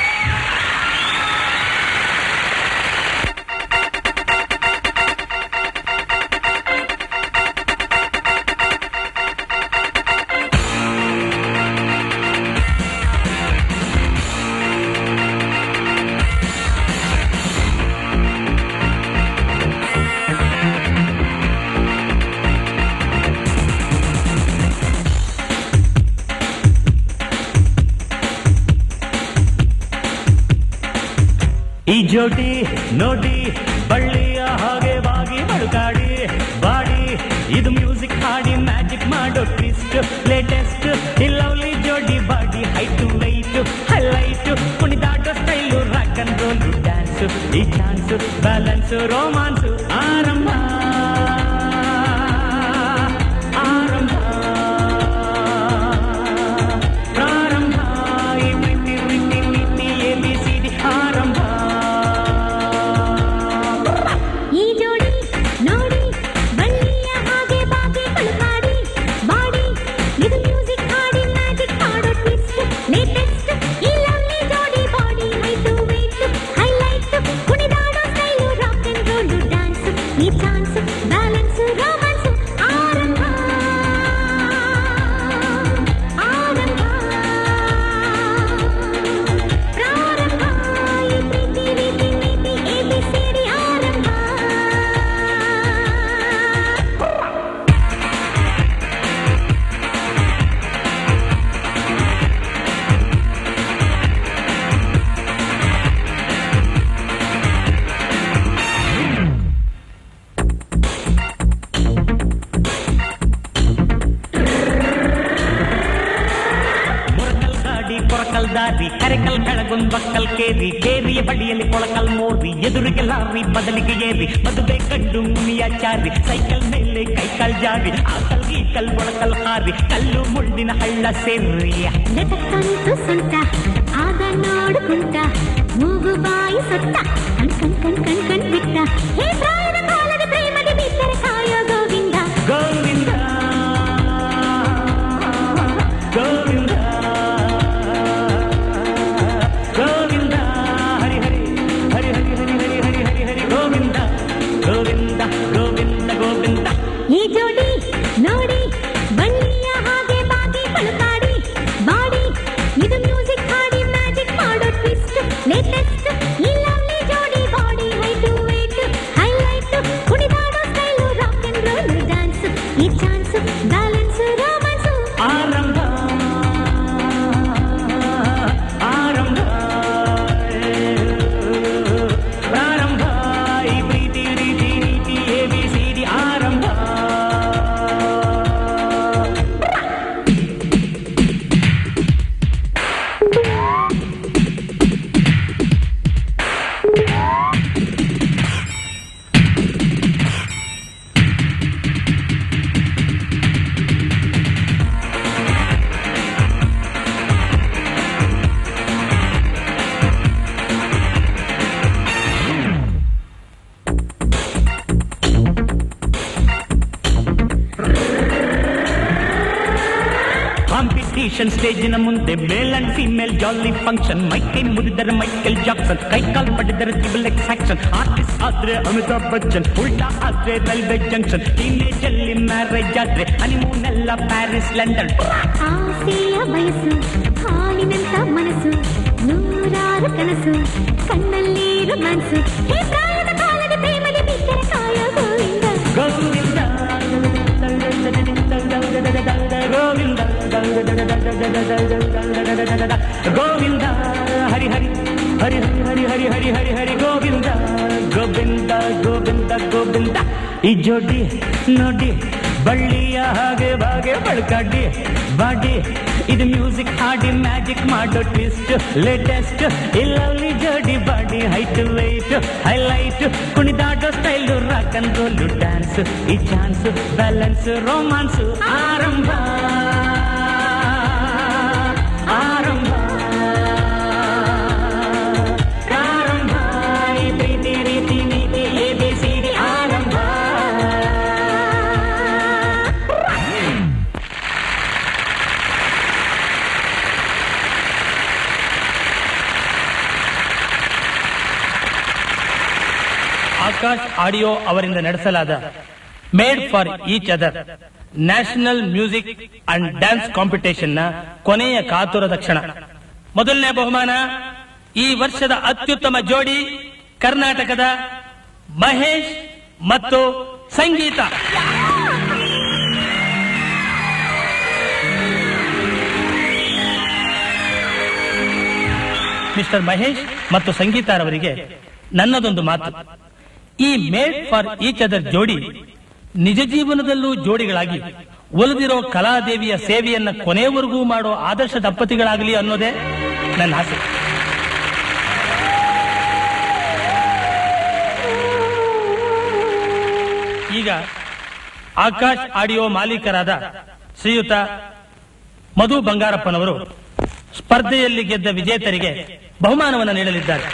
ಈ ಜೋಡಿ ನೋಡಿ ಬಳ್ಳಿಯ ಹಾಗೆ ಬಾಗಿ ಮಡುಕಾಡಿ ಬಾಡಿ ಇದು ಮ್ಯೂಸಿಕ್ ಹಾಡಿ ಮ್ಯಾಜಿಕ್ ಮಾಡೋ ಟ್ವಿಸ್ಟ್ ಲೇಟೆಸ್ಟ್ ಈ ಲವ್ಲಿ ಜೋಡಿ ಬಾಡಿ ಹೈಟ್ ವೈಟ್ ಹೈಲೈಟ್ ಕುಣಿದಾಟೋ style rock and roll dance ಈ ಚಾನ್ಸ್ ಬ್ಯಾಲೆನ್ಸ್ ರೋಮಾನ್ಸ್ ಆರಂಭ ಆರಂಭ ಪ್ರಾರಂಭ ಈ ಪ್ರೀತಿ ಪ್ರೀತಿ ನೀತಿ ಎ ಬಿ ಸಿ ಡಿ ಆರಂಭ ಈ ಜೋಡಿ ನೋಡಿ ಬಳ್ಳಿಯ ಹಾಗೆ ಬಾಗಿ ಕಳುಕಾಡಿ ಮಾಡಿ ಇದು ಮ್ಯೂಸಿಕ್ ಹಾಡಿ ಮ್ಯಾಜಿಕ್ ಮಾಡೋ ಟ್ವಿಸ್ಟ್ ಲೇಟೆಸ್ಟ್ ಈ ಲವ್ಲಿ ಜೋಡಿ ಬಾಡಿ ಹೈಟು ವೇಟ್ ಹೈಲೈಟ್ ಕುಣಿದಾಡೋ style rock and roll dance ಈ ಚಾನ್ಸ್ ಬ್ಯಾಲೆನ್ಸ್ ರೋಮಾನ್ಸ್ ಆರಂಭ ಆರಂಭ ಪ್ರಾರಂಭ ಈ ಪ್ರೀತಿ ರೀತಿ ನೀತಿ ಎ ಬಿ ಸಿ ಡಿ ಆರಂಭ ಮೊರಕಲ್ ಗಾಡಿ ಕೊರಕಲ್ ದಾರಿ ಕರೆಕಲ್ ಕೆಳಗೊಂದ್ ಬಕ್ಕಲ್ ಕೇರಿ ಕೇರಿಯ ಬಡಿಯಲ್ಲಿ ಕೊಳಕಲ್ ಮೋರಿ ಎದುರಿಗೆ ಲಾರಿ ಬದಲಿಗೆ ಏರಿ ಮದುವೆ ಕಂಡು ಮುನಿಯ ಚಾರಿ ಸೈಕಲ್ ಮೇಲೆ ಕೈಕಾಲ್ ಜಾರಿ ಆಕಲ್ ಗೀಕಲ್ ಒಳಕಲ್ ಹಾರಿ ಕಲ್ಲು ಮುಳ್ಳಿನ ಹಳ್ಳ ಸೇರಿ ನಟಕ್ಕಂತೂ ಸಂತ ಆಗ ನೋಡುకుంట ಮೂಗು ಬಾಯಿ ಸೊತ್ತ ಕಣ್ ಕಣ್ ಕಣ್ ಕಣ್ ಕಣ್ ಬಿಟ್ಟ ಹೇ ಪ್ರಾಯದ ಕಾಲದ ಪ್ರೇಮದ ಬಿದ್ದರೆ ಕಾಯೋ ಗೋವಿಂದ ಗೋವಿಂದ ಗೋವಿಂದ ಗೋವಿಂದ ಹರಿ ಹರಿ ಹರಿ ಹರಿ ಹರಿ ಹರಿ ಹರಿ ಹರಿ ಹರಿ ಗೋವಿಂದ ಗೋವಿಂದ ಗೋವಿಂದ ಗೋವಿಂದ ಈ ಜೋಡಿ ನೋಡಿ ಬಳ್ಳಿಯ ಹಾಗೆ ಬಾಗಿ ಪಳುಕಾಡಿ ಬಾಡಿ ಇದು ಮ್ಯೂಸಿಕ್ ಹಾಡಿ ಮ್ಯಾಜಿಕ್ ಮಾಡೋ ಟ್ವಿಸ್ಟ್ ಲೇಟೆಸ್ಟ್ ಈ ಲವ್ಲಿ ಜೋಡಿ body height weight highlight tension ಸ್ಟೇಜಿನ ಮುಂದೆ male and female jolly function ಮೈ ಕೈ ಮುರಿದರೆ ಮೈಕೆಲ್ ಜಾಕ್ಸನ್ ಕೈ ಕಾಲ್ ಪಡೆದರೆ ಟ್ರಿಬಲ್ ಎಕ್ಸ್ ಆಕ್ಷನ್ ಆರ್ಟಿಸ್ಟ್ ಆದ್ರೆ ಅಮಿತಾಬ್ ಬಚ್ಚನ್ ಉಲ್ಟಾ ಆದ್ರೆ ರೈಲ್ವೆ ಜಂಕ್ಷನ್ ಟೀನೇಜ್ ಅಲ್ಲಿ ಮ್ಯಾರೇಜ್ ಆದ್ರೆ ಹನಿಮೂನ್ ಎಲ್ಲ ಪ್ಯಾರಿಸ್ ಲಂಡನ್ ಆಸೆಯ ಬಯಸು ಹಾಲಿನಂತ ಮನಸ್ಸು ನೂರಾರು ಕನಸು ಕಣ್ಣಲ್ಲಿ ರೊಮ್ಯಾನ್ಸು ಹೇ ಪ್ರಾಯದ ಕಾಲದ ಪ್ರೇಮದ ಬಿದ್ದರೆ ಕಾಯ ಗೋವಿಂದ ಗೋವಿಂದ ಗೋವಿಂದ ಗೋವಿಂದ ಹರಿ ಹರಿ ಹರಿ ಹರಿ ಹರಿ ಹರಿ ಹರಿ ಹರಿ ಗೋವಿಂದ ಗೋವಿಂದ ಗೋವಿಂದ ಗೋವಿಂದ ಈ ಜೋಡಿ ನೋಡಿ ಬಳ್ಳಿಯ ಹಾಗೆ ಬಾಗೆ ಬಳ್ಕಾಡಿ ಬಾಡಿ ಇದು ಮ್ಯೂಸಿಕ್ ಹಾಡಿ ಮ್ಯಾಜಿಕ್ ಮಾಡೋ ಟ್ವಿಸ್ಟ್ ಲೇಟೆಸ್ಟ್ ಇಲ್ಲಲ್ಲಿ ಜೋಡಿ ಬಾಡಿ ಹೈಟ್ ವೈಟ್ ಹೈಲೈಟ್ ಕುಣಿದಾಡೋ style rock and roll dance ಈ ಚಾನ್ಸ್ ಬ್ಯಾಲೆನ್ಸ್ ರೋಮಾನ್ಸ್ ಆರಂಭ ಆರಂಭ ಆರಂಭ ಈ ಪ್ರೀತಿ ರೀತಿ ನೀತಿ ಎ ಬಿ ಸಿ ಡಿ ಆರಂಭ ಆಕಾಶ್ ಆಡಿಯೋ ಅವರಿಂದ ನಡೆಸಲಾದ made for each other national music and dance competition ನ ಕೊನೆಯ ಕಾತುರದ ಕ್ಷಣ ಮೊದಲನೇ ಬಹುಮಾನ ಈ ವರ್ಷದ ಅತ್ಯುತ್ತಮ ಜೋಡಿ ಕರ್ನಾಟಕದ ಮಹೇಶ್ ಮತ್ತು ಸಂಗೀತ ಮಿಸ್ಟರ್ ಮಹೇಶ್ ಮತ್ತು ಸಂಗೀತಾರವರಿಗೆ ನನ್ನದೊಂದು ಮಾತು he made for each other ಜೋಡಿ ನಿಜ ಜೀವನದಲ್ಲೂ ಜೋಡಿಗಳಾಗಿ ಒಲಿದಿರೋ ಕಲಾದೇವಿಯ ಸೇವೆಯನ್ನ ಕೊನೆಯವರೆಗೂ ಮಾಡೋ ಆದರ್ಶ ದಂಪತಿಗಳಾಗಲಿ ಅನ್ನೋದೇ ನನ್ನ ಆಸೆ ಈಗ ಆಕಾಶ್ ಆಡಿಯೋ ಮಾಲೀಕರಾದ ಶ್ರೀಯುತ ಮಧು ಬಂಗಾರಪ್ಪನವರು ಸ್ಪರ್ಧೆಯಲ್ಲಿ ಗೆದ್ದ ವಿಜೇತರಿಗೆ ಬಹುಮಾನವನ್ನು ನೀಡಲಿದ್ದಾರೆ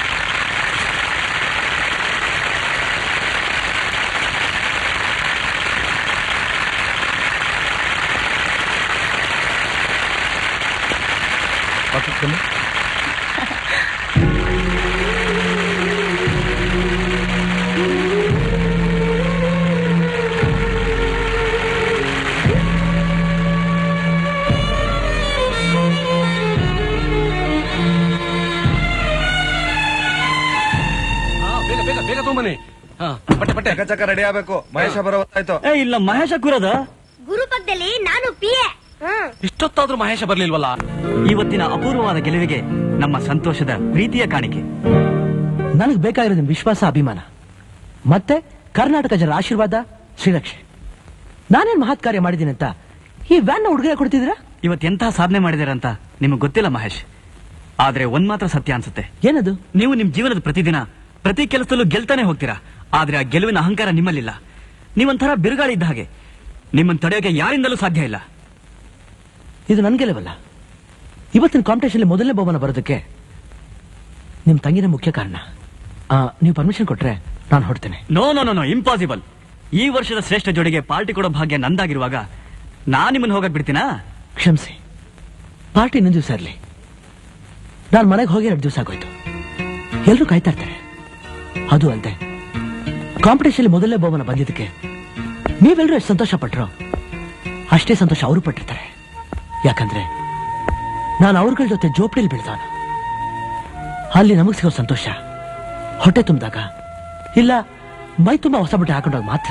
ಬೇಗ ಬೇಗ ಬೇಗ ತಗೊಂಬನ್ನಿ ಬಟ್ಟೆ ಬಟ್ಟೆ ಚಕ ರೆಡಿ ಆಗ್ಬೇಕು ಮಹೇಶ ಬರೋತ್ತಾಯ್ತು ಏ ಇಲ್ಲ ಮಹೇಶ ಕೂರದ ಗುರು ಪಕ್ಕದಲ್ಲಿ ನಾನು ಪಿಯೆ ಇಷ್ಟೊತ್ತಾದ್ರೂ ಮಹೇಶ ಬರ್ಲಿಲ್ವಲ್ಲ ಇವತ್ತಿನ ಅಪೂರ್ವವಾದ ಗೆಲುವಿಗೆ ನಮ್ಮ ಸಂತೋಷದ ಪ್ರೀತಿಯ ಕಾಣಿಕೆ ನನಗೆ ಬೇಕಾಗಿರೋದು ನಿಮ್ ವಿಶ್ವಾಸ ಅಭಿಮಾನ ಮತ್ತೆ ಕರ್ನಾಟಕ ಜನರ ಆಶೀರ್ವಾದ ಶ್ರೀರಕ್ಷೆ ನಾನೇನ್ ಮಹತ್ ಕಾರ್ಯ ಮಾಡಿದ್ದೀನಿ ಅಂತ ಈ ವ್ಯಾನ್ ಹುಡುಗರ ಕೊಡ್ತಿದ್ದೀರಾ ಇವತ್ತೆಂತಹ ಸಾಧನೆ ಮಾಡಿದಾರಂತ ನಿಮಗೆ ಗೊತ್ತಿಲ್ಲ ಮಹೇಶ್ ಆದ್ರೆ ಒಂದ್ ಮಾತ್ರ ಸತ್ಯ ಅನ್ಸುತ್ತೆ ಏನದು ನೀವು ನಿಮ್ ಜೀವನದ ಪ್ರತಿದಿನ ಪ್ರತಿ ಕೆಲಸದಲ್ಲೂ ಗೆಲ್ತಾನೆ ಹೋಗ್ತೀರಾ ಆದ್ರೆ ಆ ಗೆಲುವಿನ ಅಹಂಕಾರ ನಿಮ್ಮಲ್ಲಿಲ್ಲ ನೀವೊಂಥರ ಬಿರುಗಾಳಿ ಇದ್ದ ಹಾಗೆ ನಿಮ್ಮನ್ನು ತಡೆಯೋಕೆ ಯಾರಿಂದಲೂ ಸಾಧ್ಯ ಇಲ್ಲ ಇದು ನನ್ ಗೆಲುವಲ್ಲ ಇವತ್ತಿನ ಕಾಂಪಿಟೇಷನ್ ಮೊದಲನೇ ಬಹುಮಾನ ಬರೋದಕ್ಕೆ ನಿಮ್ ತಂಗಿನ ಮುಖ್ಯ ಕಾರಣ ಆ, ನೀವು ಪರ್ಮಿಷನ್ ಕೊಟ್ರೆ ನಾನು ಹೊಡ್ತೇನೆ no no no no impossible ಈ ವರ್ಷದ ಶ್ರೇಷ್ಠ ಜೋಡಿಗೆ ಪಾರ್ಟಿ ಕೊಡೋ ಭಾಗ್ಯ ನಂದಾಗಿರುವಾಗ ನಾನ್ ನಿಮ್ಮನ್ನ ಹೋಗಕ್ ಬಿಡ್ತೀನಾ ಕ್ಷಮಿಸಿ ಪಾರ್ಟಿ ಇನ್ನೊಂದು ದಿವಸ ಇರಲಿ ನಾನು ಮನೆಗೆ ಹೋಗಿ ಎರಡು ದಿವಸ ಆಗೋಯ್ತು ಎಲ್ಲರೂ ಕಾಯ್ತಾ ಇರ್ತಾರೆ ಅದು ಅಲ್ಲದೆ ಕಾಂಪಿಟೇಷನ್ ಮೊದಲನೇ ಬಹುಮಾನ ಬಂದಿದ್ದಕ್ಕೆ ನೀವೆಲ್ಲರೂ ಎಷ್ಟು ಸಂತೋಷ ಪಟ್ರೋ ಅಷ್ಟೇ ಸಂತೋಷ ಅವರು ಪಟ್ಟಿರ್ತಾರೆ ಯಾಕಂದ್ರೆ ನಾನು ಅವ್ರಗಳ ಜೊತೆ ಜೋಪಡಿಲಿ ಬೆಳೆದವನು ಅಲ್ಲಿ ನಮಗೆ ಸಿಗೋ ಸಂತೋಷ ಹೊಟ್ಟೆ ತುಂಬಿದಾಗ ಇಲ್ಲ ಮೈ ತುಂಬ ಹೊಸ ಬಟ್ಟೆ ಹಾಕೊಂಡಾಗ ಮಾತ್ರ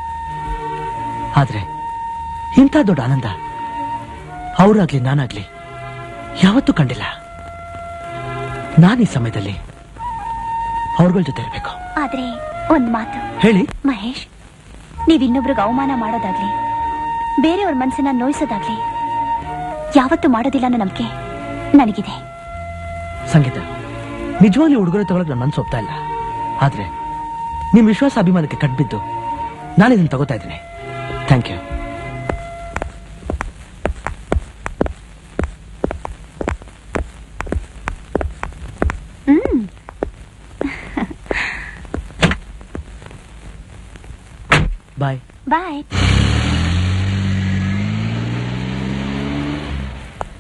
ಆದ್ರೆ ಇಂಥ ದೊಡ್ಡ ಆನಂದ ಅವರಾಗ್ಲಿ ನಾನಾಗ್ಲಿ ಯಾವತ್ತೂ ಕಂಡಿಲ್ಲ ನಾನು ಈ ಸಮಯದಲ್ಲಿ ಅವ್ರಗಳ ಜೊತೆ ಇರಬೇಕು ಆದ್ರೆ ಒಂದ್ ಮಾತು ಹೇಳಿ ಮಹೇಶ್ ನೀವ್ ಇನ್ನೊಬ್ರಿಗೆ ಅವಮಾನ ಮಾಡೋದಾಗ್ಲಿ ಬೇರೆಯವ್ರ ಮನಸ್ಸನ್ನ ನೋಯಿಸೋದಾಗ್ಲಿ ಯಾವತ್ತೂ ಮಾಡೋದಿಲ್ಲ ಅನ್ನೋ ನಂಬಿಕೆ ನನಗಿದೆ ಸಂಗೀತ ನಿಜವಾಗ್ಲೂ ಉಡುಗೊರೆ ತಗೊಳಕ್ ನನ್ನ ಮನ್ಸು ಒಪ್ತಾ ಇಲ್ಲ ಆದ್ರೆ ನಿಮ್ ವಿಶ್ವಾಸ ಅಭಿಮಾನಕ್ಕೆ ಕಟ್ಬಿದ್ದು ನಾನು ಇದನ್ನ ತಗೋತಾ ಇದ್ದೀನಿ ಥ್ಯಾಂಕ್ ಯು ಹ್ಮ್ ಬಾಯ್ ಬಾಯ್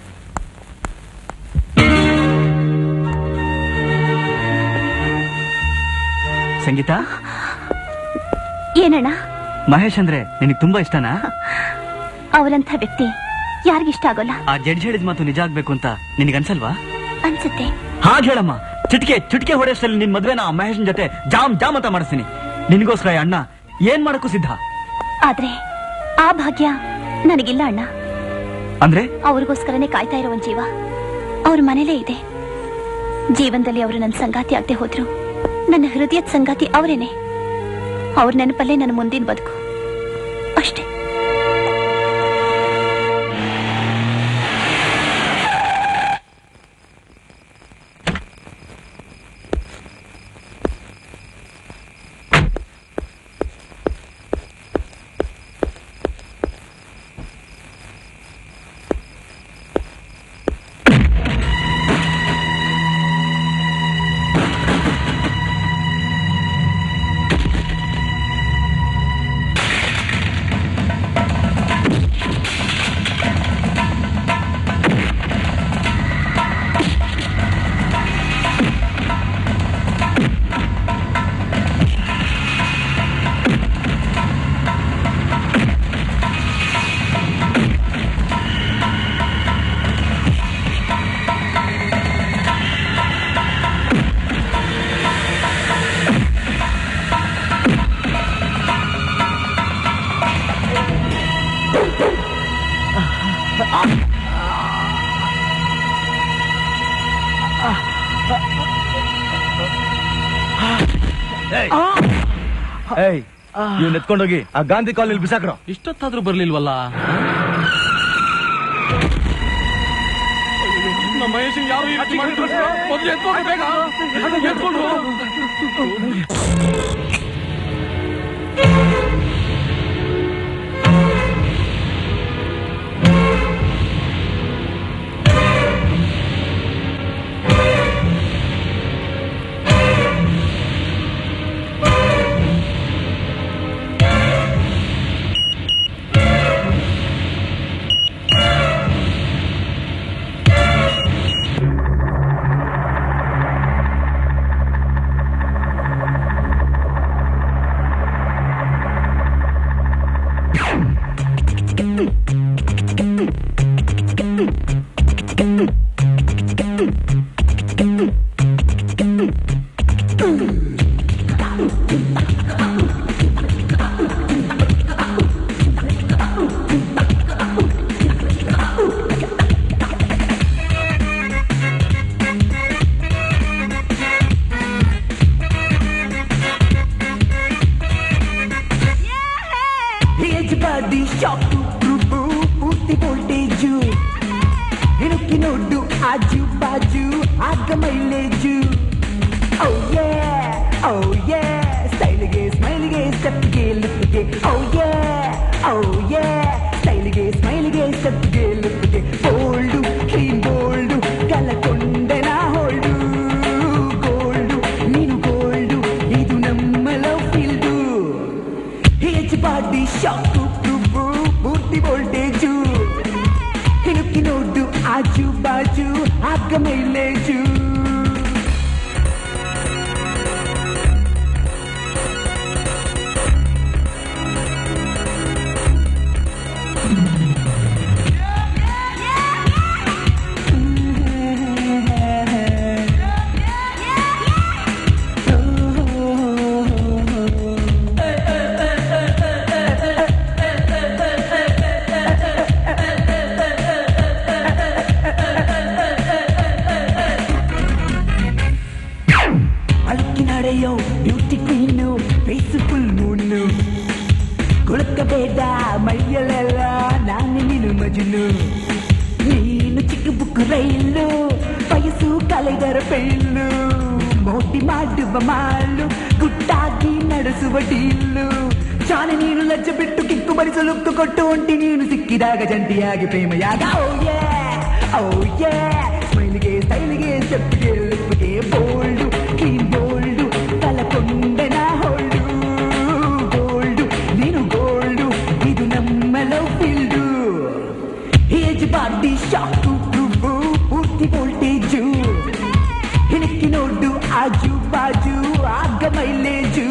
ಸಂಗೀತ ಏನಣ್ಣ ಮಹೇಶ್ ಅಂದ್ರೆ ನಿನಗೆ ತುಂಬಾ ಇಷ್ಟನಾ ಅವರಂಥ ವ್ಯಕ್ತಿ ಯಾರಿಗಿಷ್ಟ ಆಗೋಲ್ಲ ಆ ಜಡ್ಜ್ ಹೇಳಿದ ಮಾತು ನಿಜ ಆಗ್ಬೇಕು ಅಂತ ನಿನಗನ್ಸಲ್ವಾ ಅನ್ಸುತ್ತೆ ಹಾಗೆ ಹೇಳಮ್ಮ ಚಿಟಿಕೆ ಚಿಟಿಕೆ ಹೊಡೆಯಷ್ಟಲ್ಲಿ ನಿನ್ ಮದ್ವೆನ ಆ ಮಹೇಶನ್ ಜೊತೆ ಜಾಮ್ ಜಾಮ್ ಅಂತ ಮಾಡಿಸ್ತೀನಿ ನಿನಗೋಸ್ಕರ ಈ ಅಣ್ಣ ಏನ್ ಮಾಡಕ್ಕೂ ಸಿದ್ಧ ಆದ್ರೆ ಆ ಭಾಗ್ಯ ನನಗಿಲ್ಲ ಅಣ್ಣ ಅಂದ್ರೆ ಅವ್ರಿಗೋಸ್ಕರನೇ ಕಾಯ್ತಾ ಇರೋ ಒಂದ್ ಜೀವ ಅವ್ರ ಮನೇಲೇ ಇದೆ ಜೀವನದಲ್ಲಿ ಅವರು ನನ್ನ ಸಂಗಾತಿ ಆಗದೆ ಹೋದ್ರು ನನ್ನ ಹೃದಯದ ಸಂಗಾತಿ ಅವರೇನೆ ಅವ್ರ ನೆನಪಲ್ಲೇ ನನ್ನ ಮುಂದಿನ ಬದುಕು ಅಷ್ಟೇ ಏಯ್ ಇವ್ನ ಎತ್ಕೊಂಡೋಗಿ ಆ ಗಾಂಧಿ ಕಾಲನಿ ಬಿಸಾಕ್ರೋ ಇಷ್ಟೊತ್ತಾದ್ರೂ ಬರ್ಲಿಲ್ವಲ್ಲ ನಮ್ಮ ಮಹೇಶನ್ ಯಾರು ಈ ರೀತಿ ಮಾಡಿದ್ರು ಮೊದ್ಲು ಎತ್ಕೊಂಡು ಬೇಗ ಎತ್ಕೊಂಡು ಏಜ್ ಬಾಡಿ ಶಾಕು ಪೂರ್ತಿ ವೋಲ್ಟೇಜು ಇಣುಕಿ ನೋಡು ಆಜು ಬಾಜು ಆಗ ಮೈಲೇಜು ಓ ಯೇ ಓ ಯೇ ಸ್ಟೈಲ್ಗೆ ಸ್ಮೈಲ್ಗೆ ಸ್ಟೆಪ್ಗೆ ಲಿಪ್ಗೆ ಓ ಯೇ ಓ ಯೇ ಸ್ಟೈಲ್ಗೆ ಸ್ಮೈಲ್ಗೆ ಸ್ಟೆಪ್ಗೆ ಲಿಪ್ಗೆ ಬೋಲ್ಡು ಕ್ಲೀನ್ ಬೋಲ್ಡು ಕಲಕೊಂಡೆನ ಹೋಲ್ಡು ಗೋಲ್ಡು ನೀನು ಗೋಲ್ಡು ಇದು ನಮ್ಮ love field age body shock ಪೂರ್ತಿ ವೋಲ್ಟೇಜು ಹಿಣುಕಿ ನೋಡು ಆಜು ಬಾಜು ಆಗ ಮೈಲೇಜು ಅಳುಕಿ ನಡೆಯೋ beauty queen face full moon ಕುಳಕಬೇಡ ಮೈಯಲ್ಲೆಲ್ಲ ನಾನು ನೀನು ಮಜುನು ನೀನು ಚಿಕ್ಕ ಬುಕ್ ರೈಲು ವಯಸ್ಸು ಕಲೆಗರ ಪೈಲು ಮೋಟಿ ಮಾಡುವ ಮಾಲು ಗುಟ್ಟಾಗಿ ನಡೆಸುವ ಡೀಲು ಶಾಲೆ ನೀನು ಲಜ್ಜೆ ಬಿಟ್ಟು ಕಿಕ್ಕು ಭರಿಸಲು ಕೊಟ್ಟು ಒಂಟಿ ನೀನು ಸಿಕ್ಕಿದಾಗ ಜಂಟಿಯಾಗಿ ಪ್ರೇಮಯಾಗ ಓ ಯೇ ಓ ಯೇ ಸ್ಮೈಲ್ಗೆ ಸ್ಟೈಲ್ಗೆ ಸ್ಟೆಪ್ಗೆ ಲಿಪ್ಗೆ ಬೋಲ್ಡು ಕ್ಲೀನ್ ಬೋಲ್ಡು ತಲಕೊಂಡೆನ ಹೋಲ್ಡು ಗೋಲ್ಡು ನೀನು ಗೋಲ್ಡು ಇದು ನಮ್ಮ love field age body shock ಪೂರ್ತಿ ವೋಲ್ಟೇಜು ಹಿಣಕಿ ನೋಡು ಆಜು ಬಾಜು ಆಗ mileage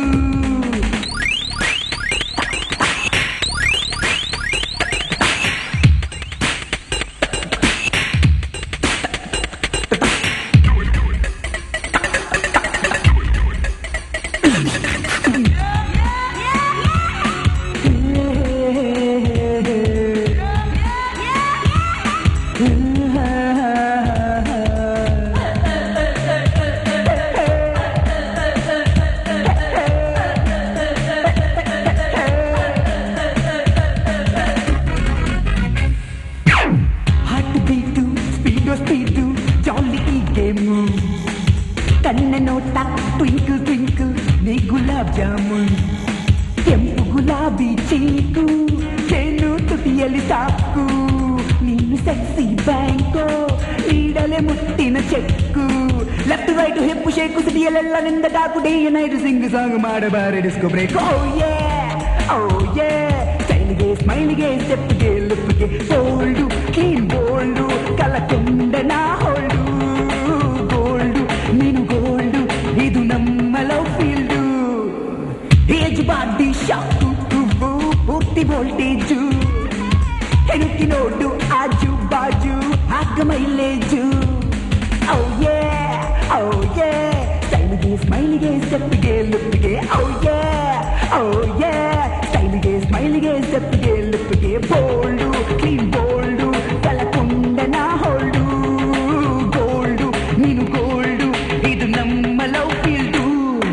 heart beat speed speed jolly ಈ ಗೇಮು ಕಣ್ಣ ನೋಟ ಟ್ವಿಂಕಲ್ ಟ್ವಿಂಕಲ್ ನೀ ಗುಲಾಬ್ ಜಾಮೂನ್ ಕೆಂಪು ಗುಲಾಬಿ ಚೀಕು ಚೇನು ತುಟಿಯಲ್ಲಿ ಸಾಕು ನೀನು ಸೆಕ್ಸಿ ಬ್ಯಾಂಕು ನೀಡಲೆ ಮುಟ್ಟಿನ ಚೆಕ್ಕು ಲೆಫ್ಟ್ ರೈಟ್ ಹೆಪ್ಪು ಶೇಕು ಸಿಟಿಯಲ್ಲೆಲ್ಲ ನಿಂದ ಡಾಕು ಡೇ ನೈಟ್ ಸಿಂಗ್ ಸಾಂಗ್ ಮಾಡಬಾರೆ disco break oh yeah oh yeah ಸ್ಟೈಲ್ಗೆ ಸ್ಮೈಲ್ಗೆ ಸ್ಟೆಪ್ಗೆ ಲಿಪ್ಗೆ ಬೋಲ್ಡು ಕ್ಲೀನ್ ಬೋಲ್ಡು ಕಲಕೊಂಡನ ಹೋಲ್ಡು ಗೋಲ್ಡು ನೀನು ಗೋಲ್ಡು ಇದು ನಮ್ಮ love field age body shock ಪೂರ್ತಿ ವೋಲ್ಟೇಜು ಹೆಣುಕಿ ನೋಡು ಆಜು ಬಾಜು ಹಾಕ ಮೈಲೇಜು ಓ ಯೇ ಓ ಯೇ ಸ್ಟೈಲಿಗೆ ಸ್ಮೈಲಿಗೆ ಸ್ಟೆಪ್ಗೆ ಲಿಪ್ಗೆ ಓ ಯೇ ಓ ಯೇ ಸ್ಟೈಲಿಗೆ ಸ್ಮೈಲಿಗೆ ಸ್ಟೆಪ್ಗೆ ಲಿಪ್ಗೆ ಬೋಲ್ಡು ಕ್ಲೀನ್ ಬೋಲ್ಡು ಕಲಕೊಂಡನ ಹೋಲ್ಡು ಗೋಲ್ಡು ನೀನು ಗೋಲ್ಡು ಇದು ನಮ್ಮ ಲವ್ ಫೀಲ್ಡು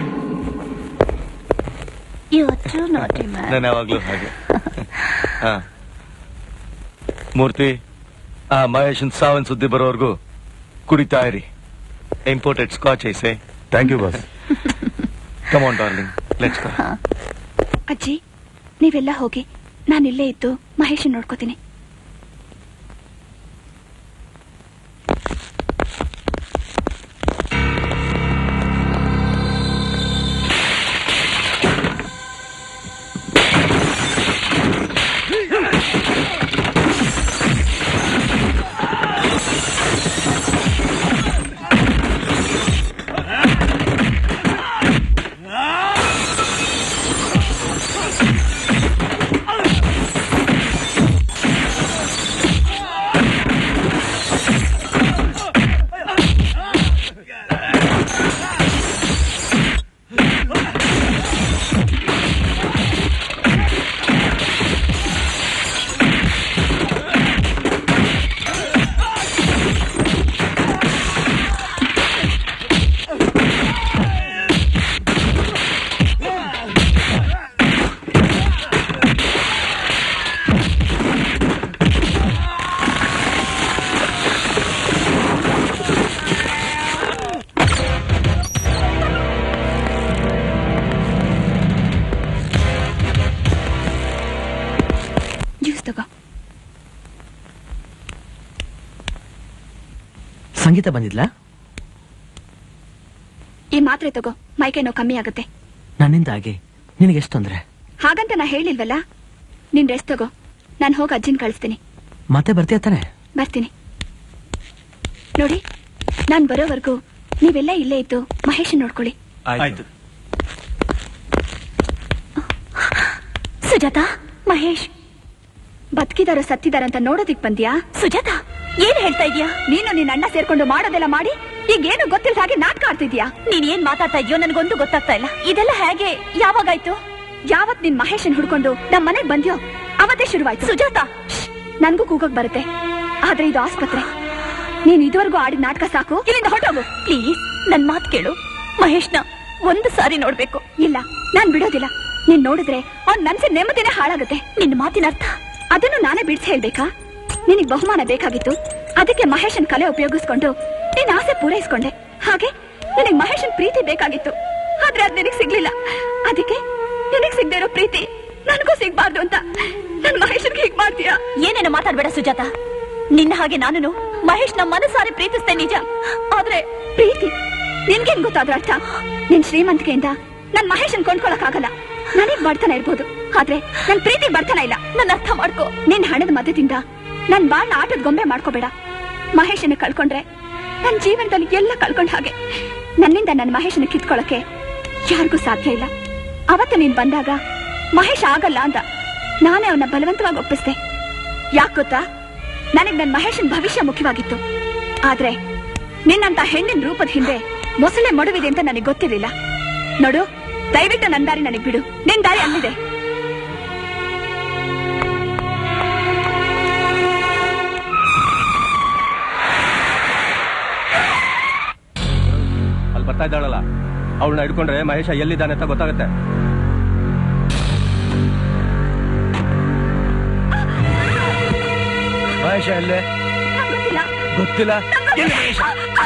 ನಾನು ಯಾವಾಗ್ಲೂ ಹಾಗೆ ಹಾ ಮೂರ್ತಿ ಆ ಮಹೇಶನ್ ಸಾವಿನ ಸುದ್ದಿ ಬರೋವರೆಗೂ ಕುಡಿತಾ ಇರಿ ಇಂಪೋರ್ಟೆಡ್ ಸ್ಕಾಚ್ ಐಸೆ thank you boss come on darling let's go ಅಜ್ಜಿ ನೀವೆಲ್ಲ ಹೋಗಿ ನಾನಿಲ್ಲೇ ಇದ್ದು ಮಹೇಶನ್ ನೋಡ್ಕೋತೀನಿ ಜ್ಯೂಸ್ ತಗೋ ಸಂಗೀತ ಬಂದಿದ್ಲಾ ಈ ಮಾತ್ರೆ ತಗೋ ಮೈಕೈ ನೋವು ಕಮ್ಮಿ ಆಗುತ್ತೆ ನನ್ನಿಂದಾಗಿ ನಿನಗೆ ಎಷ್ಟು ತೊಂದ್ರೆ ಹಾಗಂತ ನಾ ಹೇಳಿಲ್ವಲ್ಲ ನೀನ್ ರೆಸ್ಟ್ ತಗೋ ನಾನು ಹೋಗಿ ಅಜ್ಜಿನ ಕಳಿಸ್ತೀನಿ ಮತ್ತೆ ಬರ್ತೀಯ ತಾನೆ ಬರ್ತೀನಿ ನೋಡಿ ನಾನ್ ಬರೋವರೆಗೂ ನೀವೆಲ್ಲ ಇಲ್ಲೇ ಇದ್ದು ಮಹೇಶನ್ ನೋಡ್ಕೊಳ್ಳಿ ಆಯ್ತು ಸುಜಾತ ಮಹೇಶ್ ಬದುಕಿದಾರೋ ಸತ್ತಿದಾರ ಅಂತ ನೋಡೋದಿಕ್ ಬಂದ್ಯಾ ಸುಜಾತ ಏನ್ ಹೇಳ್ತಾ ಇದೀಯಾ ನೀನು ನಿನ್ನ ಅಣ್ಣ ಸೇರ್ಕೊಂಡು ಮಾಡೋದೆಲ್ಲ ಮಾಡಿ ಈಗ ಏನು ಗೊತ್ತಿಲ್ಲ ಹಾಗೆ ನಾಟಕ ಆಡ್ತಿದ್ಯಾ ನೀನ್ ಏನ್ ಮಾತಾಡ್ತಾ ಇದೆಯೋ ನನ್ಗೊಂದು ಗೊತ್ತಾಗ್ತಾ ಇಲ್ಲ ಇದೆಲ್ಲ ಹೇಗೆ ಯಾವಾಗಾಯ್ತು ಯಾವತ್ ನಿನ್ ಮಹೇಶನ್ ಹುಡ್ಕೊಂಡು ನಮ್ ಮನೆಗ್ ಬಂದ್ಯೋ ಅವತ್ತೇ ಶುರುವಾಯ್ತು ಸುಜಾತ ನನ್ಗೂ ಕೂಗೋಕ್ ಬರುತ್ತೆ ಆದ್ರೆ ಇದು ಆಸ್ಪತ್ರೆ ನೀನ್ ಇದುವರೆಗೂ ಆಡಿದ ನಾಟಕ ಸಾಕು ಇಲ್ಲಿಂದ ಹೊರಟೋಗು ಪ್ಲೀಸ್ ನನ್ ಮಾತ್ ಕೇಳು ಮಹೇಶ್ನ ಒಂದು ಸಾರಿ ನೋಡ್ಬೇಕು ಇಲ್ಲ ನಾನ್ ಬಿಡೋದಿಲ್ಲ ನೀನ್ ನೋಡಿದ್ರೆ ಅವ್ನ್ ಮನ್ಸಿನ ನೆಮ್ಮದಿನೇ ಹಾಳಾಗುತ್ತೆ ನಿನ್ನ ಮಾತಿನ ಅರ್ಥ ಅದನ್ನು ನಾನೇ ಬಿಡ್ಸಿ ಹೇಳ್ಬೇಕಾ ನಿನಗ್ ಬಹುಮಾನ ಬೇಕಾಗಿತ್ತು ಅದಕ್ಕೆ ಮಹೇಶನ್ ಕಲೆ ಉಪಯೋಗಿಸ್ಕೊಂಡು ನಿನ್ ಆಸೆ ಪೂರೈಸ್ಕೊಂಡೆ ಹಾಗೆ ನಿನಗ್ ಮಹೇಶನ್ ಪ್ರೀತಿ ಬೇಕಾಗಿತ್ತು ಆದ್ರೆ ಅದ್ ನಿನಗ್ ಸಿಗ್ಲಿಲ್ಲ ಅದಕ್ಕೆ ನಿನಗ್ ಸಿಗದೆ ಇರೋ ಪ್ರೀತಿ ನನಗೂ ಸಿಗ್ಬಾರ್ದು ಅಂತ ನನ್ ಮಹೇಶನ್ಗೆ ಹೀಗ್ ಮಾಡ್ತೀಯಾ ಏನೇನು ಮಾತಾಡ್ಬೇಡ ಸುಜಾತ ನಿನ್ನ ಹಾಗೆ ನಾನು ಮಹೇಶ್ ನಮ್ಮ ಮನಸಾರಿ ಪ್ರೀತಿಸ್ತೇ ನಿಜ ಆದ್ರೆ ಪ್ರೀತಿ ನಿನ್ಗೇನ್ ಗೊತ್ತಾದ್ರ ಅರ್ಥ ನಿನ್ ಶ್ರೀಮಂತಿಕೆಯಿಂದ ನನ್ ಮಹೇಶನ್ ಕೊಂಡ್ಕೊಳಕ್ ಆಗಲ್ಲ ನನಗ್ ಬಡ್ತನ ಇರ್ಬೋದು ಆದ್ರೆ ನನ್ ಪ್ರೀತಿ ಬಡ್ತನ ಇಲ್ಲ ನನ್ನ ಅರ್ಥ ಮಾಡ್ಕೋ ನಿನ್ ಹಣದ ಮಧ್ಯದಿಂದ ನನ್ ಬಾಳ್ನ ಆಟದ ಗೊಂಬೆ ಮಾಡ್ಕೋಬೇಡ ಮಹೇಶನ ಕಳ್ಕೊಂಡ್ರೆ ನನ್ ಜೀವನದಲ್ಲಿ ಎಲ್ಲ ಕಳ್ಕೊಂಡ್ ಹಾಗೆ ನನ್ನಿಂದ ನನ್ ಮಹೇಶನ ಕಿತ್ಕೊಳಕ್ಕೆ ಯಾರಿಗೂ ಸಾಧ್ಯ ಇಲ್ಲ ಅವತ್ತು ನೀನ್ ಬಂದಾಗ ಮಹೇಶ್ ಆಗಲ್ಲ ಅಂದ ನಾನೇ ಅವನ ಬಲವಂತವಾಗಿ ಒಪ್ಪಿಸ್ದೆ ಯಾಕ್ ಗೊತ್ತಾ ನನಗ್ ನನ್ ಮಹೇಶನ್ ಭವಿಷ್ಯ ಮುಖ್ಯವಾಗಿತ್ತು ಆದ್ರೆ ನಿನ್ನಂತ ಹೆಣ್ಣಿನ ರೂಪದ ಹಿಂದೆ ಮೊಸಳೆ ಮಡುವಿದೆ ಅಂತ ನನಗೆ ಗೊತ್ತಿರಲಿಲ್ಲ ನೋಡು ದಯವಿಟ್ಟು ನನ್ ದಾರಿ ನನಗ್ ಬಿಡು ನಿನ್ ದಾರಿ ಅಲ್ಲಿದೆ ಬರ್ತಾ ಇದ್ದಾಳಲ್ಲ ಅವಳನ್ನ ಹಿಡ್ಕೊಂಡ್ರೆ ಮಹೇಶ ಎಲ್ಲಿದ್ದಾನೆ ಅಂತ ಗೊತ್ತಾಗುತ್ತೆ ಮಹೇಶ ಅಲ್ಲೇ ಗೊತ್ತಿಲ್ಲ ಎಲ್ಲಿ ಮಹೇಶ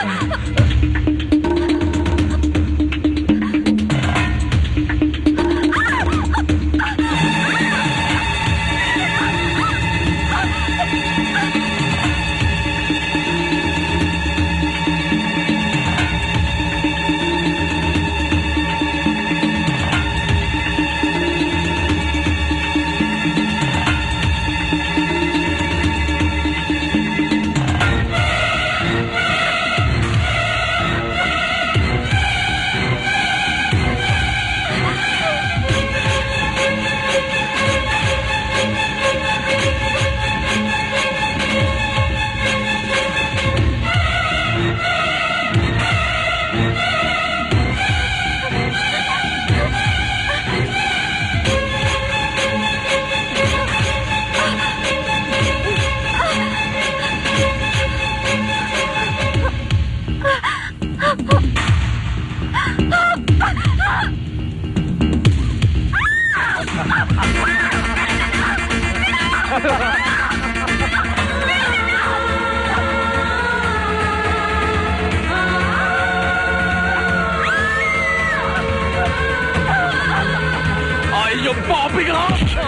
ಅಯ್ಯೋ ಪಾಪಿಗಳ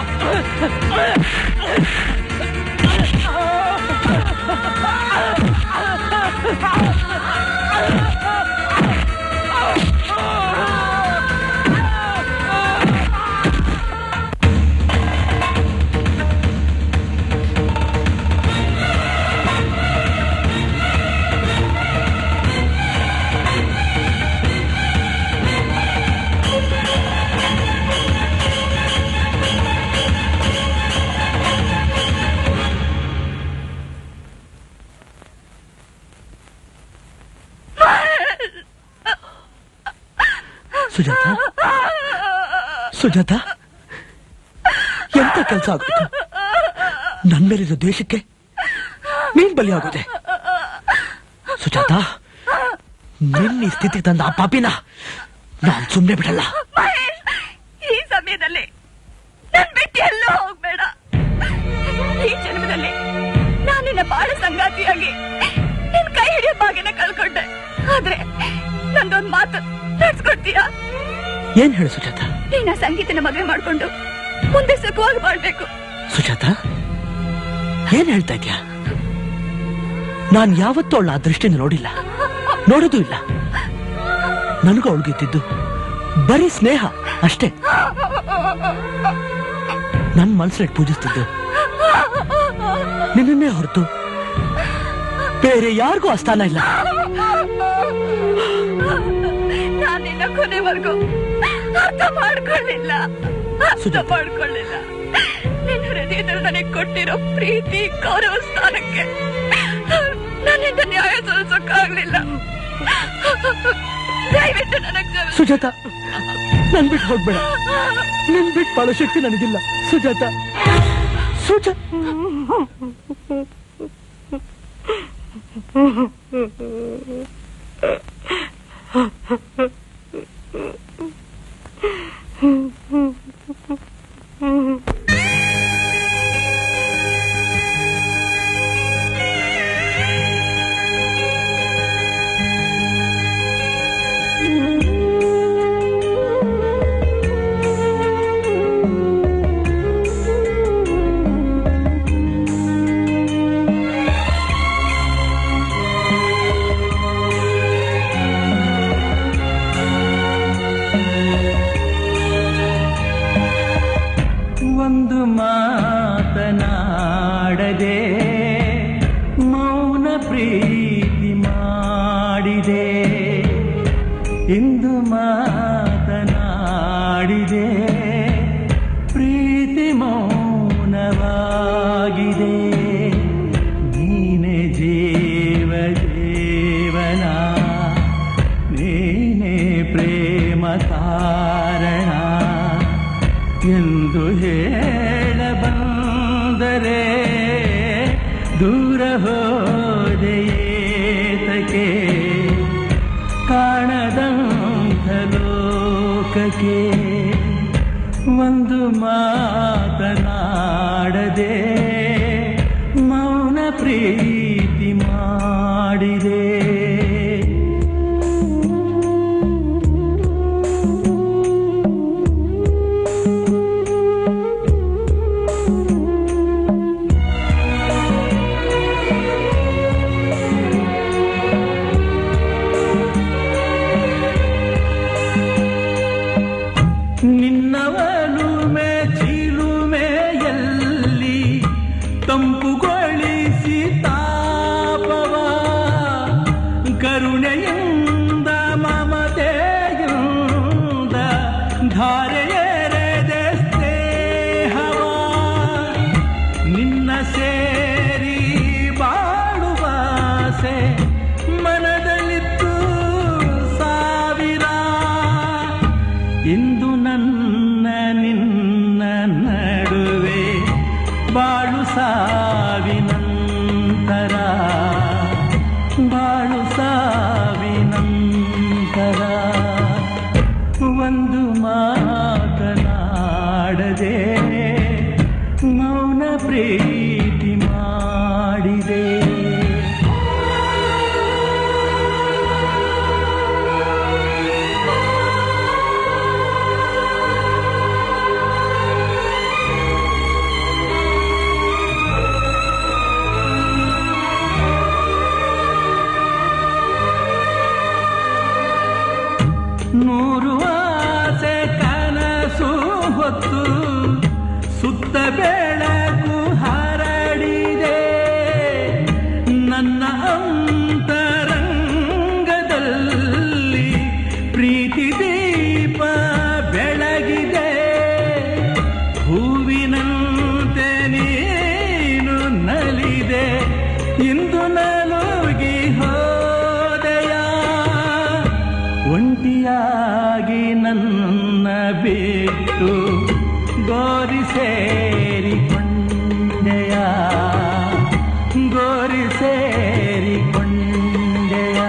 ಸುಜಾತ ಸುಜಾತ ಎಂತ ಕೆಲಸ ಆಗೋಯ್ತು ನನ್ ಮೇಲಿರೋ ದ್ವೇಷಕ್ಕೆ ನೀನ್ ಬಲಿ ಆಗೋದೆ ಸುಜಾತ ನಿನ್ನ ಈ ಸ್ಥಿತಿಗೆ ತಂದ ಆ ಪಾಪಿನ ನಾನ್ ಸುಮ್ನೆ ಬಿಡಲ್ಲ ಮಹೇಶ್ ಈ ಸಮಯದಲ್ಲಿ ನನ್ ಬಿಟ್ಟು ಎಲ್ಲೂ ಹೋಗ್ಬೇಡ ಈ ಜನ್ಮದಲ್ಲಿ ನಾನು ನಿನ್ನ ಬಾಳ ಸಂಗಾತಿಯಾಗಿ ನಿನ್ ಕೈ ಹಿಡಿಯೋ ಭಾಗ್ಯನ ಕಳ್ಕೊಂಡೆ ಆದ್ರೆ ನಂದೊಂದ್ ಮಾತು ನಡ್ಸ್ಕೊಡ್ತೀಯಾ ಏನ್ ಹೇಳು ಸುಜಾತ ನೀನ ಸಂಗೀತನ ಮದುವೆ ಮಾಡ್ಕೊಂಡು ಮುಂದೆ ಸುಖವಾಗಿ ಬಾಳ್ಬೇಕು ಸುಜಾತ ಏನ್ ಹೇಳ್ತಾ ಇದ್ಯಾ ನಾನ್ ಯಾವತ್ತೂ ಅವಳ ಆ ದೃಷ್ಟಿಯಿಂದ ನೋಡಿಲ್ಲ ನೋಡೋದು ಇಲ್ಲ ನನಗೂ ಅವಳಿಗಿದ್ದಿದ್ದು ಬರೀ ಸ್ನೇಹ ಅಷ್ಟೇ ನನ್ ಮನ್ಸಲ್ಲಿ ಪೂಜಿಸ್ತಿದ್ದು ನಿನ್ನನ್ನೇ ಹೊರತು ಬೇರೆ ಯಾರಿಗೂ ಆ ಸ್ಥಾನ ಇಲ್ಲ ನಾನು ನಿನ್ನ ಕೊನೆವರೆಗೂ ಅರ್ಥ ಮಾಡ್ಕೊಳ್ಳಿಲ್ಲ ಅರ್ಥ ಮಾಡ್ಕೊಳ್ಳಿಲ್ಲ ನಿನ್ನ ಹೃದಯದಲ್ಲಿ ನನಗೆ ಕೊಟ್ಟಿರೋ ಪ್ರೀತಿ ಗೌರವ ಸ್ಥಾನಕ್ಕೆ ನನ್ನಿಂದ ನ್ಯಾಯ ಸಲ್ಲಿಸೋಕ್ಕಾಗ್ಲಿಲ್ಲ ದಯವಿಟ್ಟು ನನಗೆ ಕ್ಷಮಿಸು. ಸುಜಾತ ನನ್ ಬಿಟ್ಟು ಹೋಗ್ಬೇಡ ನಿನ್ ಬಿಟ್ಟು ಬಾಳೋ ಶಕ್ತಿ ನನಗಿಲ್ಲ ಸುಜಾತ ಸುಜಾ ಒಂದು ಮಾತನಾಡದೆ ಮೌನ ಪ್ರೀತಿ ಮಾಡಿದೆ ಇಂದು ಮಾತನಾಡಿದೆ ಪ್ರೀತಿ ಮೌನವಾಗಿದೆ ನೀನೆ ಜೀವ ಜೀವನ ನೀನೇ ಪ್ರೇಮ ಕಾರಣ ಎಂದು ಹೇಳ ಬಂದರೆ ದೂರ ಹೋದೆಯೇತಕೆ ಕಾಣದ ಯಾಕೆ ಒಂದು ಮಾತನಾಡದೆ ಮೌನ ಪ್ರೀತಿ ಮಾಡಿದೆ ನಿನ್ನವಲುಮೆ ಚಿಲುಮೆಯಲ್ಲಿ ತಂಪುಗೊಳಿಸಿ ತಾಪವ ಕರುಣೆಯಿಂದ ಮಮತೆಯಿಂದ ಧಾರೆಯರೆದೆ ಸ್ನೇಹವ ನಿನ್ನ ಸೇರಿ ಬಾಳುವಾಸೆ ಮನದಲ್ಲಿತ್ತು ಸಾವಿರ ಇಂದು ನನ್ನ ನಿನ್ನ ನಡುವೆ ಬಾಳು ಸಾವಿನಂತರ ಬಾಳು ಸಾವಿನಂತರ ಒಂದು ಮಾತನಾಡದೆ ಮೌನ ಪ್ರೀತಿ ಮಾಡಿದೆ ನೂರು ಆಸೆ ಕನಸು ಹೊತ್ತು ಸುತ್ತ ಬೆಳಕು ಹರಡಿದೆ ನನ್ನ ಅಂತರಂಗದಲ್ಲಿ ಪ್ರೀತಿ ದೀಪ ಬೆಳಗಿದೆ ಹೂವಿನಂತೆ ನೀನು ನಲಿದೆ ಇಂದು ನಲುಗಿ ಹೋದೆಯ ಒಂಟಿಯಾಗಿ ನನ್ನ ಬಿಟ್ಟು ಗೋರಿ ಸೇರಿಕೊಂಡೆಯ ಗೋರಿ ಸೇರಿಕೊಂಡೆಯ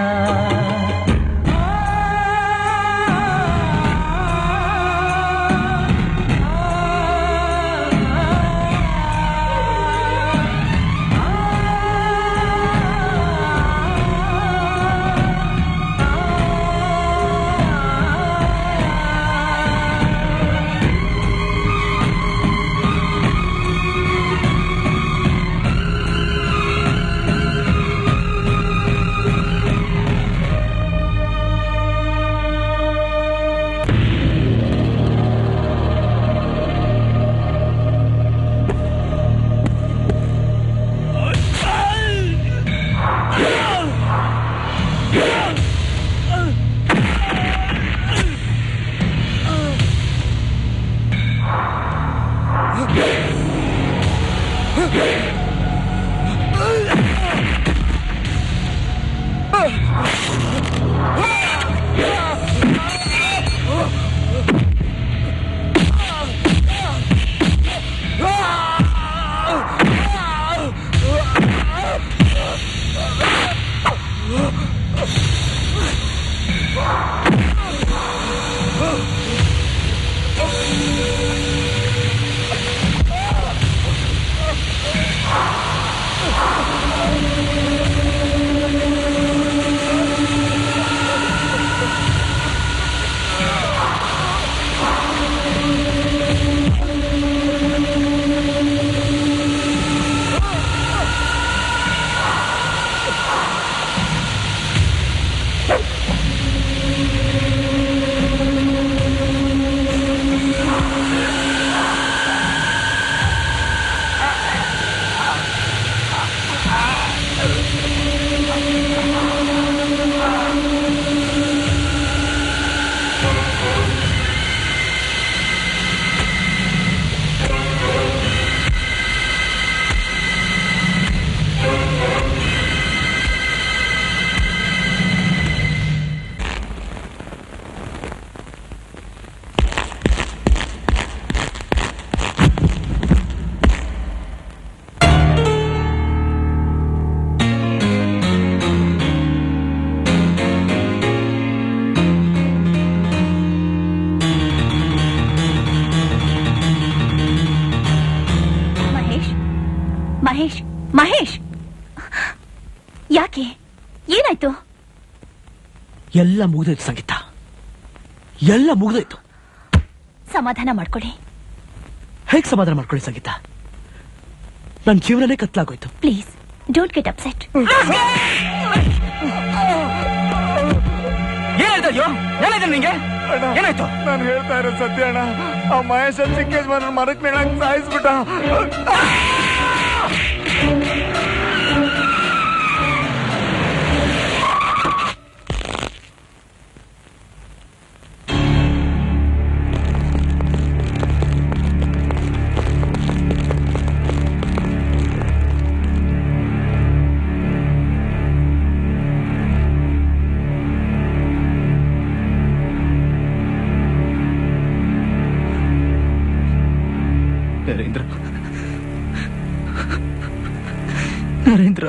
ಏನಾಯ್ತು ಎಲ್ಲ ಮುಗಿದೋಯ್ತು ಸಂಗೀತ ಎಲ್ಲ ಮುಗಿದೋಯ್ತು ಸಮಾಧಾನ ಮಾಡ್ಕೊಳ್ಳಿ ಹೇಗ್ ಸಮಾಧಾನ ಮಾಡ್ಕೊಳ್ಳಿ ಸಂಗೀತ ನನ್ನ ಜೀವನನೇ ಕತ್ಲಾಗೋಯ್ತು ಪ್ಲೀಸ್ ಡೋಂಟ್ ಗೆಟ್ ಅಪ್ಸೆಟ್ ಏನಾಯ್ತು ಏನಾಯ್ತು ನಿಂಗೆ ಏನಾಯ್ತು ನಾನು ಹೇಳ್ತಾ ಇರೋ ಸತ್ಯ ಅಣ್ಣ ಆ ಮಹೇಶ್ ಚಿಕ್ಕ ಮನ ಮರಕ್ ನೇಳಂಗ್ ಸಾಯಿಸ್ಬಿಟ್ಟ ನರೇಂದ್ರ ನರೇಂದ್ರ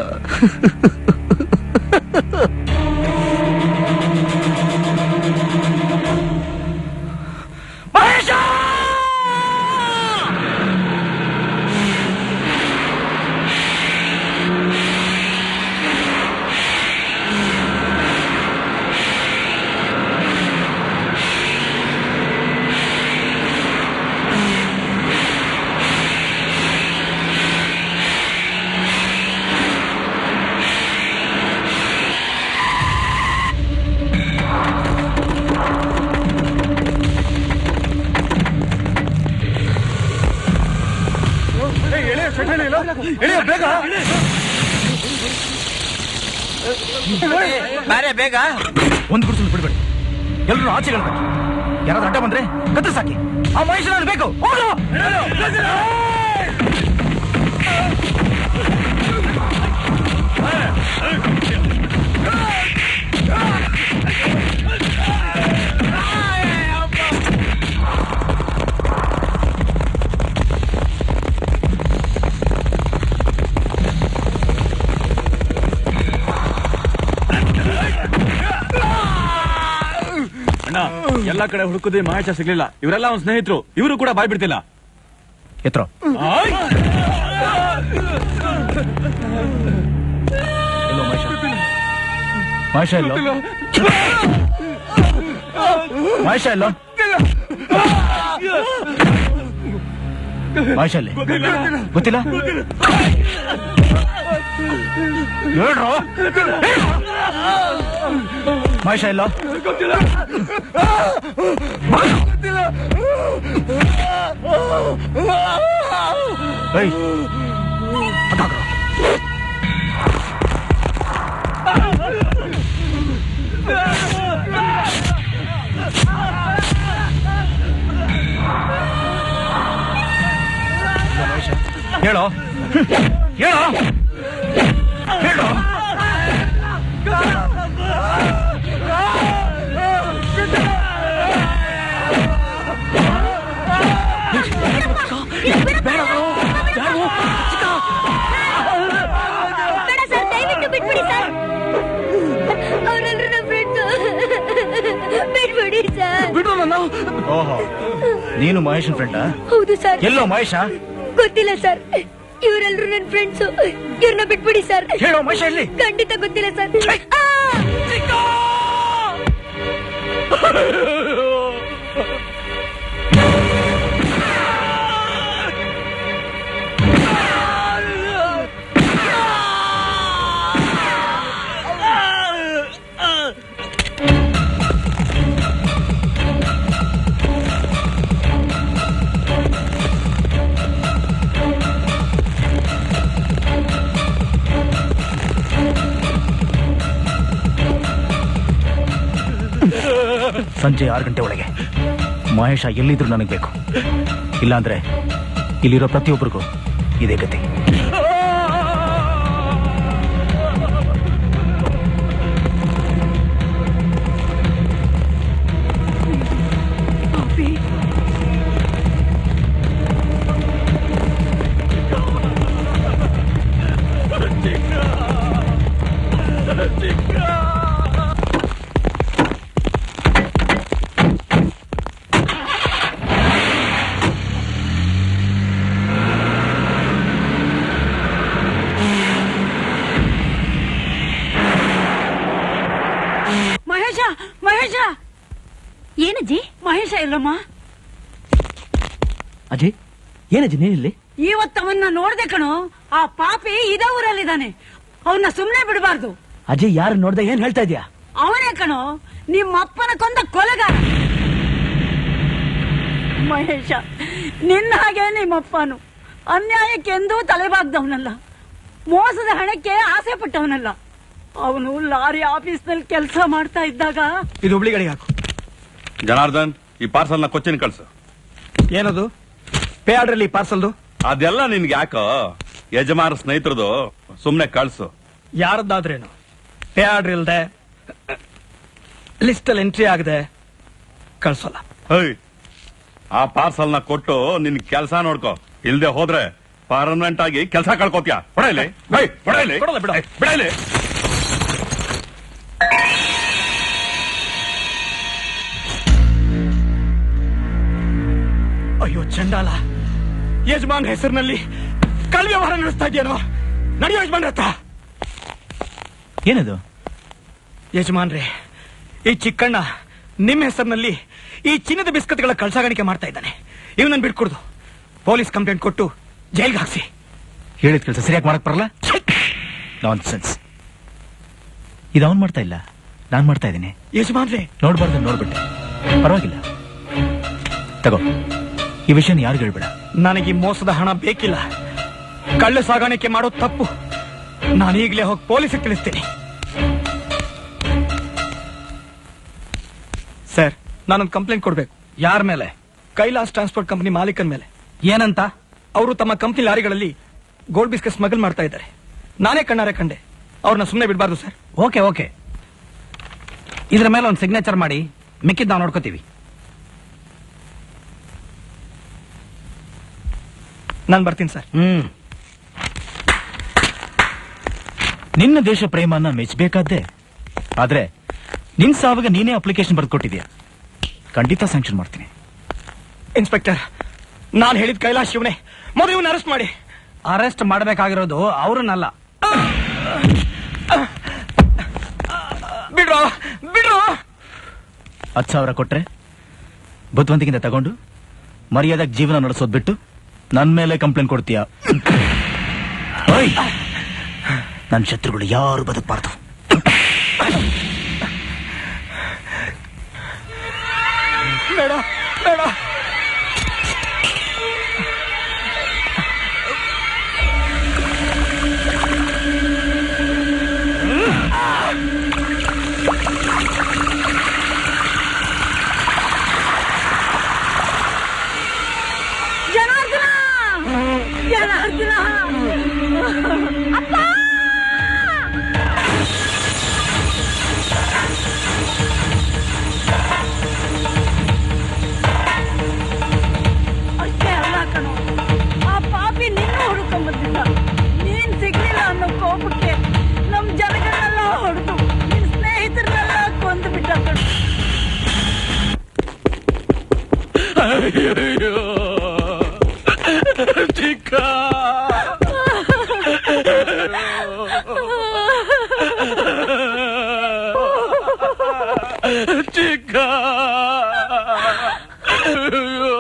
ಬೇಗ ಬಾರೆ ಬೇಗ ಒಂದು ಗುಡಿಸಲು ಬಿಡ್ಬೇಡಿ ಎಲ್ಲರೂ ಆಚೆ ಹೇಳ್ಬೇಕು ಯಾರಾದ್ರೂ ಅಡ್ಡ ಬಂದ್ರೆ ಕತ್ರ ಸಾಕಿ ಆ ಮನುಷ್ಯನ ಬೇಕು ಹೋಗು ಅಣ್ಣ ಎಲ್ಲಾ ಕಡೆ ಹುಡುಕುದೇ ಮಹೇಶ ಸಿಗ್ಲಿಲ್ಲ ಇವರೆಲ್ಲ ಅವ್ನ ಸ್ನೇಹಿತರು ಇವರು ಕೂಡ ಬಾಯ್ ಬಿಡ್ತಿಲ್ಲ ಎತ್ರೋ ಎಲ್ಲೋ ಮಹೇಶ ಮಹೇಶ ಎಲ್ಲೋ ಮಹೇಶ ಎಲ್ಲೋ ಮಹೇಶ ಅಲ್ಲಿ ಗೊತ್ತಿಲ್ಲ ಹೇಳ್ರೋ ಮಹೇಶ ಎಲ್ಲೋ ಏಯ್ ಅದಾಗ್ರೋ. ಇಲ್ಲ ಮಹೇಶ ಹೇಳೋ ಹೇಳೋ ಹೇಳೋ ಬೇಡ ಸರ್ ದಯವಿಟ್ಟು ಬಿಟ್ಬಿಡಿ ಸರ್ ಅವರೆಲ್ಲರೂ ನಮ್ಮ ಫ್ರೆಂಡ್ಸ್ ಬಿಟ್ಬಿಡಿ ಸರ್ ಬಿಡು ನನ್ನ ಓಹೋ ನೀನು ಮಹೇಶನ್ ಫ್ರೆಂಡಾ ಹೌದು ಸರ್ ಎಲ್ಲೋ ಮಹೇಶ ಗೊತ್ತಿಲ್ಲ ಸರ್ ಇವರೆಲ್ಲರೂ ನನ್ನ ಫ್ರೆಂಡ್ಸ್ ಇವ್ರನ್ನ ಬಿಟ್ಬಿಡಿ ಸರ್ ಹೇಳೋ ಮಹೇಶ ಎಲ್ಲಿ ಖಂಡಿತ ಗೊತ್ತಿಲ್ಲ ಸರ್ ಆ! ಸಂಜೆ ಆರು ಗಂಟೆ ಒಳಗೆ ಮಹೇಶ ಎಲ್ಲಿದ್ರು ನನಗೆ ಬೇಕು ಇಲ್ಲಾಂದ್ರೆ ಇಲ್ಲಿರೋ ಪ್ರತಿಯೊಬ್ಬರಿಗೂ ಇದೇ ಗತಿ ಮಹೇಶ ಏನಜ್ಜಿ ಮಹೇಶ ಇಲ್ಲಮ್ಮ ಅಜಯ್ ಏನಜ್ಜಿ ನೀನಿಲ್ಲಿ ಇವತ್ತವನ್ನ ನೋಡ್ದೆ ಕಣೋ ಆ ಪಾಪಿ ಇದೇ ಊರಲ್ಲಿದ್ದಾನೆ ಅವನ್ನ ಸುಮ್ನೆ ಬಿಡಬಾರ್ದು ಅಜಯ್ ಯಾರು ನೋಡ್ದೆ ಏನ್ ಹೇಳ್ತಾ ಇದೀಯಾ ಅವನೇ ಕಣೋ ನಿಮ್ಮ ಅಪ್ಪನ ಕೊಂದ ಕೊಲೆಗಾರ ಮಹೇಶ ನಿನ್ನ ಹಾಗೆ ನಿಮ್ಮಪ್ಪನು ಅನ್ಯಾಯಕ್ಕೆಂದೂ ತಲೆಬಾಗ್ದವನಲ್ಲ ಮೋಸದ ಹಣಕ್ಕೆ ಆಸೆ ಪಟ್ಟವನಲ್ಲ ಅವನು ಲಾರಿ ಆಫೀಸ್ನಲ್ಲಿ ಕೆಲಸ ಮಾಡ್ತಾ ಇದ್ದಾಗ ಇದು ಹುಬ್ಳಿಗಳಿಗೆ ಹಾಕು ಜನಾರ್ದನ್ ಈ ಪಾರ್ಸಲ್ನ ಕೊಚ್ಚಿನ ಕಳ್ಸು ಏನದು ಪೇ ಆರ್ಡ್ರಲ್ಲಿ ಪಾರ್ಸಲ್ದು ಅದೆಲ್ಲ ನಿನ್ಗೆ ಯಾಕೋ ಯಜಮಾನ ಸ್ನೇಹಿತರದು ಸುಮ್ನೆ ಕಳ್ಸು ಯಾರದ್ದಾದ್ರೇನು ಪೇ ಆರ್ಡರ್ ಇಲ್ದೆ ಲಿಸ್ಟ್ ಅಲ್ಲಿ ಎಂಟ್ರಿ ಆಗದೆ ಕಳ್ಸಲ್ಲ ಹೇಯ್ ಆ ಪಾರ್ಸಲ್ನ ಕೊಟ್ಟು ನಿನ್ ಕೆಲಸ ನೋಡ್ಕೋ ಇಲ್ದೆ ಹೋದ್ರೆ ಪರ್ಮನೆಂಟ್ ಆಗಿ ಕೆಲಸ ಕಳ್ಕೊತ್ಯಾ ಬಿಡಲಿ ಬಿಡಲಿ ಕೊಡಲ್ಲ ಬಿಡು. ಬಿಡಲಿ ಅಯ್ಯೋ ಚಂಡಾಲ ಯಜಮಾನ್ ಹೆಸರಿನಲ್ಲಿ ಕಳ್ ವ್ಯವಹಾರ ನಡೆಸ್ತಾ ಇದೆಯೇನೋ ನಡೆಯೋ ಯಜಮಾನ್ ಹತ್ರ ಏನದು ಯಜಮಾನ್ರೆ ಈ ಚಿಕ್ಕಣ್ಣ ನಿಮ್ಮ ಹೆಸರಿನಲ್ಲಿ ಈ ಚಿನ್ನದ ಬಿಸ್ಕತ್ಗಳ ಕಳ್ಸಾಗಾಣಿಕೆ ಮಾಡ್ತಾ ಇದ್ದಾನೆ ಇವನನ್ನ ಬಿಟ್ಕೊಡ್ದು ಪೊಲೀಸ್ ಕಂಪ್ಲೇಂಟ್ ಕೊಟ್ಟು ಜೈಲ್ಗೆ ಹಾಕ್ಸಿ ಹೇಳಿದ ಕೆಲಸ ಸರಿಯಾಗಿ ಮಾಡಕ್ ಬರಲ್ಲ ನಾನ್ ಸೆನ್ಸ್ ಇದು ಅವನ್ ಮಾಡ್ತಾ ಇಲ್ಲ ನಾನ್ ಮಾಡ್ತಾ ಇದ್ದೀನಿ ಯಜಮಾನ್ರೆ ನೋಡ್ಬಾರ್ದು ನೋಡ್ಬಿಟ್ಟೆ ಪರವಾಗಿಲ್ಲ ತಗೋ ಈ ವಿಷಯನ ಯಾರಿಗೂ ಹೇಳ್ಬೇಡ ನನಗೆ ಈ ಮೋಸದ ಹಣ ಬೇಕಿಲ್ಲ ಕಳ್ಳ ಸಾಗಾಣಿಕೆ ಮಾಡೋದು ತಪ್ಪು ನಾನೀಗಲೇ ಹೋಗಿ ಪೊಲೀಸಿಗೆ ತಿಳಿಸ್ತೀನಿ ಸರ್ ನಾನೊಂದು ಕಂಪ್ಲೇಂಟ್ ಕೊಡ್ಬೇಕು ಯಾರ ಮೇಲೆ ಕೈಲಾಸ್ ಟ್ರಾನ್ಸ್ಪೋರ್ಟ್ ಕಂಪನಿ ಮಾಲೀಕನ ಮೇಲೆ ಏನಂತ ಅವರು ತಮ್ಮ ಕಂಪನಿ ಲಾರಿಗಳಲ್ಲಿ ಗೋಲ್ಡ್ ಬಿಸ್ಕೆಟ್ ಸ್ಮಗಲ್ ಮಾಡ್ತಾ ಇದ್ದಾರೆ ನಾನೇ ಕಣ್ಣಾರೆ ಕಂಡೆ ಅವ್ರನ್ನ ಸುಮ್ಮನೆ ಬಿಡಬಾರ್ದು ಸರ್ ಓಕೆ ಓಕೆ ಇದ್ರ ಮೇಲೆ ಒಂದು ಸಿಗ್ನೇಚರ್ ಮಾಡಿ ಮಿಕ್ಕಿದ್ ನಾವು ನೋಡ್ಕೋತೀವಿ ನಾನು ಬರ್ತೀನಿ ಸರ್ ಹ್ಮ್ ನಿನ್ನ ದೇಶ ಪ್ರೇಮನ ಮೆಚ್ಚಬೇಕಾದ್ದೆ ಆದ್ರೆ ನಿನ್ ಸಾವಿಗೆ ನೀನೇ ಅಪ್ಲಿಕೇಶನ್ ಬರೆದು ಕೊಟ್ಟಿದ್ಯಾ ಖಂಡಿತ ಸ್ಯಾಂಕ್ಷನ್ ಮಾಡ್ತೀನಿ ಇನ್ಸ್ಪೆಕ್ಟರ್ ನಾನು ಹೇಳಿದ ಕೈಲಾಶ್ ಶಿವನೇ ಮೊದಲು ಇವನ್ನ ಅರೆಸ್ಟ್ ಮಾಡಿ ಅರೆಸ್ಟ್ ಮಾಡಬೇಕಾಗಿರೋದು ಅವ್ರನ್ನಲ್ಲ ಬಿಡ್ರೋ ಬಿಡ್ರೋ ಹತ್ತು ಸಾವಿರ ಕೊಟ್ರೆ ಬುದ್ಧಿವಂತಿಕೆಯಿಂದ ತಗೊಂಡು ಮರ್ಯಾದಾಗ ಜೀವನ ನಡೆಸೋದ್ ಬಿಟ್ಟು ನನ್ ಮೇಲೆ ಕಂಪ್ಲೇಂಟ್ ಕೊಡ್ತೀಯ ನನ್ನ ಶತ್ರುಗಳು ಯಾರು ಬದುಕಬಾರ್ದು ಬೇಡ ಬೇಡ ಜನಾರ್ದನ ಜನಾರ್ದನ ಅಪ್ಪ ಅಷ್ಟೇ ಅಲ್ಲ ಕಣೋ ಆ ಪಾಪಿ ನಿನ್ನ ಹುಡುಕೊಂಡ್ ಬಂದಿದ್ದ ನೀನ್ ಸಿಗ್ಲಿಲ್ಲ ಅನ್ನೋ ಕೋಪಕ್ಕೆ ನಮ್ ಜನಗಳನ್ನೆಲ್ಲ ಹೊಡೆದು ನಿನ್ ಸ್ನೇಹಿತರನ್ನೆಲ್ಲ ಕೊಂದು ಬಿಟ್ಟ ಕಣೋ ಅಯ್ಯಯ್ಯೋ ಚಿಕ್ಕ ಚಿಕ್ಕ ಅಯ್ಯೋ.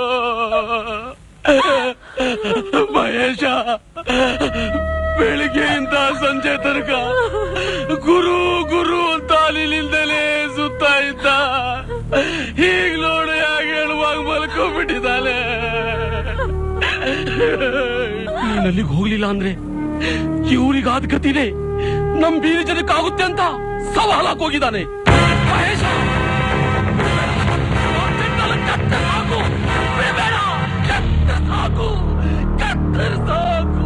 ಮಹೇಶ ಬೆಳಿಗ್ಗೆಯಿಂದ ಸಂಜೆ ತನಕ ಗುರು ಗುರು ಅಂತ ಅಲ್ಲಿಂದಲೇ ಸುತ್ತ ಇದ್ದ ಈಗ ನೋಡು ಯಾಕೆ ಹೇಳುವಾಗ ಮಲ್ಕೊಂಡ್ಬಿಟ್ಟಿದ್ದಾನೆ ನೀನ್ ಅಲ್ಲಿಗೆ ಹೋಗ್ಲಿಲ್ಲ ಅಂದ್ರೆ ಇವ್ರಿಗಾದ ಗತಿನೇ ನಮ್ ಬೀರಿ ಜನಕ್ಕಾಗುತ್ತೆ ಅಂತ ಸವಾಲಾಗಿ ಹೋಗಿದ್ದಾನೆ ಮಹೇಶ ಕತ್ತರಿಸಾಕು ಬಿಡಬೇಡ ಕತ್ತರಿಸಾಕು ಕತ್ತರಿಸಾಕು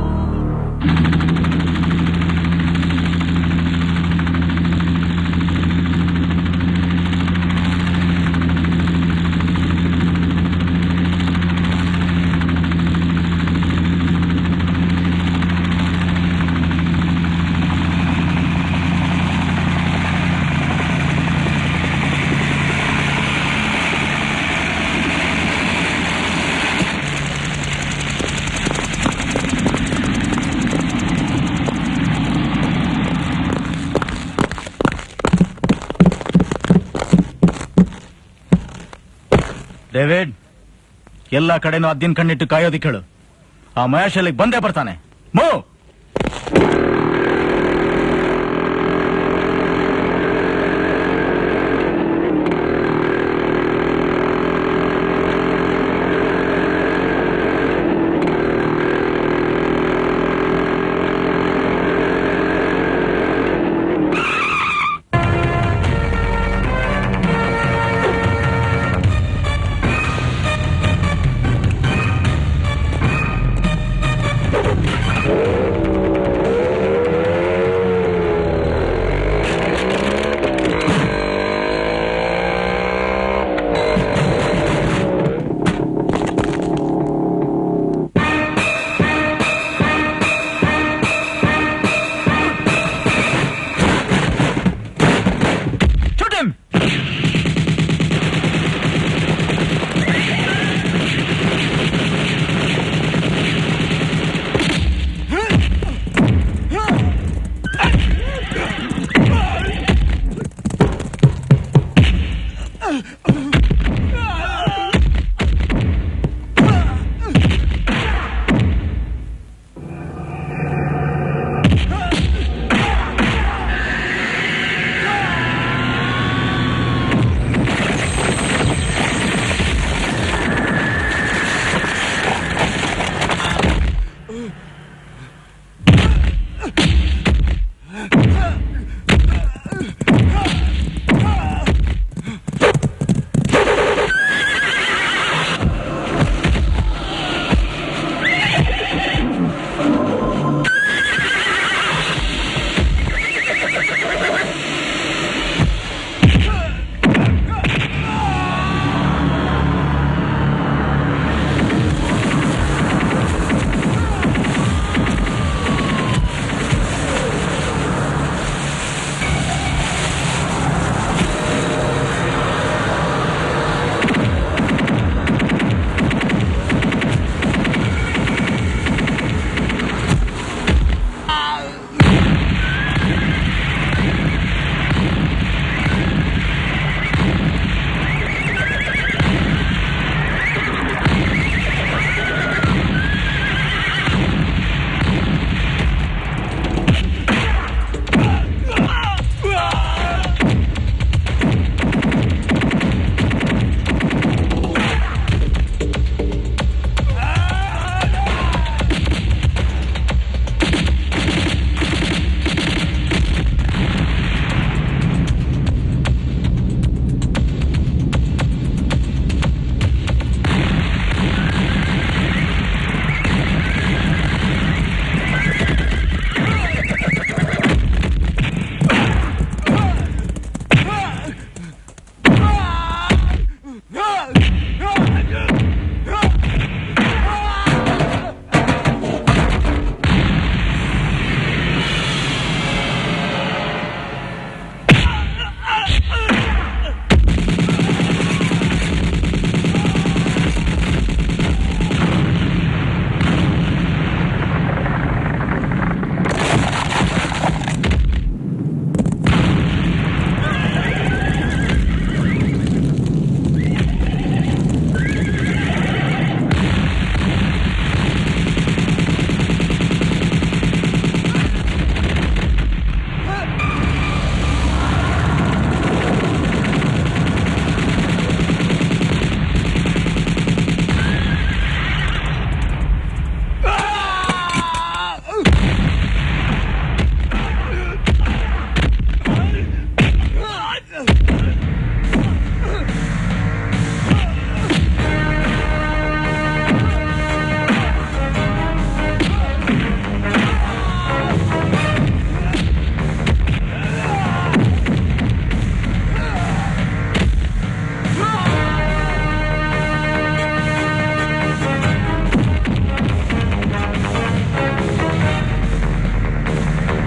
ಡೇವಿಡ್ ಎಲ್ಲ ಕಡೆನೂ ಅದ್ದಿನ ಕಣ್ಣಿಟ್ಟು ಕಾಯೋದಿಕ್ ಹೇಳು ಆ ಮಹೇಶ್ ಅಲ್ಲಿಗೆ ಬಂದೇ ಬರ್ತಾನೆ ಮೂ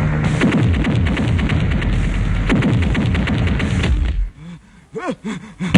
ಹ